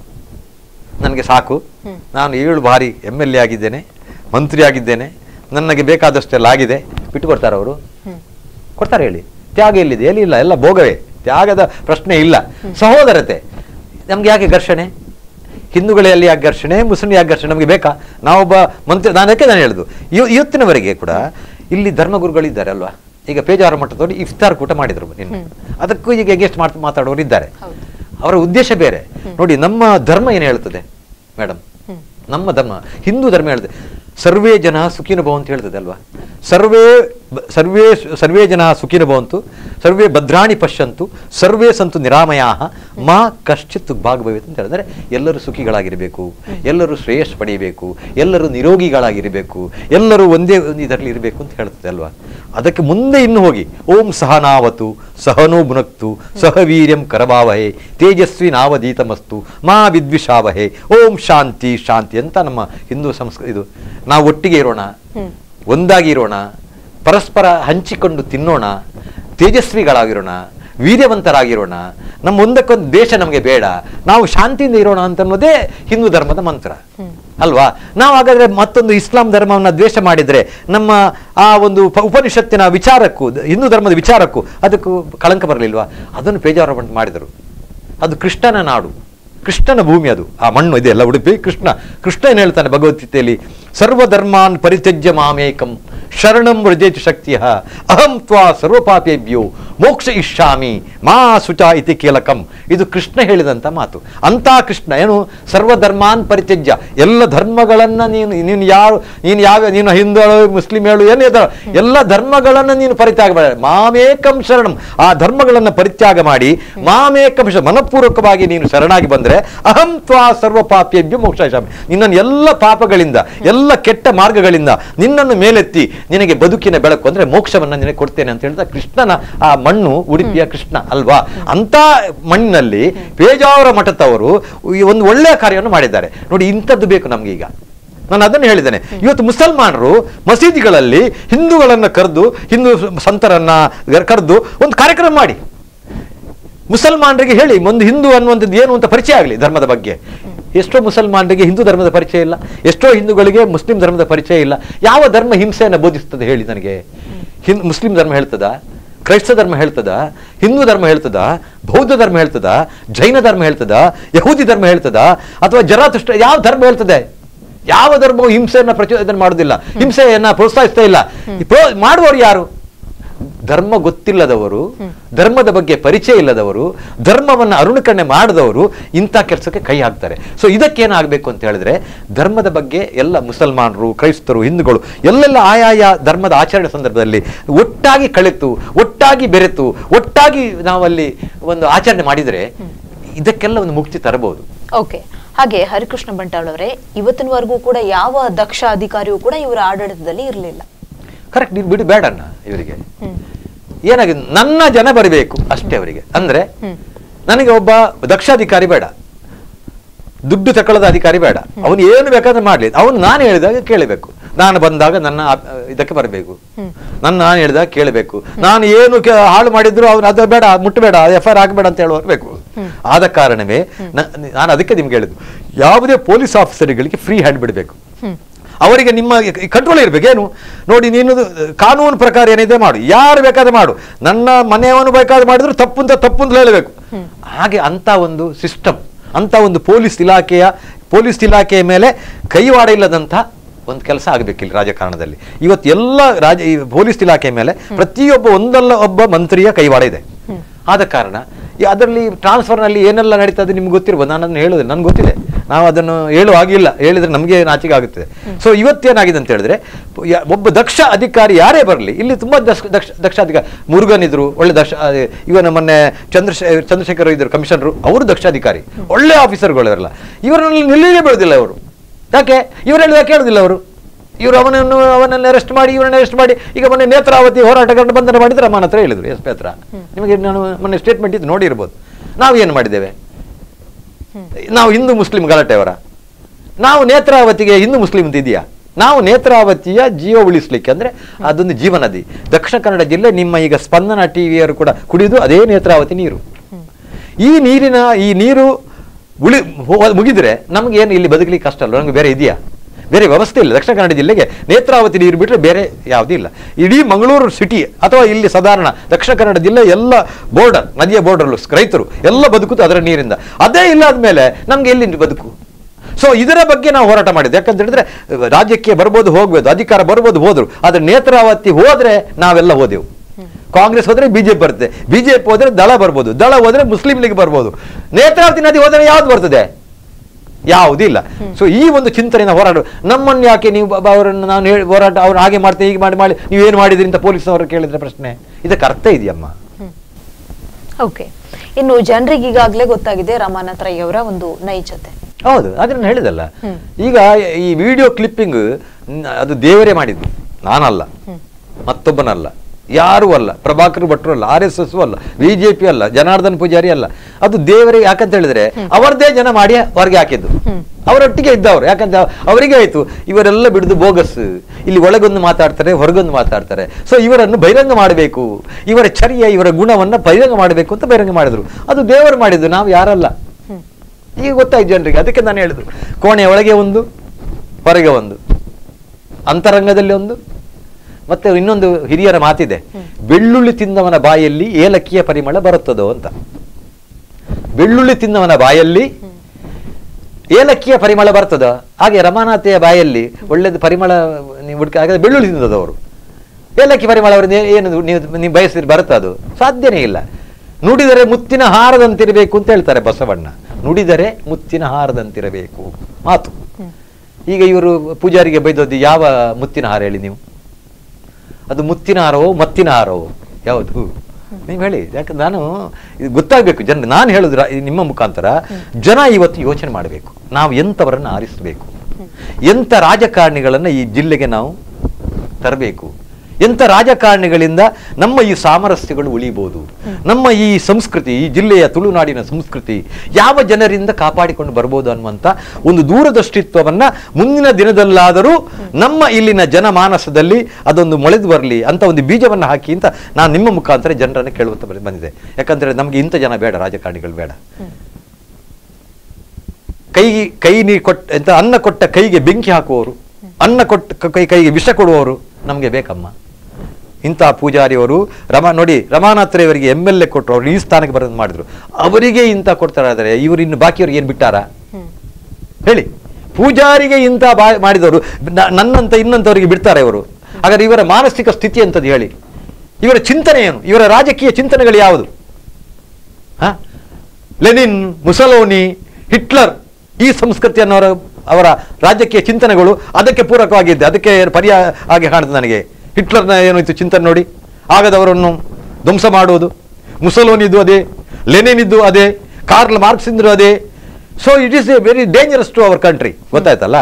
ನನಗೆ ಸಾಕು ಹ್ಮ್. ನಾನು ಏಳು ಬಾರಿ ಎಮ್ ಎಲ್ ಎ ಆಗಿದ್ದೇನೆ ಮಂತ್ರಿ ಆಗಿದ್ದೇನೆ ನನಗೆ ಬೇಕಾದಷ್ಟೆಲ್ಲ ಆಗಿದೆ ಬಿಟ್ಟು ಕೊಡ್ತಾರ ಅವರು ಹ್ಮ್ ಕೊಡ್ತಾರೆ ಹೇಳಿ ತ್ಯಾಗ ಎಲ್ಲಿದೆ ಎಲ್ಲಿ ಇಲ್ಲ ಎಲ್ಲ ಭೋಗವೇ ತ್ಯಾಗದ ಪ್ರಶ್ನೆ ಇಲ್ಲ ಸಹೋದರತೆ ನಮ್ಗೆ ಯಾಕೆ ಘರ್ಷಣೆ ಹಿಂದೂಗಳಲ್ಲಿ ಯಾಕೆ ಘರ್ಷಣೆ ಮುಸ್ಲಿಂ ಯಾಕೆ ಘರ್ಷಣೆ ನಮಗೆ ಬೇಕಾ ನಾವೊಬ್ಬ ಮಂತ್ರಿ ನಾನು ಯಾಕೆ ನಾನು ಹೇಳುದು ಇವ ಇವತ್ತಿನವರೆಗೆ ಕೂಡ ಇಲ್ಲಿ ಧರ್ಮಗುರುಗಳಿದ್ದಾರೆ ಅಲ್ವಾ ಈಗ ಪೇಜಾವರ ಮಠದವರು ಇಫ್ತಾರ್ ಕೂಟ ಮಾಡಿದ್ರು ನಿನ್ನೆ ಅದಕ್ಕೂ ಈಗ ಎಗೆಸ್ಟ್ ಮಾಡ್ ಮಾತಾಡೋರು ಇದ್ದಾರೆ ಹೌದು. ಅವರ ಉದ್ದೇಶ ಬೇರೆ ನೋಡಿ ನಮ್ಮ ಧರ್ಮ ಏನು ಹೇಳ್ತದೆ ಮೇಡಮ್ ಹ್ಮ್ ನಮ್ಮ ಧರ್ಮ ಹಿಂದೂ ಧರ್ಮ ಹೇಳ್ತದೆ ಸರ್ವೇ ಜನ ಸುಖಿನ ಭವಂತು ಹೇಳ್ತದೆ ಅಲ್ವಾ ಸರ್ವೇ ಬ- ಸರ್ವೇ ಸರ್ವೇ ಜನ ಸುಖಿನ ಭವಂತು ಸರ್ವೇ ಭದ್ರಾಣಿ ಪಶ್ಯಂತು ಸರ್ವೇ ಸಂತು ನಿರಾಮಯಾ ಮಾ ಕಶ್ಚಿತ್ ಭಾಗಭವಿತ್ ಅಂತ ಹೇಳಿದ್ರೆ ಎಲ್ಲರೂ ಸುಖಿಗಳಾಗಿರಬೇಕು ಎಲ್ಲರೂ ಶ್ರೇಯಸ್ ಪಡೆಯಬೇಕು ಎಲ್ಲರೂ ನಿರೋಗಿಗಳಾಗಿರಬೇಕು ಎಲ್ಲರೂ ಒಂದೇ ಒಂದು ಇದರಲ್ಲಿ ಇರಬೇಕು ಅಂತ ಹೇಳ್ತದೆ ಅಲ್ವಾ ಅದಕ್ಕೆ ಮುಂದೆ ಇನ್ನು ಹೋಗಿ ಓಂ ಸಹನಾವತು ಸಹನೋ ಭುನಕ್ತು ಸಹವೀರ್ಯಂ ಕರಭಾವಹೆ ತೇಜಸ್ವಿ ನಾವಧೀತಮಸ್ತು ಮಾ ವಿದ್ವಿಷಾವಹೆ ಓಂ ಶಾಂತಿ ಶಾಂತಿ ಅಂತ ನಮ್ಮ ಹಿಂದೂ ಸಂಸ್ಕೃತಿ ಇದು ನಾವು ಒಟ್ಟಿಗೆ ಇರೋಣ ಹ್ಮ್ ಒಂದಾಗಿ ಇರೋಣ ಪರಸ್ಪರ ಹಂಚಿಕೊಂಡು ತಿನ್ನೋಣ ತೇಜಸ್ವಿಗಳಾಗಿರೋಣ ವೀರ್ಯವಂತರಾಗಿರೋಣ ನಮ್ಮ ಒಂದಕ್ಕೊಂದು ದೇಶ ನಮಗೆ ಬೇಡ ನಾವು ಶಾಂತಿಯಿಂದ ಇರೋಣ ಅಂತ ಅನ್ನೋದೇ ಹಿಂದೂ ಧರ್ಮದ ಮಂತ್ರ ಅಲ್ವಾ ನಾವು ಹಾಗಾದ್ರೆ ಮತ್ತೊಂದು ಇಸ್ಲಾಂ ಧರ್ಮವನ್ನು ದ್ವೇಷ ಮಾಡಿದ್ರೆ ನಮ್ಮ ಆ ಒಂದು ಪ- ಉಪನಿಷತ್ತಿನ ವಿಚಾರಕ್ಕೂ ದ- ಹಿಂದೂ ಧರ್ಮದ ವಿಚಾರಕ್ಕೂ ಅದಕ್ಕೂ ಕಳಂಕ ಬರಲಿಲ್ವಾ ಅದನ್ನು ಪೇಜಾವರ ಮಾಡಿದರು ಅದು ಕೃಷ್ಣನ ನಾಡು ಕೃಷ್ಣನ ಭೂಮಿ ಅದು ಆ ಮಣ್ಣು ಇದೆಯಲ್ಲ ಉಡುಪಿ ಕೃಷ್ಣ ಕೃಷ್ಣ ಏನು ಹೇಳ್ತಾನೆ ಭಗವದ್ಗೀತೆಯಲ್ಲಿ ಸರ್ವಧರ್ಮಾನ್ ಪರಿತ್ಯಜ್ಯ ಮಾಮೇಕಂ ಶರಣಂ ವ್ರಜೇತಿ ಶಕ್ತಿಯ ಅಹಂ ತ್ವಾ ಸರ್ವಪಾಪೇಭ್ಯೋ ಮೋಕ್ಷ ಇಷ್ಯಾಮಿ ಮಾ ಸುಚ ಇತಿ ಕೀಲಕಂ ಇದು ಕೃಷ್ಣ ಹೇಳಿದಂಥ ಮಾತು ಅಂತ ಕೃಷ್ಣ ಏನು ಸರ್ವಧರ್ಮಾನ್ ಪರಿತ್ಯಜ್ಯ ಎಲ್ಲ ಧರ್ಮಗಳನ್ನ ನೀನು ನೀನು ಯಾರು ನೀನು ಯಾವ ನೀನು ಹಿಂದೂ ಹೇಳು ಮುಸ್ಲಿಂ ಹೇಳು ಏನೇ ಇದಾವೆ, ಎಲ್ಲ ಧರ್ಮಗಳನ್ನು ನೀನು ಪರಿತ್ಯಾಗ ಮಾಡ ಮಾಮೇಕಂ ಶರಣಂ ಆ ಧರ್ಮಗಳನ್ನು ಪರಿತ್ಯಾಗ ಮಾಡಿ ಮಾಮೇಕಂ ಶ ಮನಪೂರ್ವಕವಾಗಿ ನೀನು ಶರಣಾಗಿ ಬಂದ್ರೆ ಅಹಂ ತ್ವಾ ಸರ್ವ ಪಾಪ್ಯಭ್ಯ ಮೋಕ್ಷ ನಿನ್ನನ್ನು ಎಲ್ಲ ಪಾಪಗಳಿಂದ ಎಲ್ಲ ಕೆಟ್ಟ ಮಾರ್ಗಗಳಿಂದ ನಿನ್ನನ್ನು ಮೇಲೆತ್ತಿ ನಿನಗೆ ಬದುಕಿನ ಬೆಳಕು ಅಂದ್ರೆ ಮೋಕ್ಷವನ್ನ ನಿನಗೆ ಕೊಡ್ತೇನೆ ಅಂತ ಹೇಳ್ತಾ ಕೃಷ್ಣನ ಆ ಮಣ್ಣು ಉಡುಪಿಯ ಕೃಷ್ಣ ಅಲ್ವಾ ಅಂತ ಮಣ್ಣಿನಲ್ಲಿ ಪೇಜಾವರ ಮಠದವರು ಈ ಒಂದು ಒಳ್ಳೆಯ ಕಾರ್ಯವನ್ನು ಮಾಡಿದ್ದಾರೆ ನೋಡಿ ಇಂಥದ್ದು ಬೇಕು ನಮ್ಗೆ ಈಗ ನಾನು ಅದನ್ನು ಹೇಳಿದ್ದೇನೆ ಇವತ್ತು ಮುಸಲ್ಮಾನರು ಮಸೀದಿಗಳಲ್ಲಿ ಹಿಂದೂಗಳನ್ನ ಕರೆದು ಹಿಂದೂ ಸಂತರನ್ನ ಕರೆದು ಒಂದು ಕಾರ್ಯಕ್ರಮ ಮಾಡಿ ಮುಸಲ್ಮಾನರಿಗೆ ಹೇಳಿ ಒಂದು ಹಿಂದೂ ಅನ್ನುವಂಥದ್ದು ಏನು ಅಂತ ಪರಿಚಯ ಆಗಲಿ ಧರ್ಮದ ಬಗ್ಗೆ ಎಷ್ಟೋ ಮುಸಲ್ಮಾನರಿಗೆ ಹಿಂದೂ ಧರ್ಮದ ಪರಿಚಯ ಇಲ್ಲ ಎಷ್ಟೋ ಹಿಂದೂಗಳಿಗೆ ಮುಸ್ಲಿಂ ಧರ್ಮದ ಪರಿಚಯ ಇಲ್ಲ ಯಾವ ಧರ್ಮ ಹಿಂಸೆಯನ್ನು ಬೋಧಿಸ್ತದೆ ಹೇಳಿ ನನಗೆ ಹಿಂ ಮುಸ್ಲಿಂ ಧರ್ಮ ಹೇಳ್ತದ ಕ್ರೈಸ್ತ ಧರ್ಮ ಹೇಳ್ತದ ಹಿಂದೂ ಧರ್ಮ ಹೇಳ್ತದ ಬೌದ್ಧ ಧರ್ಮ ಹೇಳ್ತದ ಜೈನ ಧರ್ಮ ಹೇಳ್ತದ ಯಹೂದಿ ಧರ್ಮ ಹೇಳ್ತದ ಅಥವಾ ಜರಾತುಷ್ಟ ಯಾವ ಧರ್ಮ ಹೇಳ್ತದೆ ಯಾವ ಧರ್ಮವು ಹಿಂಸೆಯನ್ನ ಪ್ರಚೋದನೆ ಮಾಡುವುದಿಲ್ಲ ಹಿಂಸೆಯನ್ನ ಪ್ರೋತ್ಸಾಹಿಸ್ತಾ ಇಲ್ಲ ಈ ಪ್ರೋ- ಮಾಡುವವರು ಯಾರು ಧರ್ಮ ಗೊತ್ತಿಲ್ಲದವರು ಧರ್ಮದ ಬಗ್ಗೆ ಪರಿಚಯ ಇಲ್ಲದವರು ಧರ್ಮವನ್ನು ಅರುಣಕರಣೆ ಮಾಡದವರು ಇಂಥ ಕೆಲಸಕ್ಕೆ ಕೈ ಹಾಕ್ತಾರೆ ಸೊ ಇದಕ್ಕೇನಾಗಬೇಕು ಅಂತ ಹೇಳಿದ್ರೆ ಧರ್ಮದ ಬಗ್ಗೆ ಎಲ್ಲ ಮುಸಲ್ಮಾನರು ಕ್ರೈಸ್ತರು ಹಿಂದೂಗಳು ಎಲ್ಲೆಲ್ಲ ಆಯಾಯ ಧರ್ಮದ ಆಚರಣೆ ಸಂದರ್ಭದಲ್ಲಿ ಒಟ್ಟಾಗಿ ಕಳೆತು ಒಟ್ಟಾಗಿ ಬೆರೆತು ಒಟ್ಟಾಗಿ ನಾವಲ್ಲಿ ಒಂದು ಆಚರಣೆ ಮಾಡಿದರೆ ಇದಕ್ಕೆಲ್ಲ ಒಂದು ಮುಕ್ತಿ ತರಬಹುದು ಓಕೆ ಹಾಗೆ ಹರಿಕೃಷ್ಣ ಬಂಟಾಳ್ ಅವರೇ ಇವತ್ತಿನವರೆಗೂ ಕೂಡ ಯಾವ ದಕ್ಷ ಅಧಿಕಾರಿಯೂ ಕೂಡ ಇವರ ಆಡಳಿತದಲ್ಲಿ ಇರಲಿಲ್ಲ ಕರೆಕ್ಟ್ ನೀನು ಬಿಡಿ ಬೇಡಣ್ಣ ಇವರಿಗೆ ಹ್ಮ್ ಏನಾಗಿದೆ ನನ್ನ ಜನ ಬರಬೇಕು ಅಷ್ಟೇ ಅವರಿಗೆ ಅಂದ್ರೆ ಹ್ಮ್. ನನಗೆ ಒಬ್ಬ ದಕ್ಷಾಧಿಕಾರಿ ಬೇಡ ದುಡ್ಡು ತಕೊಳ್ಳೋದ ಅಧಿಕಾರಿ ಬೇಡ ಅವನು ಏನು ಬೇಕಾದ್ರೆ ಮಾಡ್ಲಿ ಅವನು ನಾನು ಹೇಳಿದಾಗ ಕೇಳಬೇಕು ನಾನು ಬಂದಾಗ ನನ್ನ ಆ- ಇದಕ್ಕೆ ಬರಬೇಕು ನನ್ನ ನಾನು ಹೇಳಿದಾಗ ಕೇಳಬೇಕು ನಾನು ಏನು ಕೆ- ಹಾಳು ಮಾಡಿದ್ರು ಅವನು ಅದು ಬೇಡ ಮುಟ್ಟಬೇಡ ಎಫ್ ಐ ಆರ್ ಆಗಬೇಡ ಅಂತ ಹೇಳುವ ಬೇಕು ಆದ ಕಾರಣವೇ ನ- ನಾನು ಅದಕ್ಕೆ ನಿಮ್ಗೆ ಹೇಳಿದ್ದು ಯಾವುದೇ ಪೊಲೀಸ್ ಆಫೀಸರ್ಗಳಿಗೆ ಫ್ರೀ ಹ್ಯಾಂಡ್ ಬಿಡಬೇಕು ಅವರಿಗೆ ನಿಮ್ಮ ಕಂಟ್ರೋಲ್ ಇರಬೇಕು ಏನು ನೋಡಿ ನೀನು ಕಾನೂನು ಪ್ರಕಾರ ಏನಿದೆ ಮಾಡು ಯಾರು ಬೇಕಾದ್ರೆ ಮಾಡು ನನ್ನ ಮನೆಯವನು ಬೇಕಾದ್ರೆ ಮಾಡಿದ್ರು ತಪ್ಪು ಅಂತ ತಪ್ಪು ಅಂತ ಹೇಳಬೇಕು ಹಾಗೆ ಅಂತ ಒಂದು ಸಿಸ್ಟಮ್ ಅಂತ ಒಂದು ಪೊಲೀಸ್ ಇಲಾಖೆಯ ಪೊಲೀಸ್ ಇಲಾಖೆಯ ಮೇಲೆ ಕೈವಾಡ ಇಲ್ಲದಂಥ ಒಂದು ಕೆಲಸ ಆಗಬೇಕಿಲ್ಲ ರಾಜಕಾರಣದಲ್ಲಿ ಇವತ್ತು ಎಲ್ಲ ರಾಜ ಈ ಪೊಲೀಸ್ ಇಲಾಖೆ ಮೇಲೆ ಪ್ರತಿಯೊಬ್ಬ ಒಂದಲ್ಲ ಒಬ್ಬ ಮಂತ್ರಿಯ ಕೈವಾಡ ಇದೆ ಆದ ಕಾರಣ ಈ ಅದರಲ್ಲಿ ಟ್ರಾನ್ಸ್ಫರ್ನಲ್ಲಿ ಏನೆಲ್ಲ ನಡೀತದೆ ನಿಮ್ಗೆ ಗೊತ್ತಿರ್ಬೋದು ನಾನು ಅದನ್ನು ಹೇಳೋದು ನನಗೆ ಗೊತ್ತಿದೆ ನಾವು ಅದನ್ನು ಹೇಳುವ ಹಾಗಿಲ್ಲ ಹೇಳಿದ್ರೆ ನಮಗೆ ನಾಚಿಕೆ ಆಗುತ್ತದೆ ಸೊ ಇವತ್ತೇನಾಗಿದೆ ಅಂತ ಹೇಳಿದ್ರೆ ಯ- ಒಬ್ಬ ದಕ್ಷ ಅಧಿಕಾರಿ ಯಾರೇ ಬರಲಿ ಇಲ್ಲಿ ತುಂಬಾ ದಕ್ಷ ದಕ್ಷ ದಕ್ಷ ಅಧಿಕಾರಿ ಮುರುಗನ್ ಇದ್ರು ಒಳ್ಳೆ ದಕ್ಷ ಅದೇ, ಇವನ ಮೊನ್ನೆ ಚಂದ್ರಶೇ ಚಂದ್ರಶೇಖರ್ ಇದ್ರು ಕಮಿಷನರು ಅವರು ದಕ್ಷ ಅಧಿಕಾರಿ ಒಳ್ಳೆ ಆಫೀಸರ್ಗಳು ಇವರೆಲ್ಲ ಇವರಲ್ಲಿ ನಿಲ್ಲೇ ಬೆಳೆದಿಲ್ಲ ಅವರು ಯಾಕೆ ಇವರು ಹೇಳಿದಾಗ ಕೇಳೋದಿಲ್ಲ ಅವರು ಇವರು ಅವನನ್ನು ಅವನನ್ನು ಅರೆಸ್ಟ್ ಮಾಡಿ ಇವರನ್ನು ಅರೆಸ್ಟ್ ಮಾಡಿ ಈಗ ಮೊನ್ನೆ ನೇತ್ರಾವತಿ ಹೋರಾಟಗಾರನ ಬಂಧನ ಮಾಡಿದ್ರೆ ರಮಾನ ಹತ್ರ ಹೇಳಿದ್ರು ಎಸ್ ಪಿ ಹತ್ರ ನಿಮಗೆ ನಾನು ಮೊನ್ನೆ ಸ್ಟೇಟ್ಮೆಂಟ್ ಇದು ನೋಡಿರ್ಬೋದು ನಾವು ಏನು ಮಾಡಿದ್ದೇವೆ ನಾವು ಹಿಂದೂ ಮುಸ್ಲಿಂ ಗಲಾಟೆಯವರ ನಾವು ನೇತ್ರಾವತಿಗೆ ಹಿಂದೂ ಮುಸ್ಲಿಂ ಅಂತ ಇದೆಯಾ ನಾವು ನೇತ್ರಾವತಿಯ ಜೀವ ಉಳಿಸ್ಲಿಕ್ಕೆ ಅಂದ್ರೆ ಅದೊಂದು ಜೀವನದಿ ದಕ್ಷಿಣ ಕನ್ನಡ ಜಿಲ್ಲೆ ನಿಮ್ಮ ಈಗ ಸ್ಪಂದನ ಟಿವಿಯವರು ಕೂಡ ಕುಡಿದು ಅದೇ ನೇತ್ರಾವತಿ ನೀರು ಈ ನೀರಿನ ಈ ನೀರು ಉಳಿ ಹೋ- ಮುಗಿದ್ರೆ ನಮ್ಗೆ ಏನು ಇಲ್ಲಿ ಬದುಕಲಿಕ್ಕೆ ಕಷ್ಟ ಅಲ್ಲ ನಮ್ಗೆ ಬೇರೆ ಇದೆಯಾ ಬೇರೆ ವ್ಯವಸ್ಥೆ ಇಲ್ಲ ದಕ್ಷಿಣ ಕನ್ನಡ ಜಿಲ್ಲೆಗೆ ನೇತ್ರಾವತಿ ನೀರು ಬಿಟ್ಟರೆ ಬೇರೆ ಯಾವುದೂ ಇಲ್ಲ ಇಡೀ ಮಂಗಳೂರು ಸಿಟಿ ಅಥವಾ ಇಲ್ಲಿ ಸಾಧಾರಣ ದಕ್ಷಿಣ ಕನ್ನಡ ಜಿಲ್ಲೆ ಎಲ್ಲ ಬೋರ್ಡರ್ ನದಿಯ ಬೋರ್ಡರ್ಲು ರೈತರು ಎಲ್ಲ ಬದುಕುತ್ತೆ ಅದರ ನೀರಿಂದ ಅದೇ ಇಲ್ಲಾದ ಮೇಲೆ ನಮ್ಗೆ ಎಲ್ಲಿ ಬದುಕು ಸೊ ಇದರ ಬಗ್ಗೆ ನಾವು ಹೋರಾಟ ಮಾಡಿದ್ವಿ ಯಾಕಂತ ಹೇಳಿದ್ರೆ ರಾಜ್ಯಕ್ಕೆ ಬರ್ಬೋದು ಹೋಗ್ಬೋದು ಅಧಿಕಾರ ಬರ್ಬೋದು ಹೋದ್ರು ಆದ್ರೆ ನೇತ್ರಾವತಿ ಹೋದ್ರೆ ನಾವೆಲ್ಲ ಹೋದೆವು ಕಾಂಗ್ರೆಸ್ ಹೋದ್ರೆ ಬಿಜೆಪಿ ಬರುತ್ತೆ ಬಿಜೆಪಿ ಹೋದ್ರೆ ದಳ ಬರ್ಬೋದು ದಳ ಹೋದ್ರೆ ಮುಸ್ಲಿಂ ಲೀಗ್ ಬರ್ಬೋದು ನೇತ್ರಾವತಿ ನದಿ ಹೋದ್ರೆ ಯಾವ್ದು ಬರ್ತದೆ ಯಾವುದಿಲ್ಲ ಸೊ ಈ ಒಂದು ಚಿಂತನೆಯಿಂದ ಹೋರಾಟ ನಮ್ಮನ್ನು ಯಾಕೆ ನೀವು ಬ- ಬ- ಅವರನ್ನು ನಾನು ಹೇಳಿ ಹೋರಾಟ ಅವ್ರು ಹಾಗೆ ಮಾಡ್ತೇವೆ ಹೀಗೆ ಮಾಡಿ ಮಾಡಿ ನೀವು ಏನು ಮಾಡಿದ್ರಿ ಅಂತ ಪೊಲೀಸ್ನವರು ಕೇಳಿದ್ರೆ ಪ್ರಶ್ನೆ ಇದಕ್ಕೆ ಅರ್ಥ ಇದೆಯಮ್ಮ ಓಕೆ ಇನ್ನು ಜನರಿಗೆ ಈಗಾಗಲೇ ಗೊತ್ತಾಗಿದೆ ರಮಾನಾಥ್ ರೈ ಅವರ ಒಂದು ನೈಜತೆ ಹೌದು ಅದನ್ನ ಹೇಳಿದಲ್ಲ ಈಗ ಈ ವಿಡಿಯೋ ಕ್ಲಿಪ್ಪಿಂಗ್ ಅದು ದೇವರೇ ಮಾಡಿದ್ದು ನಾನಲ್ಲ ಮತ್ತೊಬ್ಬನಲ್ಲ ಯಾರೂ ಅಲ್ಲ ಪ್ರಭಾಕರ್ ಭಟ್ರು ಅಲ್ಲ ಆರ್ ಎಸ್ ಎಸ್ ಅಲ್ಲ ಬಿಜೆಪಿ ಅಲ್ಲ ಜನಾರ್ದನ್ ಪೂಜಾರಿ ಅಲ್ಲ ಅದು ದೇವರೇ ಯಾಕಂತ ಹೇಳಿದ್ರೆ ಅವರದೇ ಜನ ಮಾಡಿ ಹೊರಗೆ ಹಾಕಿದ್ದು ಅವರೊಟ್ಟಿಗೆ ಇದ್ದವರು ಯಾಕಂತ ಅವರಿಗೆ ಆಯ್ತು ಇವರೆಲ್ಲ ಬಿಡುದು ಬೋಗಸ್ ಇಲ್ಲಿ ಒಳಗೊಂದು ಮಾತಾಡ್ತಾರೆ ಹೊರಗೊಂದು ಮಾತಾಡ್ತಾರೆ ಸೊ ಇವರನ್ನು ಬಹಿರಂಗ ಮಾಡಬೇಕು ಇವರ ಚರ್ಯ ಇವರ ಗುಣವನ್ನ ಬಹಿರಂಗ ಮಾಡಬೇಕು ಅಂತ ಬಹಿರಂಗ ಮಾಡಿದ್ರು ಅದು ದೇವರು ಮಾಡಿದ್ದು ನಾವು ಯಾರಲ್ಲ ಈಗ ಗೊತ್ತಾಯ್ತು ಜನರಿಗೆ ಅದಕ್ಕೆ ನಾನು ಹೇಳಿದ್ರು ಕೋಣೆಯ ಒಳಗೆ ಒಂದು ಹೊರಗೆ ಒಂದು ಅಂತರಂಗದಲ್ಲಿ ಒಂದು ಮತ್ತೆ ಇನ್ನೊಂದು ಹಿರಿಯರ ಮಾತಿದೆ ಬೆಳ್ಳುಳ್ಳಿ ತಿಂದವನ ಬಾಯಲ್ಲಿ ಏಲಕ್ಕಿಯ ಪರಿಮಳ ಬರುತ್ತದೋ ಅಂತ ಬೆಳ್ಳುಳ್ಳಿ ತಿಂದವನ ಬಾಯಲ್ಲಿ ಏಲಕ್ಕಿಯ ಪರಿಮಳ ಬರ್ತದ ಹಾಗೆ ರಮಾನಾಥೆಯ ಬಾಯಲ್ಲಿ ಒಳ್ಳೇದು ಪರಿಮಳ ನೀವು ಹುಡುಕ ಹಾಗಾದ್ರೆ ಬೆಳ್ಳುಳ್ಳಿ ತಿಂದದವರು ಏಲಕ್ಕಿ ಪರಿಮಳ ಅವರಿಂದ ಏನು ನೀವು ನೀವು ಬಯಸಿದ್ರೆ ಬರುತ್ತಾ ಅದು ಸಾಧ್ಯನೇ ಇಲ್ಲ ನುಡಿದರೆ ಮುತ್ತಿನ ಹಾರದಂತಿರಬೇಕು ಅಂತ ಹೇಳ್ತಾರೆ ಬಸವಣ್ಣ ನುಡಿದರೆ ಮುತ್ತಿನ ಹಾರದಂತಿರಬೇಕು ಮಾತು ಈಗ ಇವರು ಪೂಜಾರಿಗೆ ಬೈದದ್ದು ಯಾವ ಮುತ್ತಿನ ಹಾರ ಹೇಳಿ ನೀವು ಅದು ಮುತ್ತಿನ ಹಾರವೋ ಮತ್ತಿನ ಹಾರವೋ ಯಾವುದು ನೀವು ಹೇಳಿ ಯಾಕಂದ್ರೆ ನಾನು ಇದು ಗೊತ್ತಾಗಬೇಕು ಜನ ನಾನು ಹೇಳುದ್ರ ನಿಮ್ಮ ಮುಖಾಂತರ ಜನ ಇವತ್ತು ಯೋಚನೆ ಮಾಡಬೇಕು ನಾವು ಎಂಥವರನ್ನು ಆರಿಸಬೇಕು ಎಂಥ ರಾಜಕಾರಣಿಗಳನ್ನು ಈ ಜಿಲ್ಲೆಗೆ ನಾವು ತರಬೇಕು ಎಂಥ ರಾಜಕಾರಣಿಗಳಿಂದ ನಮ್ಮ ಈ ಸಾಮರಸ್ಯಗಳು ಉಳಿಬಹುದು ನಮ್ಮ ಈ ಸಂಸ್ಕೃತಿ ಈ ಜಿಲ್ಲೆಯ ತುಳುನಾಡಿನ ಸಂಸ್ಕೃತಿ ಯಾವ ಜನರಿಂದ ಕಾಪಾಡಿಕೊಂಡು ಬರ್ಬೋದು ಅನ್ನುವಂಥ ಒಂದು ದೂರದೃಷ್ಟಿತ್ವವನ್ನ ಮುಂದಿನ ದಿನದಲ್ಲಾದರೂ ನಮ್ಮ ಇಲ್ಲಿನ ಜನಮಾನಸದಲ್ಲಿ ಅದೊಂದು ಮೊಳೆದು ಬರಲಿ ಅಂತ ಒಂದು ಬೀಜವನ್ನು ಹಾಕಿ ಅಂತ ನಾನು ನಿಮ್ಮ ಮುಖಾಂತರ ಜನರನ್ನು ಕೇಳುವಂತ ಬರ್- ಬಂದಿದೆ ಯಾಕಂದ್ರೆ ನಮಗೆ ಇಂಥ ಜನ ಬೇಡ ರಾಜಕಾರಣಿಗಳು ಬೇಡ ಕೈಗೆ ಕೈ ನೀ ಕೊಟ್ಟ ಎಂತ ಅನ್ನ ಕೊಟ್ಟ ಕೈಗೆ ಬೆಂಕಿ ಹಾಕುವವರು ಅನ್ನ ಕೊಟ್ಟ ಕ- ಕೈ ಕೈಗೆ ವಿಷ ಕೊಡುವವರು ನಮಗೆ ಬೇಕಮ್ಮ ಇಂಥ ಪೂಜಾರಿಯವರು ರಮಾ ನೋಡಿ ರಮಾನಾಥ್ರವರಿಗೆ ಎಮ್ ಎಲ್ ಎ ಕೊಟ್ಟರು ಅವ್ರು ಈ ಸ್ಥಾನಕ್ಕೆ ಬರೋದು ಮಾಡಿದ್ರು ಅವರಿಗೆ ಇಂಥ ಕೊಡ್ತಾರಾದರೆ ಇವರು ಇನ್ನು ಬಾಕಿಯವ್ರಿಗೆ ಏನು ಬಿಟ್ಟಾರ ಹೇಳಿ ಪೂಜಾರಿಗೆ ಇಂಥ ಬಾ ಮಾಡಿದವರು ನ- ನನ್ನಂತ ಇನ್ನಂಥವರಿಗೆ ಬಿಡ್ತಾರೆ ಇವರು ಹಾಗಾದ್ರೆ ಇವರ ಮಾನಸಿಕ ಸ್ಥಿತಿ ಅಂತದ್ದು ಹೇಳಿ ಇವರ ಚಿಂತನೆ ಏನು ಇವರ ರಾಜಕೀಯ ಚಿಂತನೆಗಳು ಯಾವುದು ಹ? ಲೆನಿನ್ ಮುಸಲೋನಿ ಹಿಟ್ಲರ್ ಈ ಸಂಸ್ಕೃತಿಯನ್ನು ಅವರ ಅವರ ರಾಜಕೀಯ ಚಿಂತನೆಗಳು ಅದಕ್ಕೆ ಪೂರಕವಾಗಿದ್ದೆ ಅದಕ್ಕೆ ಪರ್ಯಾಯ ಆಗಿ ಕಾಣುತ್ತೆ ನನಗೆ ಹಿಟ್ಲರ್ನ ಏನಾಯ್ತು ಚಿಂತನೆ ನೋಡಿ ಆಗದವರನ್ನು ಧ್ವಂಸ ಮಾಡುವುದು ಮುಸಲೋನಿದ್ದು ಅದೇ ಲೆನಿನ್ ಇದ್ದು ಅದೇ ಕಾರ್ಲ್ ಮಾರ್ಕ್ಸ್ ಇಂದ್ರು ಅದೇ so it is a very dangerous to our country ಗೊತ್ತಾಯ್ತಲ್ಲ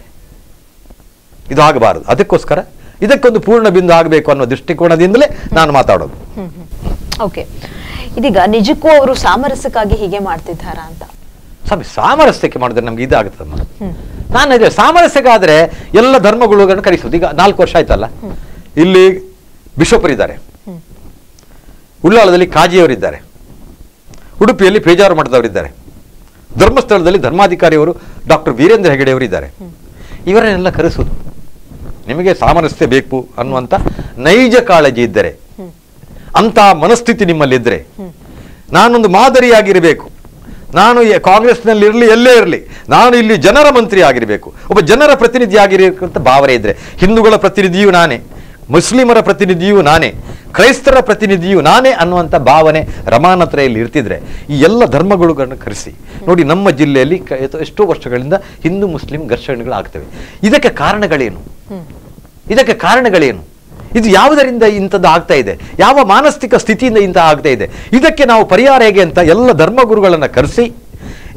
ಇದು ಆಗಬಾರದು ಅದಕ್ಕೋಸ್ಕರ ಇದಕ್ಕೊಂದು ಪೂರ್ಣ ಬಿಂದು ಆಗಬೇಕು ಅನ್ನೋ ದೃಷ್ಟಿಕೋನದಿಂದಲೇ ನಾನು ಮಾತಾಡೋದು ಓಕೆ ಇದೀಗ ನಿಜಕ್ಕೂ ಅವರು ಸಾಮರಸ್ಯಕ್ಕಾಗಿ ಹೀಗೆ ಮಾಡ್ತಿದ್ದಾರಾ ಅಂತ ಸ್ವಾಮಿ ಸಾಮರಸ್ಯಕ್ಕೆ ಮಾಡಿದ್ರೆ ನಮ್ಗೆ ಇದಾಗುತ್ತಮ್ಮ ನಾನು ಇದೆ ಸಾಮರಸ್ಯಕ್ಕಾದ್ರೆ ಎಲ್ಲ ಧರ್ಮಗಳನ್ನು ಕರೆಸೋದು ಈಗ ನಾಲ್ಕು ವರ್ಷ ಆಯ್ತಲ್ಲ ಇಲ್ಲಿ ಬಿಷಪರಿದ್ದಾರೆ ಉಳ್ಳಾಳದಲ್ಲಿ ಕಾಜಿಯವರಿದ್ದಾರೆ ಉಡುಪಿಯಲ್ಲಿ ಪೇಜಾರು ಮಠದವರಿದ್ದಾರೆ ಧರ್ಮಸ್ಥಳದಲ್ಲಿ ಧರ್ಮಾಧಿಕಾರಿಯವರು ಡಾಕ್ಟರ್ ವೀರೇಂದ್ರ ಹೆಗಡೆಯವರು ಇದ್ದಾರೆ ಇವರನ್ನೆಲ್ಲ ಕರೆಸೋದು ನಿಮಗೆ ಸಾಮರಸ್ಯ ಬೇಕು ಅನ್ನುವಂಥ ನೈಜ ಕಾಳಜಿ ಇದ್ದರೆ ಅಂತ ಮನಸ್ಥಿತಿ ನಿಮ್ಮಲ್ಲಿದ್ದರೆ ನಾನೊಂದು ಮಾದರಿಯಾಗಿರಬೇಕು ನಾನು ಎ- ಕಾಂಗ್ರೆಸ್ನಲ್ಲಿ ಇರಲಿ ಎಲ್ಲೇ ಇರಲಿ ನಾನು ಇಲ್ಲಿ ಜನರ ಮಂತ್ರಿ ಆಗಿರಬೇಕು ಒಬ್ಬ ಜನರ ಪ್ರತಿನಿಧಿ ಆಗಿರಬೇಕಂತ ಭಾವನೆ ಇದ್ರೆ ಹಿಂದೂಗಳ ಪ್ರತಿನಿಧಿಯೂ ನಾನೇ ಮುಸ್ಲಿಮರ ಪ್ರತಿನಿಧಿಯೂ ನಾನೇ ಕ್ರೈಸ್ತರ ಪ್ರತಿನಿಧಿಯೂ ನಾನೇ ಅನ್ನುವಂಥ ಭಾವನೆ ರಮಾನತ್ರಯಲ್ಲಿ ಇರ್ತಿದ್ರೆ ಈ ಎಲ್ಲ ಧರ್ಮಗಳನ್ನು ಕರೆಸಿ ನೋಡಿ ನಮ್ಮ ಜಿಲ್ಲೆಯಲ್ಲಿ ಕ- ಎಷ್ಟೋ- ಎಷ್ಟೋ ವರ್ಷಗಳಿಂದ ಹಿಂದೂ ಮುಸ್ಲಿಂ ಘರ್ಷಣೆಗಳು ಆಗ್ತವೆ ಇದಕ್ಕೆ ಕಾರಣಗಳೇನು ಇದಕ್ಕೆ ಕಾರಣಗಳೇನು ಇದು ಯಾವುದರಿಂದ ಇಂಥದ್ದು ಆಗ್ತಾ ಇದೆ ಯಾವ ಮಾನಸಿಕ ಸ್ಥಿತಿಯಿಂದ ಇಂಥ ಆಗ್ತಾ ಇದೆ ಇದಕ್ಕೆ ನಾವು ಪರಿಹಾರ ಹೇಗೆ ಅಂತ ಎಲ್ಲ ಧರ್ಮಗುರುಗಳನ್ನು ಕರೆಸಿ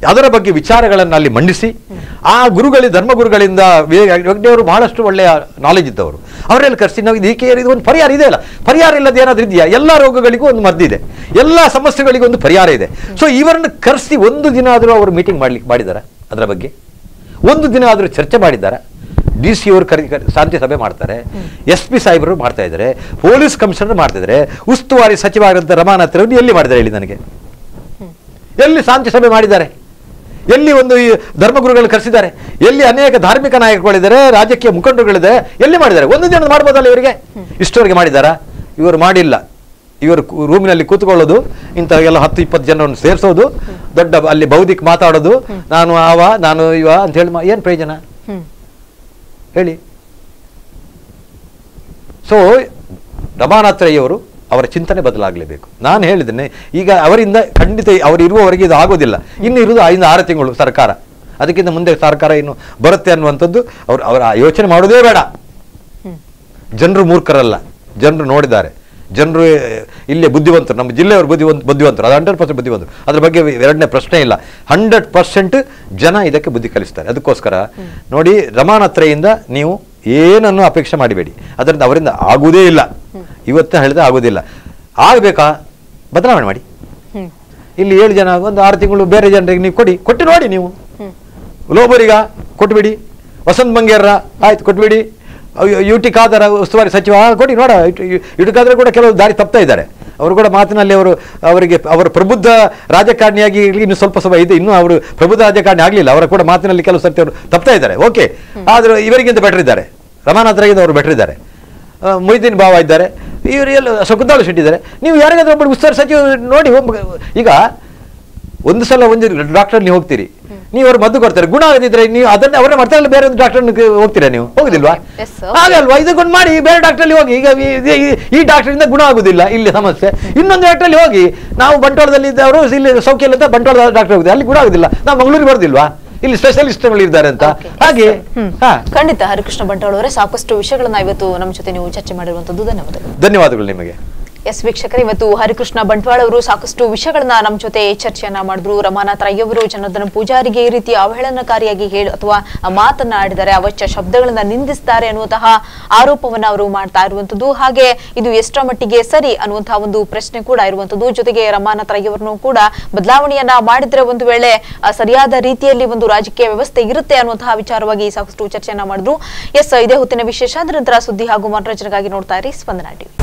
ಅದರ ಬಗ್ಗೆ ವಿಚಾರಗಳನ್ನು ಅಲ್ಲಿ ಮಂಡಿಸಿ ಆ ಗುರುಗಳಿ ಧರ್ಮಗುರುಗಳಿಂದ ಅವರು ಬಹಳಷ್ಟು ಒಳ್ಳೆಯ ನಾಲೆಜ್ ಇದ್ದವರು ಅವರೆಲ್ಲ ಕರೆಸಿ ನಾವು ಇದಕ್ಕೆ ಇದು ಒಂದು ಪರಿಹಾರ ಇದೆ ಅಲ್ಲ ಪರಿಹಾರ ಇಲ್ಲದೆ ಏನಾದ್ರೂ ಇದೆಯಾ ಎಲ್ಲ ರೋಗಗಳಿಗೂ ಒಂದು ಮದ್ದಿದೆ ಎಲ್ಲ ಸಮಸ್ಯೆಗಳಿಗೂ ಒಂದು ಪರಿಹಾರ ಇದೆ ಸೊ ಇವರನ್ನು ಕರೆಸಿ ಒಂದು ದಿನ ಆದರೂ ಅವರು ಮೀಟಿಂಗ್ ಮಾಡ್ಲಿಕ್ಕೆ ಮಾಡಿದಾರ ಅದರ ಬಗ್ಗೆ ಒಂದು ದಿನ ಆದರೂ ಚರ್ಚೆ ಮಾಡಿದ್ದಾರೆ ಡಿ ಸಿ ಅವರು ಕರಿ ಕರಿ- ಶಾಂತಿ ಸಭೆ ಮಾಡ್ತಾರೆ ಎಸ್ ಪಿ ಸಾಹೇಬರು ಮಾಡ್ತಾ ಇದ್ದಾರೆ ಪೊಲೀಸ್ ಕಮಿಷನರ್ ಮಾಡ್ತಾ ಇದ್ದಾರೆ ಉಸ್ತುವಾರಿ ಸಚಿವ ಆಗಿರುವಂಥ ರಮಾನಾಥ್ ರವರು ಎಲ್ಲಿ ಮಾಡಿದ್ದಾರೆ ಹೇಳಿ ನನಗೆ ಎಲ್ಲಿ ಶಾಂತಿ ಸಭೆ ಮಾಡಿದ್ದಾರೆ ಎಲ್ಲಿ ಒಂದು ಈ ಧರ್ಮಗುರುಗಳು ಕರೆಸಿದ್ದಾರೆ ಎಲ್ಲಿ ಅನೇಕ ಧಾರ್ಮಿಕ ನಾಯಕರುಗಳಿದ್ದಾರೆ ರಾಜಕೀಯ ಮುಖಂಡರುಗಳಿದ್ದಾರೆ ಎಲ್ಲಿ ಮಾಡಿದ್ದಾರೆ ಒಂದು ದಿನ ಮಾಡ್ಬೋದಲ್ಲ ಇವರಿಗೆ ಇಷ್ಟವರೆಗೆ ಮಾಡಿದ್ದಾರಾ ಇವರು ಮಾಡಿಲ್ಲ ಇವರು ಕು- ರೂಮಿನಲ್ಲಿ ಕೂತ್ಕೊಳ್ಳೋದು ಇಂಥ ಎಲ್ಲ ಹತ್ತು ಇಪ್ಪತ್ತು ಜನರನ್ನು ಸೇರಿಸೋದು ದೊಡ್ಡ ಅಲ್ಲಿ ಬೌದ್ಧಿಕ ಮಾತಾಡೋದು ನಾನು ಆವ ನಾನು ಇವ ಅಂತ ಹೇಳಿ ಮಾ- ಏನ್ ಪ್ರಯೋಜನ ಹ್ಮ್ ಹೇಳಿ ಸೊ ರಮಾನಾಥ್ರಯ್ಯವರು ಅವರ ಚಿಂತನೆ ಬದಲಾಗಲೇಬೇಕು ನಾನು ಹೇಳಿದ್ದೇನೆ ಈಗ ಅವರಿಂದ ಖಂಡಿತ ಅವರು ಇರುವವರೆಗೆ ಇದು ಆಗೋದಿಲ್ಲ ಇನ್ನು ಇರುವುದು ಐದು ಆರು ತಿಂಗಳು ಸರ್ಕಾರ ಅದಕ್ಕಿಂತ ಮುಂದೆ ಸರ್ಕಾರ ಇನ್ನು ಬರುತ್ತೆ ಅನ್ನುವಂಥದ್ದು ಅವರು ಅವರ ಯೋಚನೆ ಮಾಡೋದೇ ಬೇಡ ಜನರು ಮೂರ್ಖರಲ್ಲ ಜನರು ನೋಡಿದ್ದಾರೆ ಜನರು ಇಲ್ಲೇ ಬುದ್ಧಿವಂತರು ನಮ್ಮ ಜಿಲ್ಲೆಯವರು ಬುದ್ಧಿವಂತ ಬುದ್ಧಿವಂತರು ಅದು ಹಂಡ್ರೆಡ್ ಪರ್ಸೆಂಟ್ ಬುದ್ಧಿವಂತರು ಅದ್ರ ಬಗ್ಗೆ ಎರಡನೇ ಪ್ರಶ್ನೆ ಇಲ್ಲ ಹಂಡ್ರೆಡ್ ಪರ್ಸೆಂಟ್ ಜನ ಇದಕ್ಕೆ ಬುದ್ಧಿ ಕಲಿಸ್ತಾರೆ ಅದಕ್ಕೋಸ್ಕರ ನೋಡಿ ರಮಾನತ್ರಯಿಂದ ನೀವು ಏನನ್ನು ಅಪೇಕ್ಷೆ ಮಾಡಬೇಡಿ ಅದರಿಂದ ಅವರಿಂದ ಆಗುವುದೇ ಇಲ್ಲ ಇವತ್ತು ಹೇಳಿದ್ರೆ ಆಗುವುದಿಲ್ಲ ಆಗಬೇಕಾ ಬದಲಾವಣೆ ಮಾಡಿ ಹ್ಮ್ ಇಲ್ಲಿ ಏಳು ಜನ ಒಂದು ಆರು ತಿಂಗಳು ಬೇರೆ ಜನರಿಗೆ ನೀವು ಕೊಡಿ ಕೊಟ್ಟು ನೋಡಿ ನೀವು ಹ್ಮ್ ಲೋಬರಿಗ ಕೊಟ್ಬಿಡಿ ವಸಂತ್ ಬಂಗೇರ್ರ ಆಯ್ತು ಕೊಟ್ಬಿಡಿ ಯು ಟಿ ಖಾದರ ಉಸ್ತುವಾರಿ ಸಚಿವ ಆ, ಕೊಡಿ ನೋಡ ಯು ಟಿ ಖಾದರ್ ಕೂಡ ಕೆಲವು ದಾರಿ ತಪ್ತಾ ಇದ್ದಾರೆ ಅವರು ಕೂಡ ಮಾತಿನಲ್ಲಿ ಅವರು ಅವರಿಗೆ ಅವರ ಪ್ರಬುದ್ಧ ರಾಜಕಾರಣಿಯಾಗಿ ಇನ್ನು ಸ್ವಲ್ಪ ಸ್ವಲ್ಪ ಇದೆ ಇನ್ನೂ ಅವರು ಪ್ರಬುದ್ಧ ರಾಜಕಾರಣಿ ಆಗಲಿಲ್ಲ ಅವರ ಕೂಡ ಮಾತಿನಲ್ಲಿ ಕೆಲವು ಸರ್ತಿ ಅವರು ತಪ್ತಾ ಇದ್ದಾರೆ ಓಕೆ ಆದರೂ ಇವರಿಗಿಂತ ಬೆಟರ್ ಇದ್ದಾರೆ ರಮಾನಾಥ್ರಾಗಿಂದ ಅವರು ಬೆಟರ್ ಇದ್ದಾರೆ ಆ, ಮೊಯ್ದೀನ್ ಬಾವ ಇದ್ದಾರೆ ಇವರು ಎಲ್ಲ ಶಕುಂತಾಳು ಶೆಟ್ಟಿ ಇದ್ದಾರೆ ನೀವು ಯಾರಿಗಾದ್ರೂ ಒಬ್ಬರು ಉಸ್ತುವಾರಿ ಸಚಿವ ನೋಡಿ ಒಬ್ಬ- ಈಗ ಒಂದು ಸಲ ಒಂದು ಡಾಕ್ಟರ್ ನೀವು ಹೋಗ್ತೀರಿ ನೀವು ಅವ್ರು ಮದ್ದು ಕೊಡ್ತಾರೆ ಗುಣ ಆಗದಿದ್ರೆ ನೀವು ಅದನ್ನ ಅವರೇ ಮಾಡ್ತಾರೆ ಬೇರೆ ಒಂದು ಡಾಕ್ಟರ್ ಹೋಗ್ತೀರಾ ನೀವು ಹೋಗುದಿಲ್ವಾ Yes, sir. ಹಾಗಲ್ವಾ ಇದಕ್ಕೊಂದು ಮಾಡಿ ಬೇರೆ ಡಾಕ್ಟ್ರಲ್ಲಿ ಹೋಗಿ ಈಗ ಈ- ಈ- ಈ- ಈ ಡಾಕ್ಟರಿಂದ ಗುಣ ಆಗುದಿಲ್ಲ ಇಲ್ಲಿ ಸಮಸ್ಯೆ ಇನ್ನೊಂದು ಡಾಕ್ಟ್ರಲ್ಲಿ ಹೋಗಿ ನಾವು ಬಂಟ್ವಾಳದಲ್ಲಿ ಇದ್ದವರು ಇಲ್ಲಿ ಸೌಖ್ಯ ಅಂತ ಬಂಟ್ವಾಳದ ಡಾಕ್ಟರ್ ಹೋಗಿದೆ ಅಲ್ಲಿ ಗುಣ ಆಗುದಿಲ್ಲ ನಾವು ಮಂಗಳೂರಿಗೆ ಬರ್ದಿಲ್ವಾ ಇಲ್ಲಿ ಸ್ಪೆಷಲಿಸ್ಟ್ಗಳು ಇದ್ದಾರೆ ಅಂತ Okay. ಹಾಗೆ ಹ್ಮ್. ಹಾ ಖಂಡಿತ ಹರಿಕೃಷ್ಣ ಬಂಟ್ವಾಳ ಅವರೇ ಸಾಕಷ್ಟು ವಿಷಯಗಳನ್ನ ಇವತ್ತು ನಮ್ಮ ಜೊತೆ ನೀವು ಚರ್ಚೆ ಮಾಡಿರುವಂತದ್ದು ಧನ್ಯವಾದಗಳು ಧನ್ಯವಾದಗಳು ನಿಮಗೆ ಎಸ್ ವೀಕ್ಷಕರು ಇವತ್ತು ಹರಿಕೃಷ್ಣ ಬಂಟ್ವಾಳ ಅವರು ಸಾಕಷ್ಟು ವಿಷಯಗಳನ್ನ ನಮ್ಮ ಜೊತೆ ಚರ್ಚೆಯನ್ನ ಮಾಡಿದ್ರು ರಮಾನಾಥ್ ರೈ ಅವರು ಜನಾರ್ದನ ಪೂಜಾರಿಗೆ ಈ ರೀತಿ ಅವಹೇಳನಕಾರಿಯಾಗಿ ಹೇಳಿ ಅಥವಾ ಮಾತನಾಡಿದ್ದಾರೆ ಅವಶ್ಯ ಶಬ್ದಗಳನ್ನ ನಿಂದಿಸ್ತಾರೆ ಅನ್ನುವಂತಹ ಆರೋಪವನ್ನ ಅವರು ಮಾಡ್ತಾ ಇರುವಂತದ್ದು ಹಾಗೆ ಇದು ಎಷ್ಟರ ಮಟ್ಟಿಗೆ ಸರಿ ಅನ್ನುವಂತಹ ಒಂದು ಪ್ರಶ್ನೆ ಕೂಡ ಇರುವಂತದ್ದು ಜೊತೆಗೆ ರಮಾನಾಥ್ ರೈ ಅವರನ್ನು ಕೂಡ ಬದಲಾವಣೆಯನ್ನ ಮಾಡಿದ್ರೆ ಒಂದು ವೇಳೆ ಆ, ಸರಿಯಾದ ರೀತಿಯಲ್ಲಿ ಒಂದು ರಾಜಕೀಯ ವ್ಯವಸ್ಥೆ ಇರುತ್ತೆ ಅನ್ನುವಂತಹ ವಿಚಾರವಾಗಿ ಸಾಕಷ್ಟು ಚರ್ಚೆಯನ್ನ ಮಾಡಿದ್ರು ಎಸ್ ಇದೇ ಹೊತ್ತಿನ ವಿಶೇಷ ನಂತರ ಸುದ್ದಿ ಹಾಗೂ ಮನೋರಂಜನೆಗಾಗಿ ನೋಡ್ತಾ ಇರಿ ಸ್ಪಂದನ ಟಿವಿ